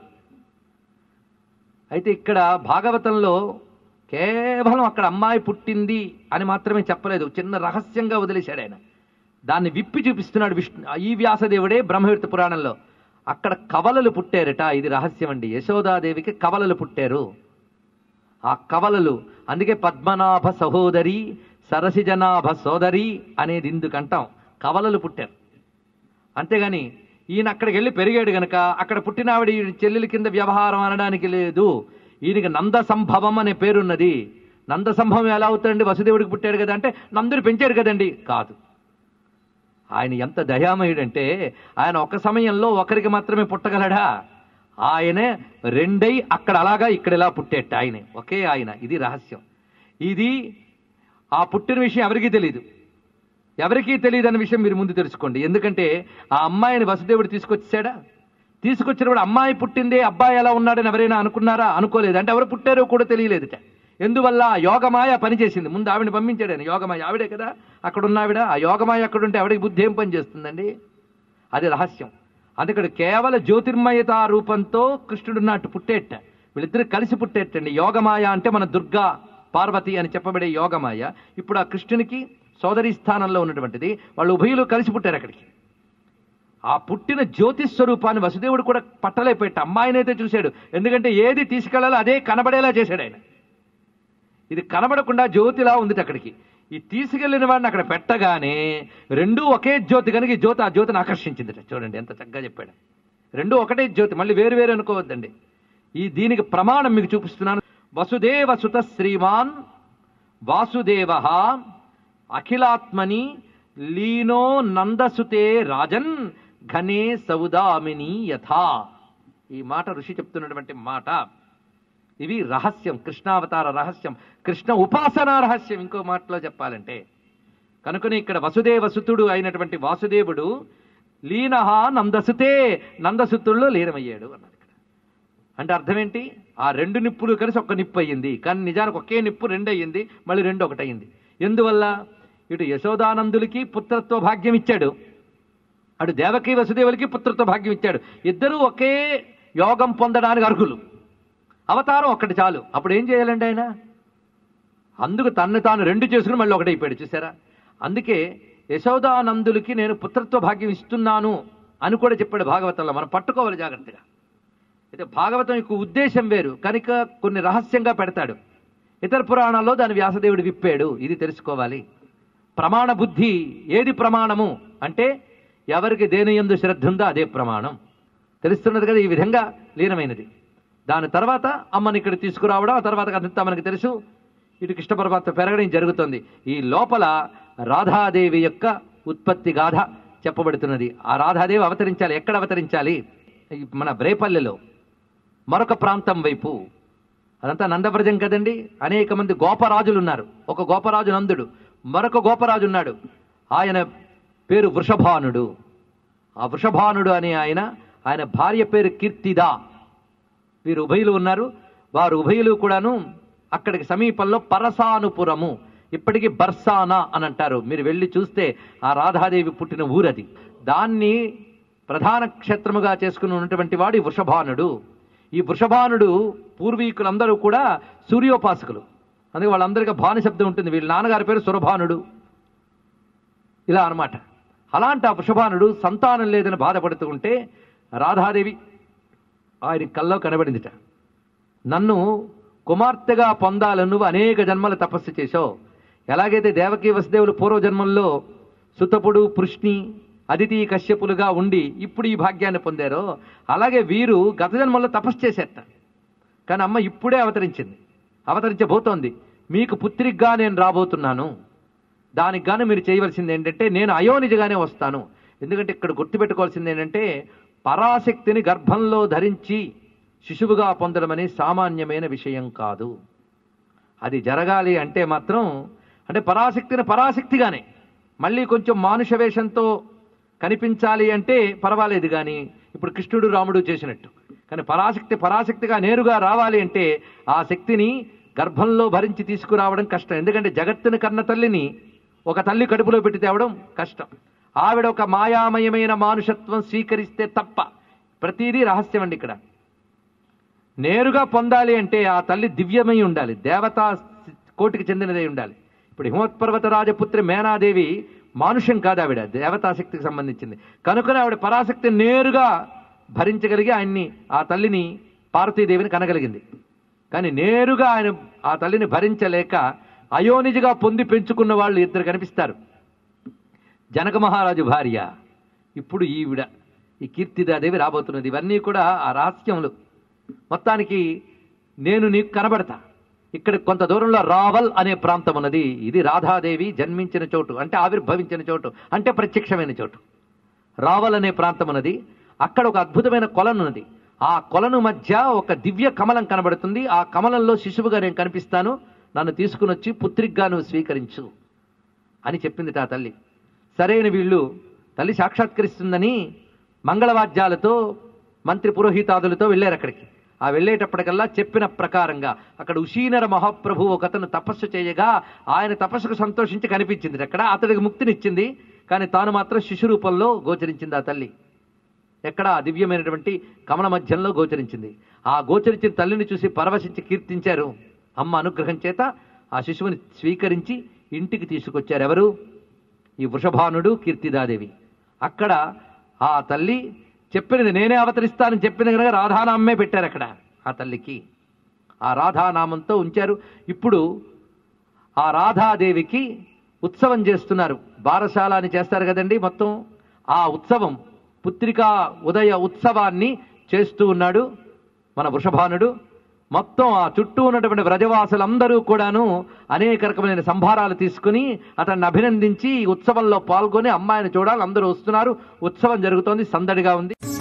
అయితే ఇక్కడ భాగవతంలో కేవలం అక్కడ అమ్మాయి పుట్టింది అని మాత్రమే చెప్పలేదు చిన్న రహస్యంగా వదిలేశాడు ఆయన దాన్ని విప్పి చూపిస్తున్నాడు విష్ణు ఈ వ్యాసదేవుడే బ్రహ్మవిర్త పురాణంలో అక్కడ కవలలు పుట్టారట ఇది రహస్యం అండి యశోదాదేవికి కవలలు పుట్టారు ఆ కవలలు అందుకే పద్మనాభ సహోదరి సరసిజనాభ సోదరి అనేది ఇందుకంటాం కవలలు పుట్టారు అంతేగాని ఈయన అక్కడికి వెళ్ళి పెరిగాడు గనక అక్కడ పుట్టిన ఆవిడ ఈయన చెల్లెల కింద వ్యవహారం అనడానికి లేదు ఈయనకి నంద సంభవం అనే పేరున్నది నంద సంభవం ఎలా అవుతాడండి వసుదేవుడికి పుట్టాడు కదా అంటే నందుని పెంచారు కదండి కాదు ఆయన ఎంత దయామయుడంటే ఆయన ఒక సమయంలో ఒకరికి మాత్రమే పుట్టగలడా ఆయనే రెండై అక్కడ అలాగా ఇక్కడ ఇలా పుట్టేట ఆయనే ఒకే ఆయన ఇది రహస్యం ఇది ఆ పుట్టిన విషయం ఎవరికీ తెలియదు ఎవరికీ తెలియదు అన్న విషయం మీరు ముందు తెలుసుకోండి ఎందుకంటే ఆ అమ్మాయిని వసుదేవుడు తీసుకొచ్చాడా తీసుకొచ్చినప్పుడు అమ్మాయి పుట్టిందే అబ్బాయి ఎలా ఉన్నాడని ఎవరైనా అనుకున్నారా అనుకోలేదు అంటే ఎవరు పుట్టారో కూడా తెలియలేదుట ఎందువల్ల ఆ యోగమాయ పనిచేసింది ముందు ఆవిడని పంపించాడు ఆయన యోగమాయ ఆవిడే కదా అక్కడ ఉన్న ఆవిడ ఆ యోగమాయ అక్కడ ఉంటే ఆవిడకి బుద్ధి ఏం పని చేస్తుందండి అది రహస్యం అందుకడు కేవల జ్యోతిర్మయత రూపంతో కృష్ణుడు నాటు పుట్టేట వీళ్ళిద్దరు కలిసి పుట్టేటండి యోగమాయ అంటే మన దుర్గా పార్వతి అని చెప్పబడే యోగమాయ ఇప్పుడు ఆ కృష్ణునికి సోదరి స్థానంలో ఉన్నటువంటిది వాళ్ళు ఉభయులు కలిసి పుట్టారు అక్కడికి ఆ పుట్టిన జ్యోతి స్వరూపాన్ని వసుదేవుడు కూడా పట్టలేకపోయాడు అమ్మాయినైతే చూశాడు ఎందుకంటే ఏది తీసుకెళ్లాలో అదే కనబడేలా చేశాడు ఆయన ఇది కనబడకుండా జ్యోతిలా ఉంది అక్కడికి ఈ తీసుకెళ్లిన వాడిని అక్కడ పెట్టగానే రెండూ ఒకే జ్యోతి కనుక ఈ జ్యోతి ఆ జ్యోతిని ఆకర్షించింది చూడండి ఎంత చక్కగా చెప్పాడు రెండూ ఒకటే జ్యోతి మళ్ళీ వేరు వేరు అనుకోవద్దండి ఈ దీనికి ప్రమాణం మీకు చూపిస్తున్నాను వసుదేవ సుత శ్రీమాన్ వాసుదేవ అఖిలాత్మని లీనో నందసుతే రాజన్ ఘనే సౌదామిని యథా ఈ మాట ఋషి చెప్తున్నటువంటి మాట ఇవి రహస్యం కృష్ణావతార రహస్యం కృష్ణ ఉపాసనా రహస్యం ఇంకో మాటలో చెప్పాలంటే కనుకనే ఇక్కడ వసుదేవ సుతుడు అయినటువంటి వాసుదేవుడు లీనహ నందసుతే నందసుతుల్లో లీనమయ్యాడు అన్నది ఇక్కడ అంటే అర్థం ఏంటి ఆ రెండు నిప్పులు కలిసి ఒక్క నిప్పు అయ్యింది కానీ నిజానికి ఒకే నిప్పు రెండు అయ్యింది మళ్ళీ రెండు ఒకటి అయ్యింది ఎందువల్ల ఇటు యశోదానందులకి పుత్రత్వ భాగ్యం ఇచ్చాడు అటు దేవకి వసుదేవులకి పుత్రత్వ భాగ్యం ఇచ్చాడు ఇద్దరూ ఒకే యోగం పొందడానికి అర్హులు అవతారం ఒక్కటి చాలు అప్పుడు ఏం చేయాలండి ఆయన అందుకు తన్ను తాను రెండు చేసుకుని మళ్ళీ ఒకటైపోయాడు చూసారా అందుకే యశోదానందులకి నేను పుత్రత్వ భాగ్యం ఇస్తున్నాను అని కూడా చెప్పాడు భాగవతంలో మనం పట్టుకోవాలి జాగ్రత్తగా అయితే భాగవతం యొక్క ఉద్దేశం వేరు కనుక కొన్ని రహస్యంగా పెడతాడు ఇతర పురాణాల్లో దాని వ్యాసదేవుడు విప్పాడు ఇది తెలుసుకోవాలి ప్రమాణ బుద్ధి ఏది ప్రమాణము అంటే ఎవరికి దేని ఎందు శ్రద్ధ ఉందో అదే ప్రమాణం తెలుస్తున్నది కదా ఈ విధంగా లీనమైనది దాని తర్వాత అమ్మని ఇక్కడ తీసుకురావడం ఆ తర్వాత అదంతా మనకి తెలుసు ఇటు కృష్ణ పరమాత్మ పెరగడం జరుగుతుంది ఈ లోపల రాధాదేవి యొక్క ఉత్పత్తి గాథ చెప్పబడుతున్నది ఆ రాధాదేవి అవతరించాలి ఎక్కడ అవతరించాలి ఈ మన బ్రేపల్లెలో మరొక ప్రాంతం వైపు అదంతా నందవ్రజం కదండి అనేక మంది గోపరాజులు ఉన్నారు ఒక గోపరాజు నందుడు మరొక గోపరాజు ఉన్నాడు ఆయన పేరు వృషభానుడు ఆ వృషభానుడు అనే ఆయన ఆయన భార్య పేరు కీర్తిదా వీరు ఉభయులు ఉన్నారు వారు ఉభయులు కూడాను అక్కడికి సమీపంలో పరసానుపురము ఇప్పటికీ బర్సానా అని అంటారు మీరు వెళ్ళి చూస్తే ఆ రాధాదేవి పుట్టిన ఊరది దాన్ని ప్రధాన క్షేత్రముగా చేసుకుని ఉన్నటువంటి వాడు ఈ వృషభానుడు ఈ వృషభానుడు పూర్వీకులందరూ కూడా సూర్యోపాసకులు అందుకే వాళ్ళందరికీ భాను శబ్దం ఉంటుంది వీళ్ళ నాన్నగారి పేరు సురభానుడు ఇలా అన్నమాట అలాంటి ఆ వృషభానుడు సంతానం లేదని బాధపడుతూ ఉంటే రాధాదేవి ఆయన కల్లో కనబడిందిట నన్ను కుమార్తెగా పొందాలని నువ్వు అనేక జన్మల తపస్సు చేశావు ఎలాగైతే దేవకీ వసుదేవులు పూర్వజన్మంలో సుతపుడు పృష్ణి అదితి కశ్యపులుగా ఉండి ఇప్పుడు ఈ భాగ్యాన్ని పొందారో అలాగే వీరు గత జన్మల్లో తపస్సు చేసేట కానీ అమ్మ ఇప్పుడే అవతరించింది అవతరించబోతోంది మీకు పుత్రికగా నేను రాబోతున్నాను దానికి గాను మీరు చేయవలసింది ఏంటంటే నేను అయోనిజగానే వస్తాను ఎందుకంటే ఇక్కడ గుర్తుపెట్టుకోవాల్సింది ఏంటంటే పరాశక్తిని గర్భంలో ధరించి శిశువుగా పొందడం అనేది సామాన్యమైన విషయం కాదు అది జరగాలి అంటే మాత్రం అంటే పరాశక్తిని పరాశక్తిగానే మళ్ళీ కొంచెం మానుష వేషంతో కనిపించాలి అంటే పర్వాలేదు కానీ ఇప్పుడు కృష్ణుడు రాముడు చేసినట్టు కానీ పరాశక్తి పరాశక్తిగా నేరుగా రావాలి అంటే ఆ శక్తిని గర్భంలో భరించి తీసుకురావడం కష్టం ఎందుకంటే జగత్తుని కన్న తల్లిని ఒక తల్లి కడుపులో పెట్టి తేవడం కష్టం ఆవిడ ఒక మాయామయమైన మానుషత్వం స్వీకరిస్తే తప్ప ప్రతిదీ రహస్యం అండి ఇక్కడ నేరుగా పొందాలి అంటే ఆ తల్లి దివ్యమై ఉండాలి దేవతా కోటికి చెందినదై ఉండాలి ఇప్పుడు హిమోత్పర్వత రాజపుత్రి మేనాదేవి మానుష్యం కాదు ఆవిడ దేవతాశక్తికి సంబంధించింది కనుకనే ఆవిడ పరాశక్తి నేరుగా భరించగలిగి ఆయన్ని ఆ తల్లిని పార్వతీదేవిని కనగలిగింది కానీ నేరుగా ఆయన ఆ తల్లిని భరించలేక అయోనిజిగా పొంది పెంచుకున్న వాళ్ళు ఇద్దరు కనిపిస్తారు జనక మహారాజు భార్య ఇప్పుడు ఈవిడ ఈ కీర్తిదాదేవి రాబోతున్నది ఇవన్నీ కూడా ఆ రహస్యములు మొత్తానికి నేను నీకు కనబడతా ఇక్కడ కొంత దూరంలో రావల్ అనే ప్రాంతం ఉన్నది ఇది రాధాదేవి జన్మించిన చోటు అంటే ఆవిర్భవించిన చోటు అంటే ప్రత్యక్షమైన చోటు రావల్ అనే ప్రాంతం ఉన్నది అక్కడ ఒక అద్భుతమైన కొలను ఉన్నది ఆ కొలను మధ్య ఒక దివ్య కమలం కనబడుతుంది ఆ కమలంలో శిశువుగా నేను కనిపిస్తాను నన్ను తీసుకుని వచ్చి పుత్రికగా నువ్వు స్వీకరించు అని చెప్పింది ఆ తల్లి సరైన వీళ్ళు తల్లి సాక్షాత్కరిస్తుందని మంగళవాద్యాలతో మంత్రి పురోహితాదులతో వెళ్ళారు అక్కడికి ఆ వెళ్ళేటప్పటికల్లా చెప్పిన ప్రకారంగా అక్కడ ఉషీనర మహాప్రభు ఒకతను తపస్సు చేయగా ఆయన తపస్సుకు సంతోషించి కనిపించింది అక్కడ అతడికి ముక్తినిచ్చింది కానీ తాను మాత్రం శిశు రూపంలో గోచరించింది ఆ తల్లి ఎక్కడ ఆ దివ్యమైనటువంటి కమల మధ్యంలో గోచరించింది ఆ గోచరించిన తల్లిని చూసి పరవశించి కీర్తించారు అమ్మ అనుగ్రహం చేత ఆ శిశువుని స్వీకరించి ఇంటికి తీసుకొచ్చారు ఎవరు ఈ వృషభానుడు కీర్తిదాదేవి అక్కడ ఆ తల్లి చెప్పినది నేనే అవతరిస్తానని చెప్పిన కనుక రాధానామే పెట్టారు అక్కడ ఆ తల్లికి ఆ రాధానామంతో ఉంచారు ఇప్పుడు ఆ రాధాదేవికి ఉత్సవం చేస్తున్నారు బారశాల అని చేస్తారు కదండి మొత్తం ఆ ఉత్సవం పుత్రికా ఉదయ ఉత్సవాన్ని చేస్తూ ఉన్నాడు మన వృషభానుడు మొత్తం ఆ చుట్టూ ఉన్నటువంటి వ్రజవాసులందరూ కూడాను అనేక రకమైన సంభారాలు తీసుకుని అతన్ని అభినందించి ఈ ఉత్సవంలో పాల్గొని అమ్మాయిని చూడాలి అందరూ వస్తున్నారు ఉత్సవం జరుగుతోంది సందడిగా ఉంది